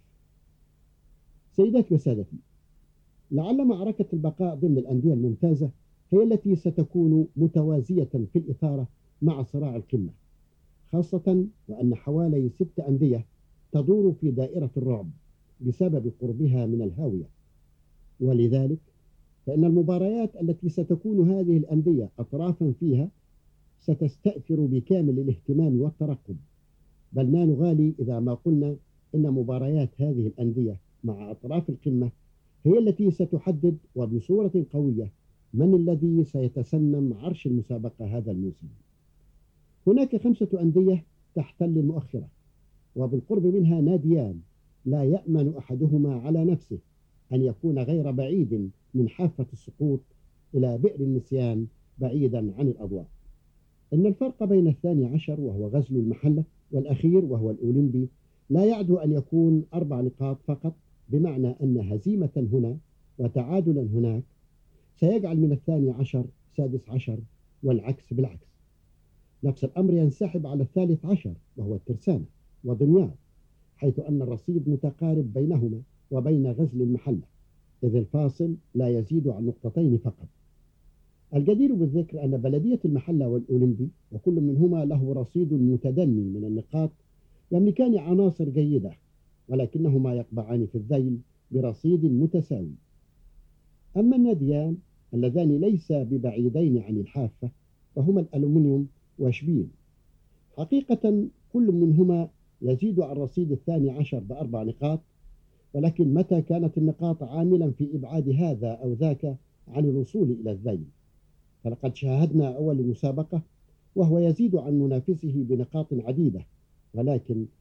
[SPEAKER 22] سيداتي وسادتي لعل معركة البقاء ضمن الأندية الممتازة هي التي ستكون متوازية في الإثارة مع صراع القمة خاصة وأن حوالي ست أندية تدور في دائرة الرعب بسبب قربها من الهاوية ولذلك فإن المباريات التي ستكون هذه الأندية أطرافا فيها ستستأثر بكامل الاهتمام والترقب بل لا نغالي إذا ما قلنا إن مباريات هذه الأندية مع أطراف القمة هي التي ستحدد وبصورة قوية من الذي سيتسنم عرش المسابقة هذا الموسم هناك خمسة أندية تحتل المؤخرة وبالقرب منها ناديان لا يأمن أحدهما على نفسه أن يكون غير بعيد من حافة السقوط إلى بئر النسيان بعيدا عن الأضواء إن الفرق بين الثاني عشر وهو غزل المحلة والأخير وهو الأولمبي لا يعدو أن يكون أربع نقاط فقط بمعنى أن هزيمة هنا وتعادلا هناك سيجعل من الثاني عشر سادس عشر والعكس بالعكس نفس الأمر ينسحب على الثالث عشر وهو الترسانة ودمياط حيث أن الرصيد متقارب بينهما وبين غزل المحلة إذ الفاصل لا يزيد عن نقطتين فقط الجدير بالذكر أن بلدية المحلة والأولمبي وكل منهما له رصيد متدني من النقاط يملكان عناصر جيدة ولكنهما يقبعان في الذيل برصيد متساوي أما الناديان اللذان ليس ببعيدين عن الحافة فهما الألومنيوم وشبين حقيقة كل منهما يزيد عن رصيد الثاني عشر بأربع نقاط ولكن متى كانت النقاط عاملا في إبعاد هذا أو ذاك عن الوصول إلى الذيل فلقد شاهدنا أول مسابقة وهو يزيد عن منافسه بنقاط عديدة ولكن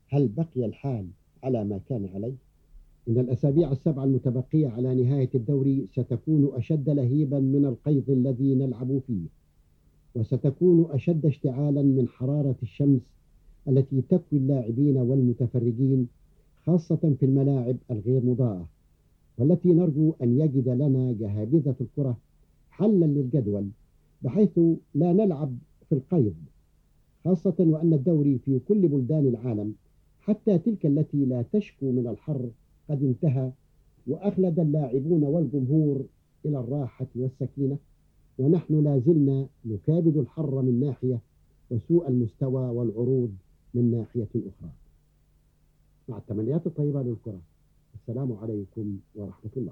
[SPEAKER 22] هل بقي الحال على ما كان عليه؟ إن الأسابيع السبعة المتبقية على نهاية الدوري ستكون أشد لهيبا من القيظ الذي نلعب فيه وستكون أشد اشتعالا من حرارة الشمس التي تكوي اللاعبين والمتفرجين خاصة في الملاعب الغير مضاءة والتي نرجو أن يجد لنا جهابذة الكرة حلا للجدول بحيث لا نلعب في القيض خاصة وأن الدوري في كل بلدان العالم حتى تلك التي لا تشكو من الحر قد انتهى وأخلد اللاعبون والجمهور إلى الراحة والسكينة ونحن لا زلنا نكابد الحر من ناحية وسوء المستوى والعروض من ناحية أخرى مع التمنيات الطيبة للكرة السلام عليكم ورحمة الله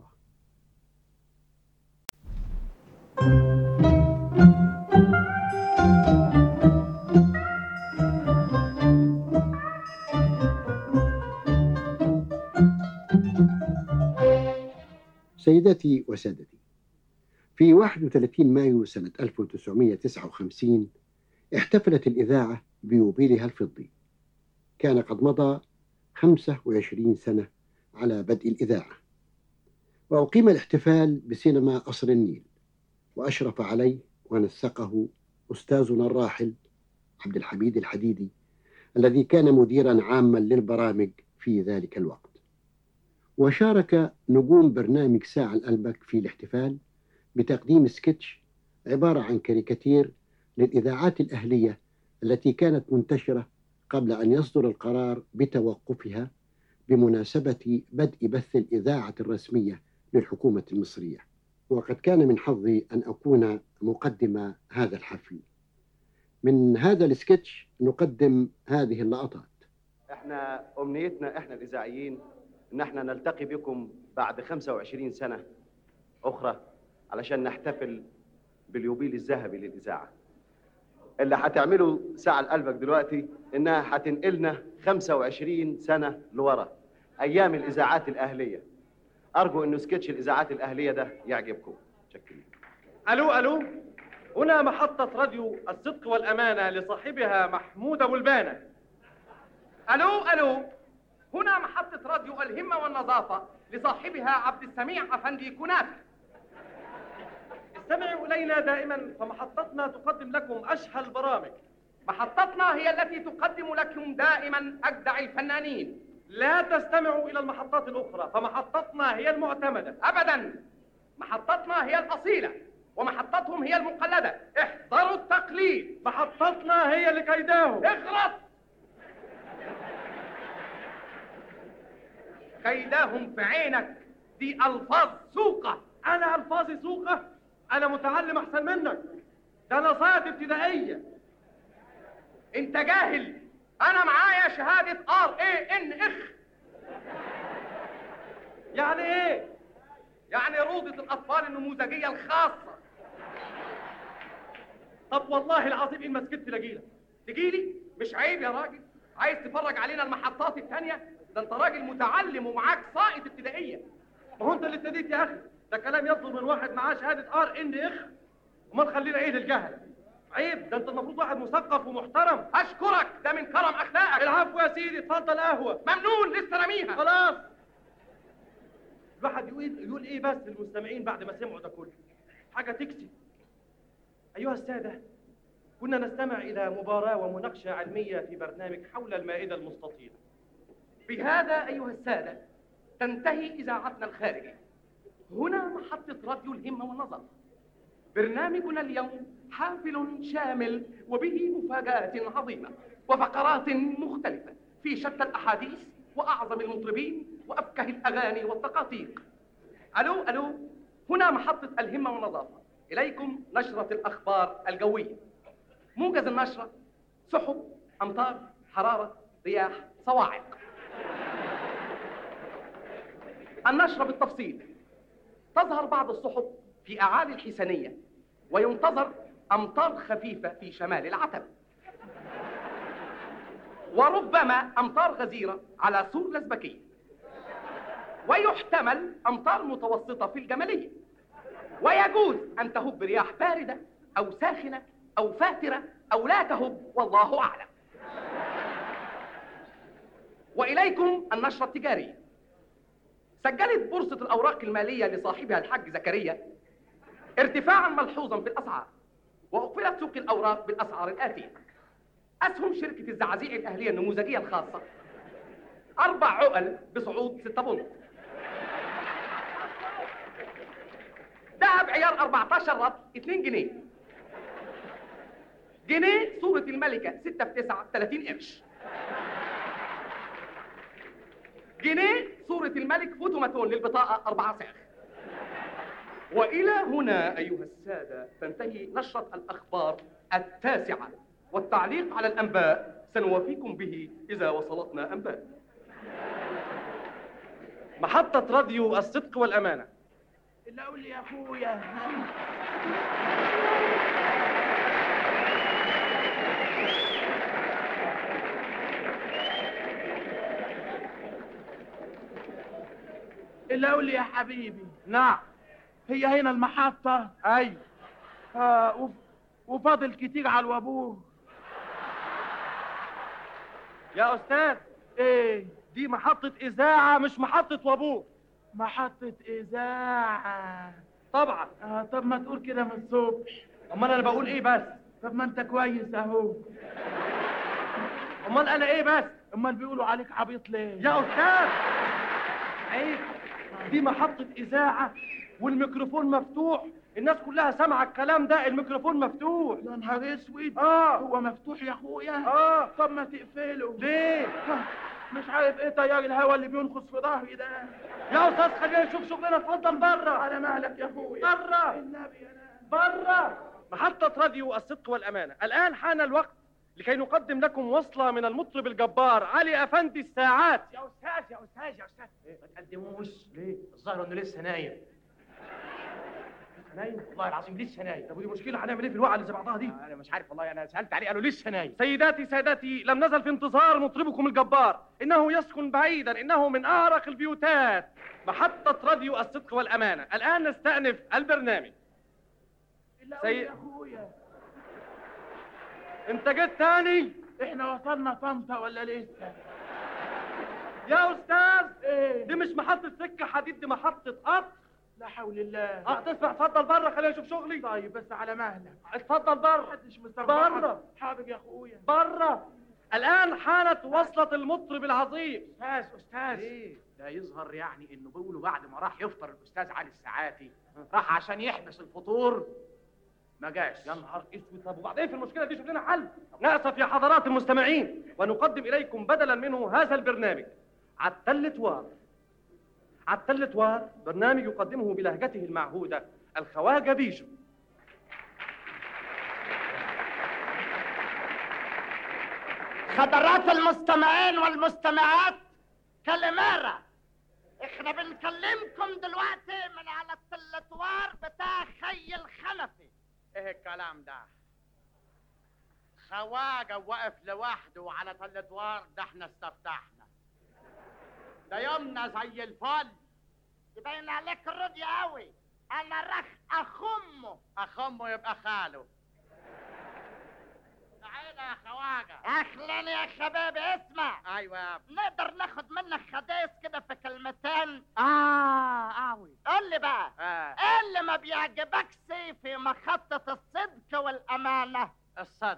[SPEAKER 1] سيداتي وسادتي في 31 مايو سنة 1959 احتفلت الإذاعة بيوبيلها الفضي كان قد مضى 25 سنة على بدء الإذاعة وأقيم الاحتفال بسينما قصر النيل وأشرف عليه ونسقه أستاذنا الراحل عبد الحميد الحديدي الذي كان مديرا عاما للبرامج في ذلك الوقت وشارك نجوم برنامج ساعة الألبك في الاحتفال بتقديم سكتش عبارة عن كاريكاتير للإذاعات الأهلية التي كانت منتشرة قبل أن يصدر القرار بتوقفها بمناسبة بدء بث الإذاعة الرسمية للحكومة المصرية وقد كان من حظي أن أكون مقدم هذا الحفل من هذا السكتش نقدم هذه اللقطات
[SPEAKER 10] احنا امنيتنا احنا الاذاعيين ان احنا نلتقي بكم بعد 25 سنه اخرى علشان نحتفل باليوبيل الذهبي للاذاعه اللي هتعمله ساعه لقلبك دلوقتي انها هتنقلنا 25 سنه لورا ايام الاذاعات الاهليه ارجو انه سكتش الاذاعات الاهليه ده يعجبكم شكرا
[SPEAKER 11] الو الو هنا محطة راديو الصدق والأمانة لصاحبها محمود أبو البانة
[SPEAKER 23] الو الو هنا محطة راديو الهمة والنظافة لصاحبها عبد السميع افندي كنافة
[SPEAKER 11] استمعوا إلينا دائما فمحطتنا تقدم لكم أشهى البرامج
[SPEAKER 23] محطتنا هي التي تقدم لكم دائما اجدع الفنانين
[SPEAKER 11] لا تستمعوا إلى المحطات الأخرى فمحطتنا هي المعتمدة
[SPEAKER 23] ابدا محطتنا هي الاصيلة ومحطتهم هي المقلدة احذروا التقليد
[SPEAKER 11] محطتنا هي لكيداهم
[SPEAKER 23] اغلط كيداهم في عينك دي الفاظ سوقة
[SPEAKER 11] أنا ألفاظي سوقة أنا متعلم أحسن منك ده أنا صاعد ابتدائية
[SPEAKER 23] انت جاهل انا معايا شهادة ار اي ان اخ
[SPEAKER 11] يعني ايه
[SPEAKER 23] يعني روضة الاطفال النموذجية الخاصة
[SPEAKER 11] طب والله العظيم إن ما سكت لاجيلك
[SPEAKER 23] تجيلي مش عيب يا راجل عايز تفرج علينا المحطات التانية ده انت راجل متعلم ومعاك سائط ابتدائية
[SPEAKER 11] ما هو أنت اللي ابتديت يا أخي ده كلام يصدر من واحد معاه شهادة ار ان اخ امال خلينا ايه للجهل عيب ده انت المفروض واحد مثقف ومحترم
[SPEAKER 23] اشكرك ده من كرم اخلاقك
[SPEAKER 11] العفو يا سيدي اتفضل قهوه
[SPEAKER 23] ممنون لسه راميها
[SPEAKER 11] خلاص الواحد يقول يقول ايه بس للمستمعين بعد ما سمعوا ده كله حاجه تكسي ايها الساده كنا نستمع الى مباراه ومناقشه علميه في برنامج حول المائده المستطيله
[SPEAKER 23] بهذا ايها السادة تنتهي اذاعتنا الخارجية هنا محطة راديو الهمة والنظافة برنامجنا اليوم حافل شامل وبه مفاجآت عظيمة وفقرات مختلفة في شتى الأحاديث وأعظم المطربين وأفكه الأغاني والتقاطيق ألو ألو هنا محطة الهمة والنظافة إليكم نشرة الأخبار الجوية موجز النشرة سحب أمطار حرارة رياح صواعق النشرة بالتفصيل تظهر بعض السحب في أعالي الحسنية وينتظر أمطار خفيفة في شمال العتبة وربما أمطار غزيرة على سور الأزبكية ويحتمل أمطار متوسطة في الجمالية ويجوز أن تهب رياح باردة أو ساخنة أو فاترة أو لا تهب والله أعلم واليكم النشره التجاريه سجلت بورصه الاوراق الماليه لصاحبها الحاج زكريا ارتفاعا ملحوظا في الاسعار واقفلت سوق الاوراق بالاسعار الاتيه اسهم شركه الزعازيع الاهليه النموذجيه الخاصه اربع عقل بصعود 6 بونت ذهب عيار 14 رطل 2 جنيه جنيه صورة الملكة 6 في 9 30 قرش جنيه صورة الملك فوتوماتون للبطاقة 4 ساخ وإلى هنا أيها السادة تنتهي نشرة الأخبار التاسعة والتعليق على الأنباء سنوافيكم به إذا وصلتنا أنباء محطة راديو الصدق والأمانة
[SPEAKER 12] اللي اقول لي يا اخويا اللي اقول لي يا حبيبي
[SPEAKER 11] نعم
[SPEAKER 12] هي هنا المحطة
[SPEAKER 11] ايوه
[SPEAKER 12] آه وف... وفاضل كتير على الوابور
[SPEAKER 11] يا أستاذ
[SPEAKER 12] ايه
[SPEAKER 11] دي محطة إذاعة مش محطة وابور
[SPEAKER 12] محطة إذاعة
[SPEAKER 11] طبعا
[SPEAKER 12] آه طب ما تقول كده من الصبح
[SPEAKER 11] أمال أنا بقول إيه بس
[SPEAKER 12] طب ما أنت كويس أهو
[SPEAKER 11] أمال أنا إيه بس
[SPEAKER 12] أمال بيقولوا عليك عبيط ليه
[SPEAKER 11] يا أستاذ عيب دي محطة إذاعة والميكروفون مفتوح الناس كلها سامعة الكلام ده الميكروفون مفتوح
[SPEAKER 12] يا نهار اسود
[SPEAKER 11] اه
[SPEAKER 12] هو مفتوح يا اخويا
[SPEAKER 11] اه
[SPEAKER 12] طب ما تقفله
[SPEAKER 11] ليه
[SPEAKER 12] مش عارف ايه تيار الهوا اللي بينخص في ظهري ده
[SPEAKER 11] يا استاذ خلينا نشوف شغلنا اتفضل بره
[SPEAKER 12] على مهلك يا اخويا
[SPEAKER 11] بره
[SPEAKER 12] النبي انا
[SPEAKER 11] بره محطة راديو الصدق والأمانة الآن حان الوقت لكي نقدم لكم وصلة من المطرب الجبار علي أفندي الساعات
[SPEAKER 13] يا استاذ يا استاذ يا استاذ ما تقدموش ليه؟ الظاهر انه لسه نايم نايم والله العظيم لسه نايم
[SPEAKER 11] طب ودي مشكلة هنعمل إيه في الوقعة اللي زي بعضها دي؟
[SPEAKER 13] انا مش عارف والله انا سالت عليه قالوا لسه نايم
[SPEAKER 11] سيداتي سادتي لم نزل في انتظار مطربكم الجبار إنه يسكن بعيدا إنه من أعرق البيوتات محطة راديو الصدق والأمانة الآن نستأنف البرنامج
[SPEAKER 12] اللي
[SPEAKER 11] سي-
[SPEAKER 12] يا اخويا
[SPEAKER 11] أنت جيت تاني
[SPEAKER 12] احنا وصلنا طنطا ولا لسه
[SPEAKER 11] يا أستاذ
[SPEAKER 12] ايه
[SPEAKER 11] دي مش محطة سكة حديد دي محطة قطر
[SPEAKER 12] لا حول الله
[SPEAKER 11] اه تسمع اتفضل بره خليني اشوف شغلي
[SPEAKER 12] طيب بس على مهلك
[SPEAKER 11] اتفضل بره
[SPEAKER 12] محدش مستغرب
[SPEAKER 11] بره
[SPEAKER 12] حاضر يا اخويا
[SPEAKER 11] بره الان حانت وصلة المطرب العظيم
[SPEAKER 13] استاذ استاذ
[SPEAKER 11] ايه
[SPEAKER 13] ده يظهر يعني انه بيقولوا بعد ما راح يفطر الاستاذ علي الساعاتي راح عشان يحبس الفطور ما جاش
[SPEAKER 11] يا نهار اسود طب وبعدين في المشكله دي شوف لنا حل ناسف يا حضرات المستمعين ونقدم اليكم بدلا منه هذا البرنامج عالتلة وار عالتلة وار برنامج يقدمه بلهجته المعهوده الخواجه بيجو
[SPEAKER 19] خضرات المستمعين والمستمعات كالإمارة احنا بنكلمكم دلوقتي من على التلتوار بتاع خي الخلفي
[SPEAKER 15] ايه الكلام ده خواجه واقف لوحده على تلتوار ده احنا استفتحنا ده يومنا زي الفل
[SPEAKER 19] يبين عليك الرضي قوي انا رخ اخمه
[SPEAKER 15] اخمه يبقى خاله تعالى يا خواجه
[SPEAKER 19] اهلا يا شباب اسمع
[SPEAKER 15] ايوه يا ابني
[SPEAKER 19] نقدر ناخد منك خديس كده في كلمتين
[SPEAKER 15] اه قوي
[SPEAKER 19] قول لي بقى
[SPEAKER 15] آه.
[SPEAKER 19] ايه اللي ما بيعجبكش في محطة الصدق والأمانة
[SPEAKER 15] الصدق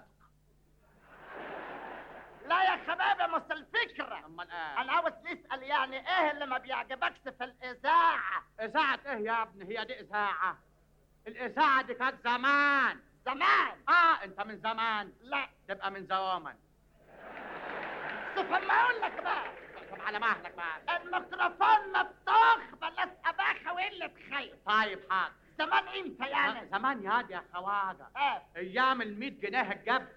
[SPEAKER 19] لا يا شباب مش الفكرة
[SPEAKER 15] امال ايه
[SPEAKER 19] أنا عاوز نسأل يعني إيه اللي ما بيعجبكش في الإذاعة
[SPEAKER 15] اذاعه ايه يا ابني هي دي اذاعه الاذاعه دي كانت زمان
[SPEAKER 19] زمان
[SPEAKER 15] اه انت من زمان
[SPEAKER 19] لا
[SPEAKER 15] تبقى من زوامن
[SPEAKER 19] شوف ما أقول لك بقى
[SPEAKER 15] طب على مهلك بقى
[SPEAKER 19] الميكروفون مفتوح بلاش أباخة وقلة خير
[SPEAKER 15] طيب حاضر
[SPEAKER 19] زمان إمتى يعني؟
[SPEAKER 15] زمان يا دي يا خواجه
[SPEAKER 19] إيه
[SPEAKER 15] ايام ال 100 جنيه الجبس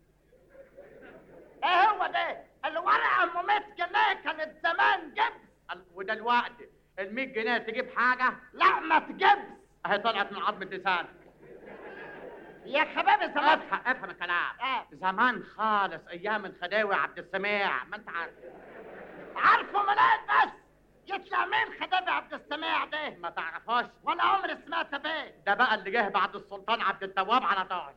[SPEAKER 19] إيه هو ده؟ الورقة أم 100 جنيه كانت زمان جبس
[SPEAKER 15] ال- ودلوقتي ال 100 جنيه تجيب حاجه
[SPEAKER 19] لا ما تجبس
[SPEAKER 15] اهي طلعت من عظم لسانك
[SPEAKER 19] يا شباب زمان
[SPEAKER 15] افهم افهم الكلام
[SPEAKER 19] آه.
[SPEAKER 15] زمان خالص ايام الخداوي عبد السميع ما انت عارف
[SPEAKER 19] عارفه منين بس يطلع مين خدابي عبد السميع ده
[SPEAKER 15] ما تعرفوش
[SPEAKER 19] ولا عمري سمعت بيه
[SPEAKER 15] ده بقى اللي جه بعد السلطان عبد التواب على طول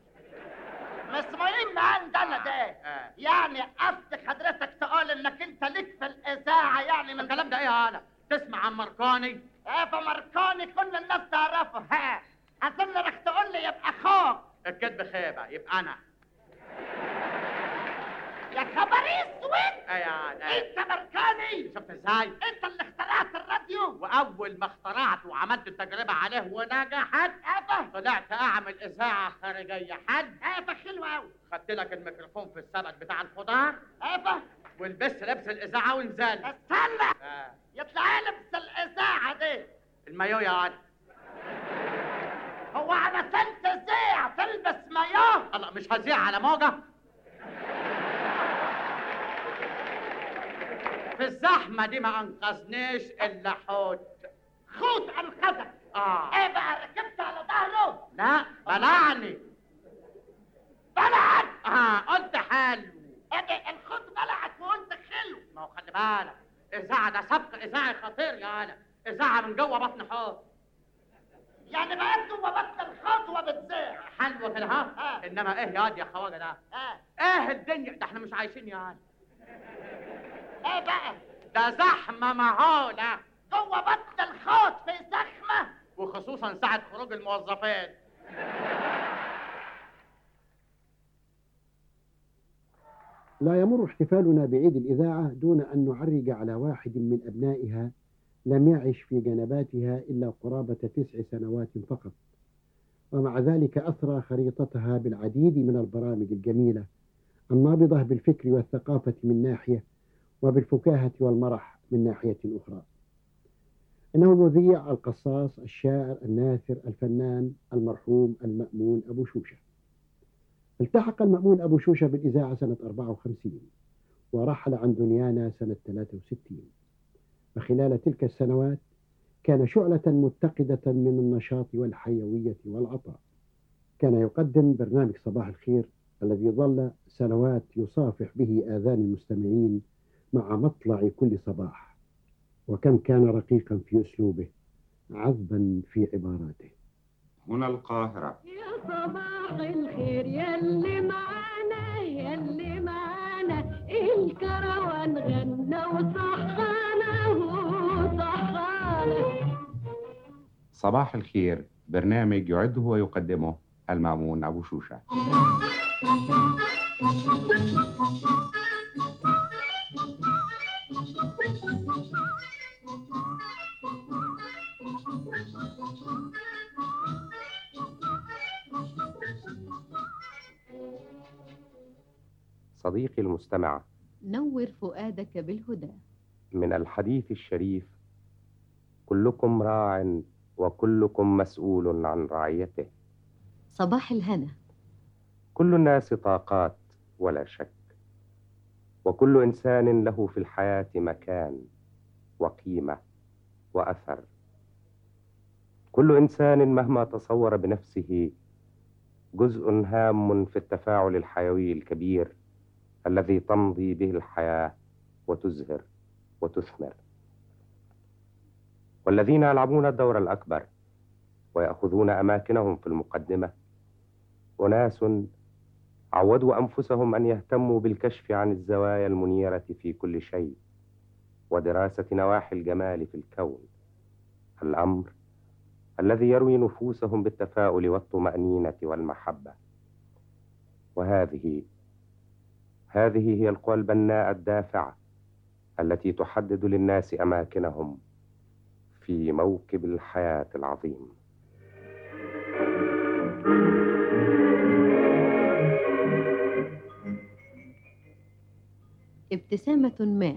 [SPEAKER 19] مش مهم عندنا ده
[SPEAKER 15] آه.
[SPEAKER 19] يعني قصد حضرتك تقول انك انت ليك في
[SPEAKER 15] الاذاعه يعني من
[SPEAKER 13] الكلام ده ايه يا هلا تسمع عن ماركوني
[SPEAKER 15] ايه فماركوني كل الناس تعرفه ها اظن رح تقول لي يبقى اخوك
[SPEAKER 13] الكذب خيبه يبقى انا
[SPEAKER 15] يا خبر اسود
[SPEAKER 13] ايه يا هلا
[SPEAKER 15] انت ماركوني
[SPEAKER 13] شفت ازاي
[SPEAKER 15] انت اللي اخترعت الراديو
[SPEAKER 13] واول ما اخترعت وعملت التجربه عليه ونجحت
[SPEAKER 15] ابا
[SPEAKER 13] طلعت اعمل اذاعه خارجيه حد
[SPEAKER 15] ابا حلو قوي
[SPEAKER 13] خدت لك الميكروفون في السبت بتاع الخضار
[SPEAKER 15] ابا
[SPEAKER 13] ولبست لبس الاذاعه ونزلت
[SPEAKER 15] استنى
[SPEAKER 13] آه.
[SPEAKER 15] يطلع لبس الاذاعه دي
[SPEAKER 13] المايو يا هلا
[SPEAKER 15] هو علشان تذيع تلبس مايوه
[SPEAKER 13] الله مش هذيع على موجه في الزحمه دي ما انقذنيش الا حوت
[SPEAKER 15] خوت انقذك
[SPEAKER 13] اه
[SPEAKER 15] ايه بقى ركبت على ظهره
[SPEAKER 13] لا بلعني
[SPEAKER 15] بلعت
[SPEAKER 13] اه قلت حلو
[SPEAKER 15] ايه الخوت بلعت وقلت حلو
[SPEAKER 13] ما هو خلي بالك اذاعه ده سبق اذاعي خطير يا هلا اذاعه من جوه بطن حوت
[SPEAKER 15] يعني بقيت جوه بطن الخوت وبتذيع
[SPEAKER 13] حلوه كده ها
[SPEAKER 15] آه.
[SPEAKER 13] انما ايه ياض يا خواجه ده
[SPEAKER 15] اه
[SPEAKER 13] ايه الدنيا ده احنا مش عايشين يا هلا
[SPEAKER 15] ايه بقى
[SPEAKER 13] ده زحمه مهوله
[SPEAKER 15] جوه بطن الخوت في زخمه
[SPEAKER 13] وخصوصا ساعه خروج الموظفين
[SPEAKER 1] لا يمر احتفالنا بعيد الإذاعة دون أن نعرج على واحد من أبنائها لم يعش في جنباتها إلا قرابة تسع سنوات فقط ومع ذلك أثرى خريطتها بالعديد من البرامج الجميلة النابضة بالفكر والثقافة من ناحية وبالفكاهة والمرح من ناحية أخرى إنه المذيع القصاص الشاعر الناثر الفنان المرحوم المأمون أبو شوشة التحق المأمون أبو شوشة بالإذاعة سنة 54 ورحل عن دنيانا سنة 63 وخلال تلك السنوات كان شعلة متقدة من النشاط والحيوية والعطاء كان يقدم برنامج صباح الخير الذي ظل سنوات يصافح به آذان المستمعين مع مطلع كل صباح وكم كان رقيقا في أسلوبه عذبا في عباراته
[SPEAKER 14] هنا القاهرة
[SPEAKER 4] يا صباح الخير يلي معانا يلي معانا الكروان غنى وصحانا وصحانا
[SPEAKER 14] صباح الخير برنامج يعده ويقدمه المأمون أبو شوشة
[SPEAKER 16] صديقي المستمع
[SPEAKER 17] نور فؤادك بالهدى
[SPEAKER 16] من الحديث الشريف كلكم راع وكلكم مسؤول عن رعيته
[SPEAKER 17] صباح الهنا
[SPEAKER 16] كل الناس طاقات ولا شك وكل انسان له في الحياه مكان وقيمه واثر كل انسان مهما تصور بنفسه جزء هام في التفاعل الحيوي الكبير الذي تمضي به الحياه وتزهر وتثمر والذين يلعبون الدور الاكبر وياخذون اماكنهم في المقدمه اناس عودوا انفسهم ان يهتموا بالكشف عن الزوايا المنيره في كل شيء ودراسه نواحي الجمال في الكون الامر الذي يروي نفوسهم بالتفاؤل والطمانينه والمحبه وهذه هذه هي القوى البناء الدافعه التي تحدد للناس اماكنهم في موكب الحياه العظيم
[SPEAKER 17] ابتسامة ما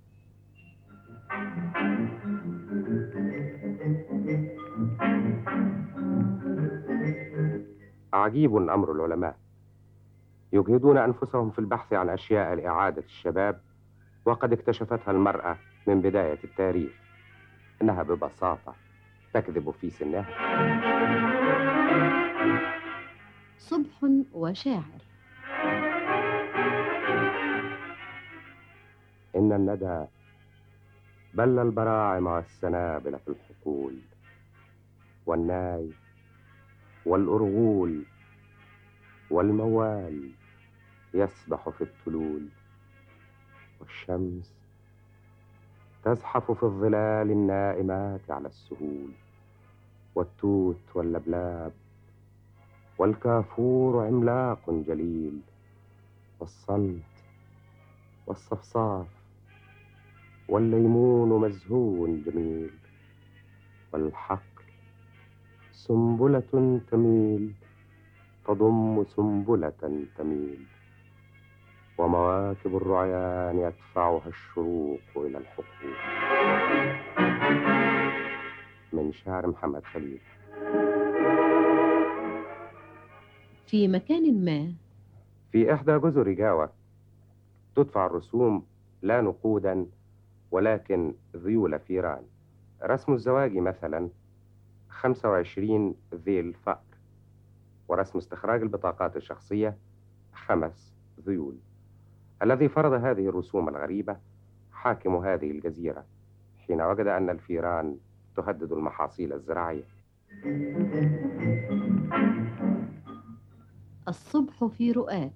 [SPEAKER 16] عجيب امر العلماء يجهدون انفسهم في البحث عن اشياء لاعاده الشباب وقد اكتشفتها المراه من بدايه التاريخ انها ببساطه تكذب في سنها
[SPEAKER 17] صبح وشاعر
[SPEAKER 16] ان الندى بل البراعم والسنابل في الحقول والناي والأرغول والموال يسبح في التلول والشمس تزحف في الظلال النائمات على السهول والتوت واللبلاب والكافور عملاق جليل والصمت والصفصاف والليمون مزهو جميل والحقل سنبلة تميل تضم سنبلة تميل ومواكب الرعيان يدفعها الشروق إلى الحقول من شعر محمد خليل
[SPEAKER 17] في مكان ما
[SPEAKER 16] في إحدى جزر جاوة تدفع الرسوم لا نقودا ولكن ذيول فيران رسم الزواج مثلا 25 ذيل فأر ورسم استخراج البطاقات الشخصية خمس ذيول الذي فرض هذه الرسوم الغريبة حاكم هذه الجزيرة حين وجد أن الفيران تهدد المحاصيل الزراعية
[SPEAKER 17] الصبح في رؤاك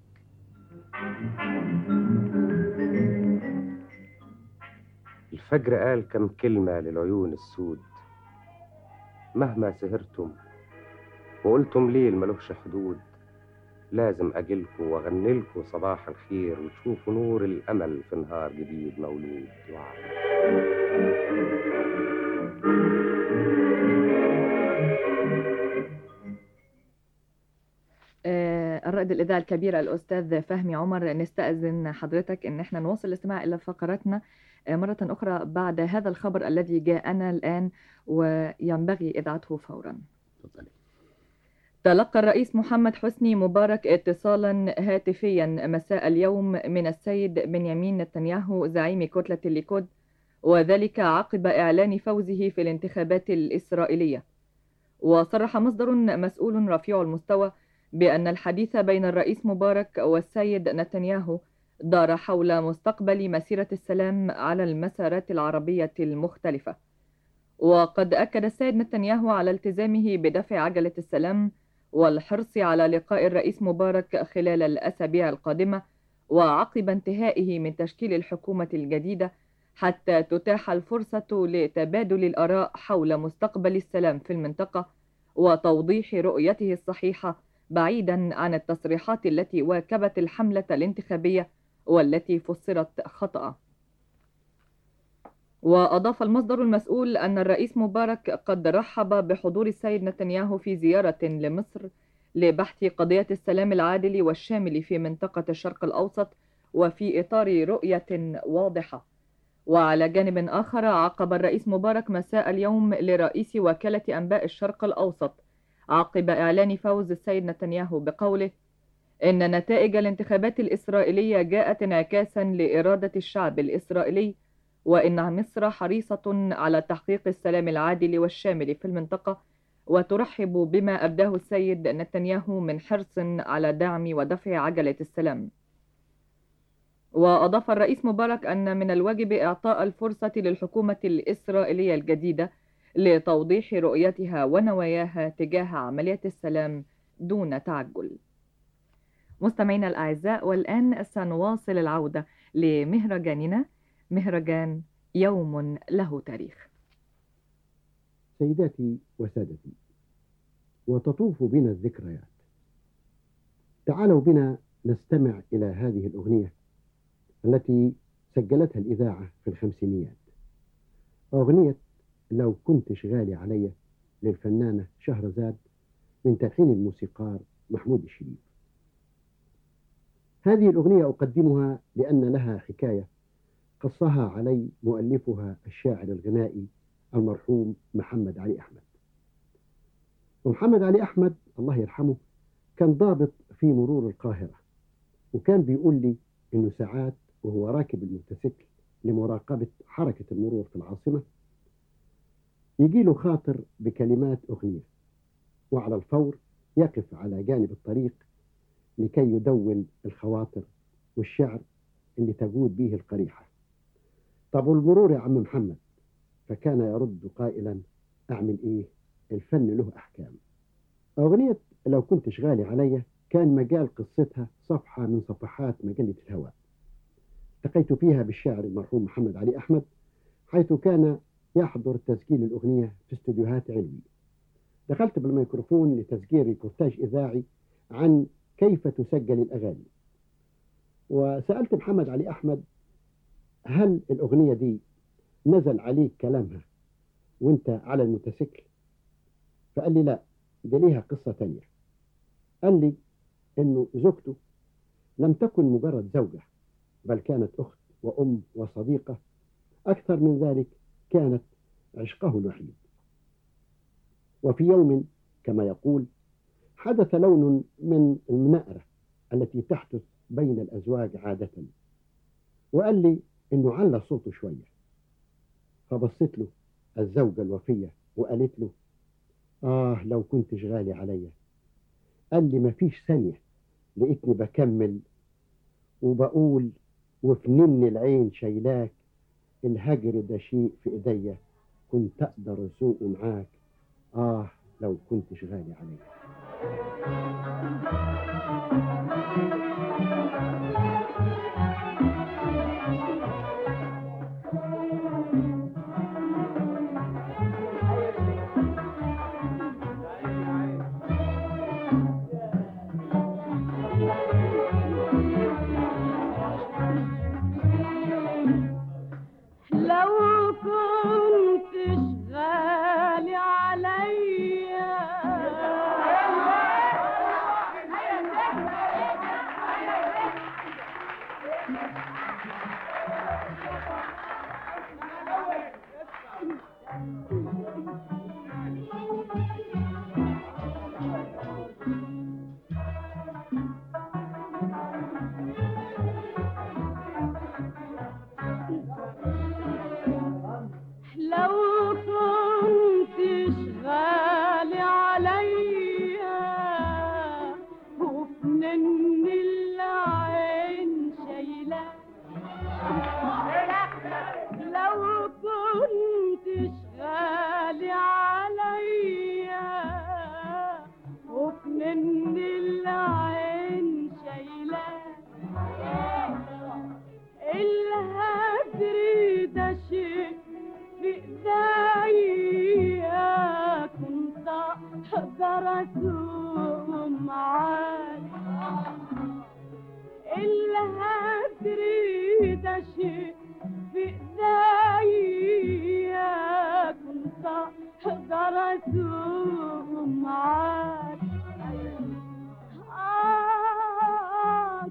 [SPEAKER 16] الفجر قال كم كلمة للعيون السود مهما سهرتم وقلتم ليل ملوش حدود لازم أجيلكوا وأغنيلكوا صباح الخير وتشوفوا نور الأمل في نهار جديد مولود وعلا
[SPEAKER 9] آه، الرائد الإذاعي الكبير الأستاذ فهمي عمر نستأذن حضرتك إن احنا نواصل الاستماع إلى فقراتنا آه، مرة أخرى بعد هذا الخبر الذي جاءنا الآن وينبغي إذاعته فورا تلقى الرئيس محمد حسني مبارك اتصالا هاتفيا مساء اليوم من السيد بنيامين نتنياهو زعيم كتلة الليكود وذلك عقب إعلان فوزه في الانتخابات الإسرائيلية وصرح مصدر مسؤول رفيع المستوى بأن الحديث بين الرئيس مبارك والسيد نتنياهو دار حول مستقبل مسيرة السلام على المسارات العربية المختلفة وقد أكد السيد نتنياهو على التزامه بدفع عجلة السلام والحرص على لقاء الرئيس مبارك خلال الأسابيع القادمة وعقب انتهائه من تشكيل الحكومة الجديدة حتى تتاح الفرصة لتبادل الآراء حول مستقبل السلام في المنطقة وتوضيح رؤيته الصحيحة بعيدا عن التصريحات التي واكبت الحملة الانتخابية والتي فسرت خطأ وأضاف المصدر المسؤول أن الرئيس مبارك قد رحب بحضور السيد نتنياهو في زيارة لمصر لبحث قضية السلام العادل والشامل في منطقة الشرق الأوسط وفي إطار رؤية واضحة وعلى جانب آخر عقب الرئيس مبارك مساء اليوم لرئيس وكالة أنباء الشرق الأوسط عقب إعلان فوز السيد نتنياهو بقوله إن نتائج الانتخابات الإسرائيلية جاءت انعكاسا لإرادة الشعب الإسرائيلي وإن مصر حريصة على تحقيق السلام العادل والشامل في المنطقة وترحب بما أبداه السيد نتنياهو من حرص على دعم ودفع عجلة السلام وأضاف الرئيس مبارك أن من الواجب إعطاء الفرصة للحكومة الإسرائيلية الجديدة لتوضيح رؤيتها ونواياها تجاه عملية السلام دون تعجل مستمعينا الأعزاء والآن سنواصل العودة لمهرجاننا مهرجان يوم له تاريخ
[SPEAKER 1] سيداتي وسادتي وتطوف بنا الذكريات تعالوا بنا نستمع إلى هذه الأغنية التي سجلتها الإذاعة في الخمسينيات أغنية لو كنت غالي علي للفنانة شهرزاد من تلحين الموسيقار محمود الشريف هذه الأغنية أقدمها لأن لها حكاية قصها علي مؤلفها الشاعر الغنائي المرحوم محمد علي أحمد ومحمد علي أحمد الله يرحمه كان ضابط في مرور القاهرة وكان بيقول لي إنه ساعات وهو راكب الموتوسيكل لمراقبة حركة المرور في العاصمة يجي له خاطر بكلمات أغنية وعلى الفور يقف على جانب الطريق لكي يدون الخواطر والشعر اللي تجود به القريحة طب والمرور يا عم محمد فكان يرد قائلا أعمل إيه الفن له أحكام أغنية لو كنت شغالي عليا كان مجال قصتها صفحة من صفحات مجلة الهواء التقيت فيها بالشاعر المرحوم محمد علي أحمد حيث كان يحضر تسجيل الأغنية في استديوهات علوي دخلت بالميكروفون لتسجيل ريبورتاج إذاعي عن كيف تسجل الأغاني وسألت محمد علي أحمد هل الأغنية دي نزل عليك كلامها وانت على الموتوسيكل فقال لي لا دي ليها قصة تانية قال لي انه زوجته لم تكن مجرد زوجة بل كانت أخت وأم وصديقة أكثر من ذلك كانت عشقه الوحيد وفي يوم كما يقول حدث لون من المناءرة التي تحدث بين الأزواج عادة وقال لي إنه على صوته شوية فبصيت له الزوجة الوفية وقالت له آه لو كنتش غالي عليا قال لي مفيش ثانية لقيتني بكمل وبقول وفي نن العين شايلاك الهجر ده شيء في ايديا كنت اقدر اسوقه معاك اه لو كنتش غالي عليا
[SPEAKER 4] لو كنتش غالي عليا لو كنتش غالي عليا وفنن العين شايلة لو كنتش غالي عليا وفنن العين شايلة الهدر ده شيء في ايديا كنت اقدر اسوق معاك الهدر ده شيء في ايديا كنت اقدر اسوق معاك آه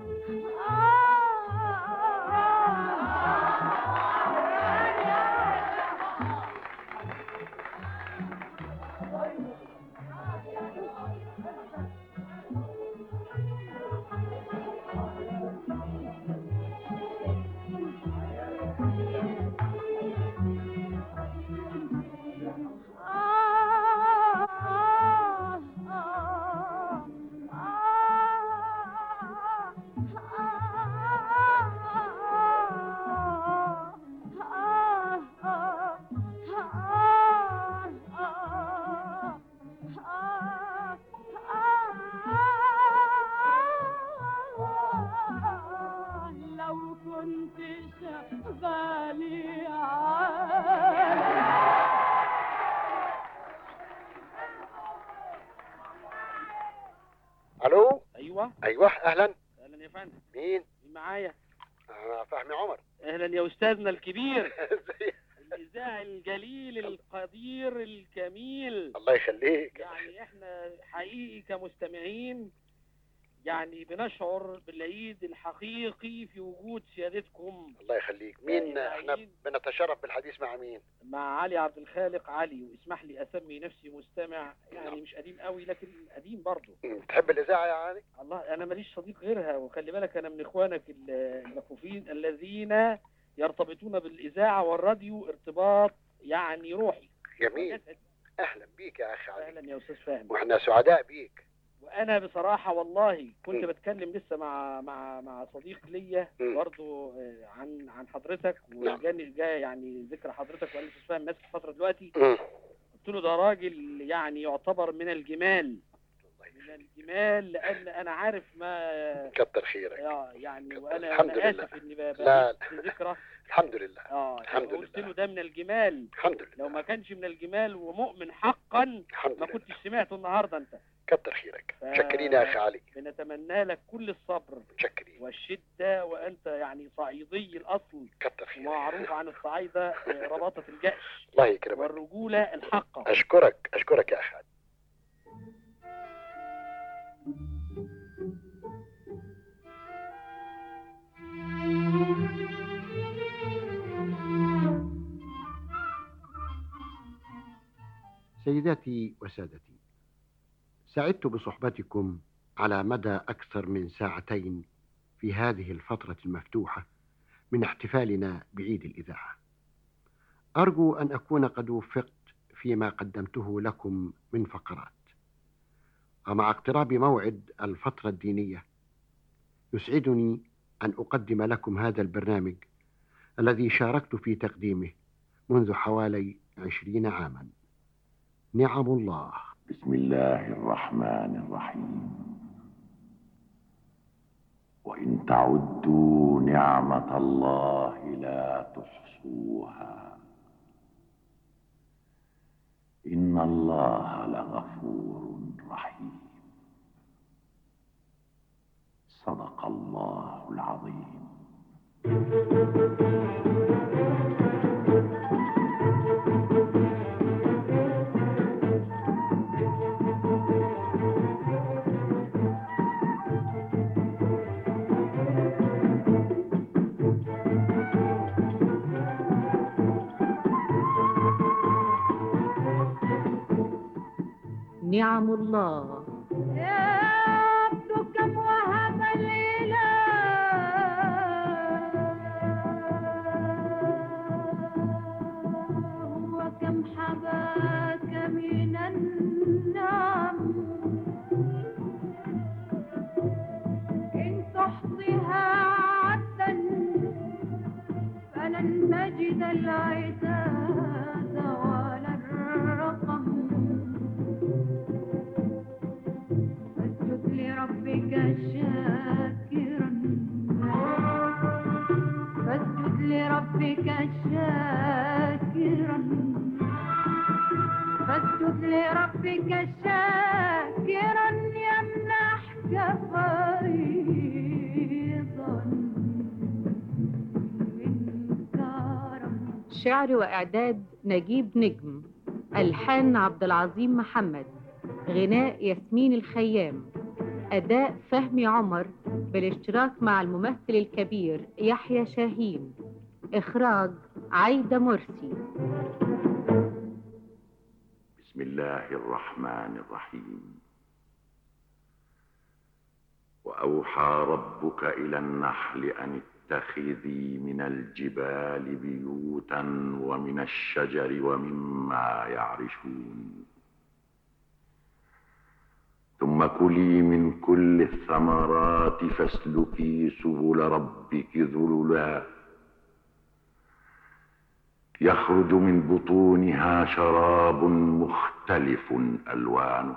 [SPEAKER 4] لو كنت غالي عليك
[SPEAKER 1] الو
[SPEAKER 7] ايوه
[SPEAKER 1] ايوه اهلا
[SPEAKER 7] اهلا يا فندم
[SPEAKER 1] مين
[SPEAKER 7] مين معايا
[SPEAKER 1] آه فهمي عمر
[SPEAKER 7] اهلا يا استاذنا الكبير الاذاعي الجليل القدير الجميل
[SPEAKER 1] الله يخليك
[SPEAKER 7] يعني احنا حقيقي كمستمعين يعني بنشعر بالعيد الحقيقي في وجود سيادتكم
[SPEAKER 1] الله يخليك مين
[SPEAKER 7] يا
[SPEAKER 1] احنا
[SPEAKER 7] عيد.
[SPEAKER 1] بنتشرف بالحديث مع مين
[SPEAKER 7] مع علي عبد الخالق علي واسمح لي اسمي نفسي مستمع يعني مش قديم قوي لكن قديم برضه
[SPEAKER 1] تحب الاذاعه يا علي
[SPEAKER 7] الله انا ماليش صديق غيرها وخلي بالك انا من اخوانك ال- المكفوفين الذين يرتبطون بالاذاعه والراديو ارتباط يعني روحي
[SPEAKER 1] جميل اهلا بيك يا اخي علي
[SPEAKER 7] اهلا يا استاذ فهمي
[SPEAKER 1] واحنا سعداء بيك
[SPEAKER 7] وانا بصراحه والله كنت
[SPEAKER 1] م.
[SPEAKER 7] بتكلم لسه مع مع مع صديق ليا
[SPEAKER 1] م.
[SPEAKER 7] برضه آه، عن عن حضرتك
[SPEAKER 1] نعم.
[SPEAKER 7] وجاني جاي يعني ذكر حضرتك وانا مش فاهم ماسك فتره دلوقتي
[SPEAKER 1] مم.
[SPEAKER 7] قلت له ده راجل يعني يعتبر من الجمال من الجمال لان انا عارف ما
[SPEAKER 1] كتر خيرك
[SPEAKER 7] اه يعني وانا
[SPEAKER 1] الحمد
[SPEAKER 7] أنا
[SPEAKER 1] لله.
[SPEAKER 7] اسف اني ب-
[SPEAKER 1] لا.
[SPEAKER 7] بجيب في ذكرى
[SPEAKER 1] الحمد لله
[SPEAKER 7] اه
[SPEAKER 1] الحمد
[SPEAKER 7] قلت له ده من الجمال
[SPEAKER 1] الحمد لله
[SPEAKER 7] لو ما كانش من الجمال ومؤمن حقا
[SPEAKER 1] الحمد
[SPEAKER 7] ما كنتش سمعته النهارده انت
[SPEAKER 1] كتر خيرك
[SPEAKER 7] ف-
[SPEAKER 1] متشكرين يا اخي علي
[SPEAKER 7] بنتمنى لك كل الصبر
[SPEAKER 1] متشكرين
[SPEAKER 7] والشده وانت يعني صعيدي الاصل
[SPEAKER 1] كتر خيرك
[SPEAKER 7] ومعروف عن الصعايده آه، رباطه الجأش
[SPEAKER 1] الله يكرمك
[SPEAKER 7] والرجوله الحقه
[SPEAKER 1] اشكرك اشكرك يا اخي علي سيداتي وسادتي سعدت بصحبتكم على مدى أكثر من ساعتين في هذه الفترة المفتوحة من احتفالنا بعيد الإذاعة أرجو أن أكون قد وفقت فيما قدمته لكم من فقرات ومع اقتراب موعد الفترة الدينية يسعدني أن أقدم لكم هذا البرنامج الذي شاركت في تقديمه منذ حوالي عشرين عاما نعم الله
[SPEAKER 18] بسم الله الرحمن الرحيم وإن تعدوا نعمة الله لا تحصوها إن الله لغفور رحيم صدق الله العظيم
[SPEAKER 17] نعم الله
[SPEAKER 4] يا عبد كم وهب الإله وكم حباك من النعم إن تحصها عدا فلن تجد العتاد ولا الرقم فاسجد لربك شاكرا فاسجد لربك شاكرا فاسجد لربك شاكرا يمنحك فريضا من كرم
[SPEAKER 17] شعر وإعداد نجيب نجم ألحان عبد العظيم محمد غناء ياسمين الخيام أداء فهمي عمر بالاشتراك مع الممثل الكبير يحيى شاهين إخراج عايدة مرسي
[SPEAKER 18] بسم الله الرحمن الرحيم وأوحى ربك إلى النحل أن اتخذي من الجبال بيوتا ومن الشجر ومما يعرشون ثم كلي من كل الثمرات فاسلكي سبل ربك ذللا يخرج من بطونها شراب مختلف الوانه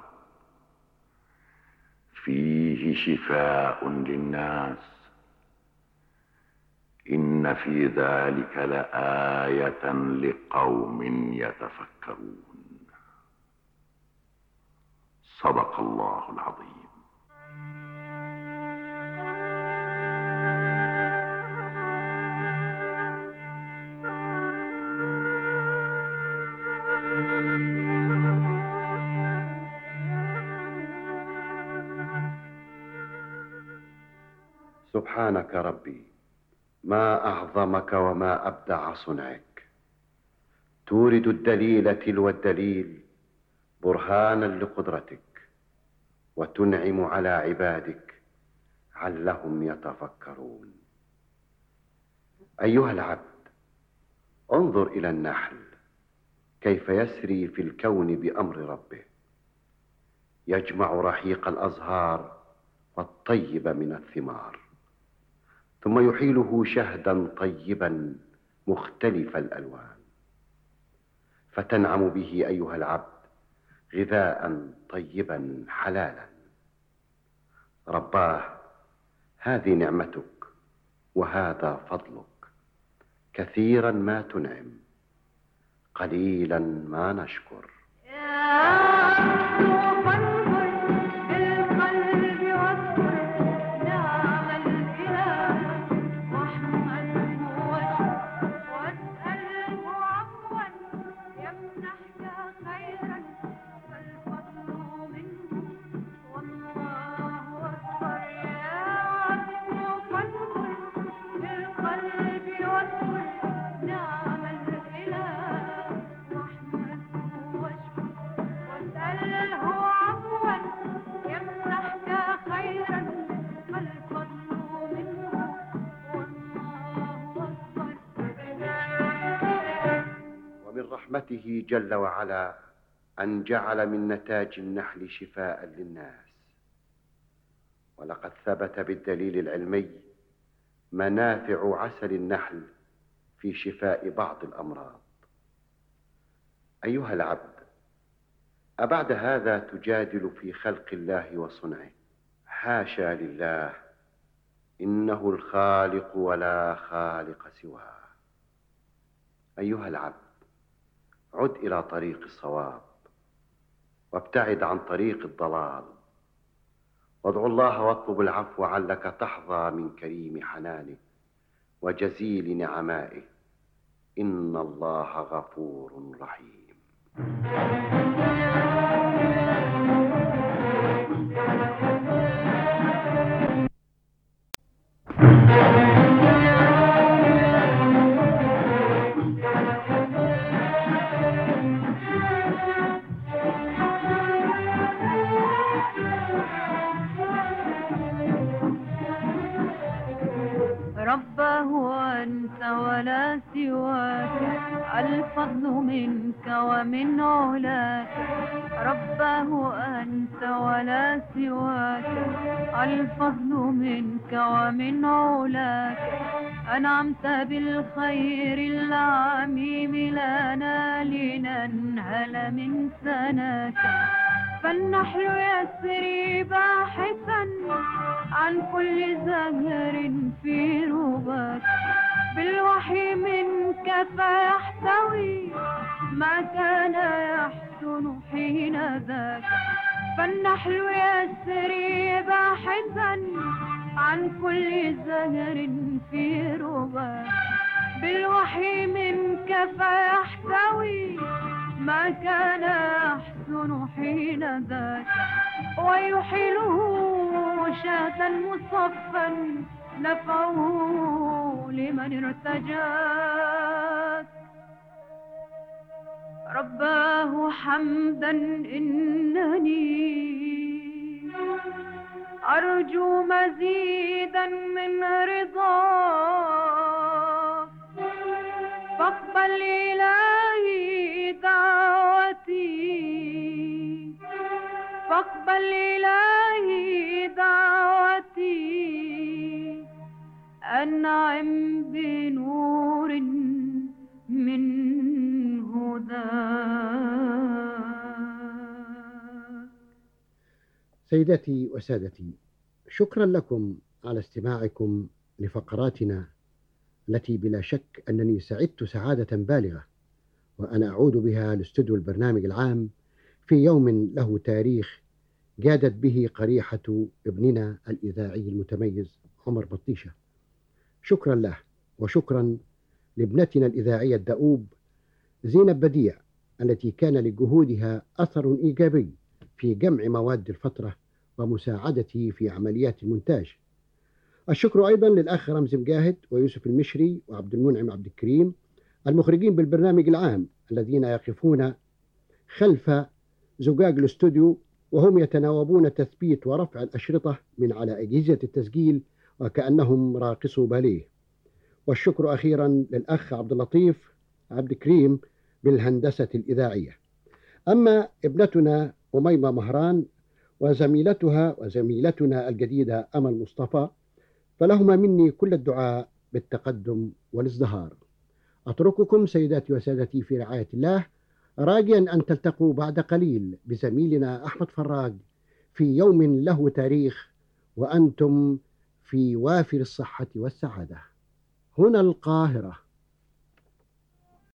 [SPEAKER 18] فيه شفاء للناس ان في ذلك لايه لقوم يتفكرون صدق الله العظيم
[SPEAKER 1] سبحانك ربي ما أعظمك وما أبدع صنعك تورد الدليل تلو الدليل برهانا لقدرتك وتنعم على عبادك علهم يتفكرون أيها العبد انظر إلى النحل كيف يسري في الكون بأمر ربه يجمع رحيق الأزهار والطيب من الثمار ثم يحيله شهدا طيبا مختلف الالوان فتنعم به ايها العبد غذاء طيبا حلالا
[SPEAKER 10] رباه هذه نعمتك وهذا فضلك كثيرا ما تنعم قليلا ما نشكر ومن رحمته جل وعلا أن جعل من نتاج النحل شفاء للناس ولقد ثبت بالدليل العلمي منافع عسل النحل في شفاء بعض الأمراض أيها العبد أبعد هذا تجادل في خلق الله وصنعه حاشا لله إنه الخالق ولا خالق سواه أيها العبد عد إلى طريق الصواب وابتعد عن طريق الضلال وادع الله واطلب العفو علك تحظى من كريم حنانه وجزيل نعمائه إن الله غفور رحيم
[SPEAKER 4] رباه أنت ولا سواك الفضل منك ومن علاك رباه أنت ولا سواك الفضل منك ومن علاك أنعمت بالخير العميم لنا لننهل من سناك فالنحل يسري باحثا عن كل زهر في رباك بالوحي منك فيحتوي ما كان يحسن حين ذاك فالنحل يسري باحثا عن كل زهر في رباك بالوحي منك فيحتوي ما كان يحسن حين ذاك ويحيله شاة مصفا نفعه لمن ارتجاك رباه حمدا إنني أرجو مزيدا من رضاك فاقبل إلهي دعوتي فاقبل إلهي دعوتي أنعم بنور من هداك
[SPEAKER 1] سيدتي وسادتي شكرا لكم على استماعكم لفقراتنا التي بلا شك أنني سعدت سعادة بالغة وأنا أعود بها لاستوديو البرنامج العام في يوم له تاريخ جادت به قريحة ابننا الإذاعي المتميز عمر بطيشة شكرا له وشكرا لابنتنا الإذاعية الدؤوب زينب بديع التي كان لجهودها أثر إيجابي في جمع مواد الفترة ومساعدتي في عمليات المونتاج الشكر أيضا للأخ رمزي مجاهد ويوسف المشري وعبد المنعم عبد الكريم المخرجين بالبرنامج العام الذين يقفون خلف زجاج الاستوديو وهم يتناوبون تثبيت ورفع الأشرطة من على أجهزة التسجيل وكأنهم راقصو باليه والشكر أخيرا للأخ عبد اللطيف عبد الكريم بالهندسة الإذاعية أما ابنتنا أميمة مهران وزميلتها وزميلتنا الجديدة أمل مصطفى فلهما مني كل الدعاء بالتقدم والازدهار أترككم سيداتي وسادتي في رعاية الله راجيا أن تلتقوا بعد قليل بزميلنا أحمد فراج في يوم له تاريخ وأنتم في وافر الصحة والسعادة هنا القاهرة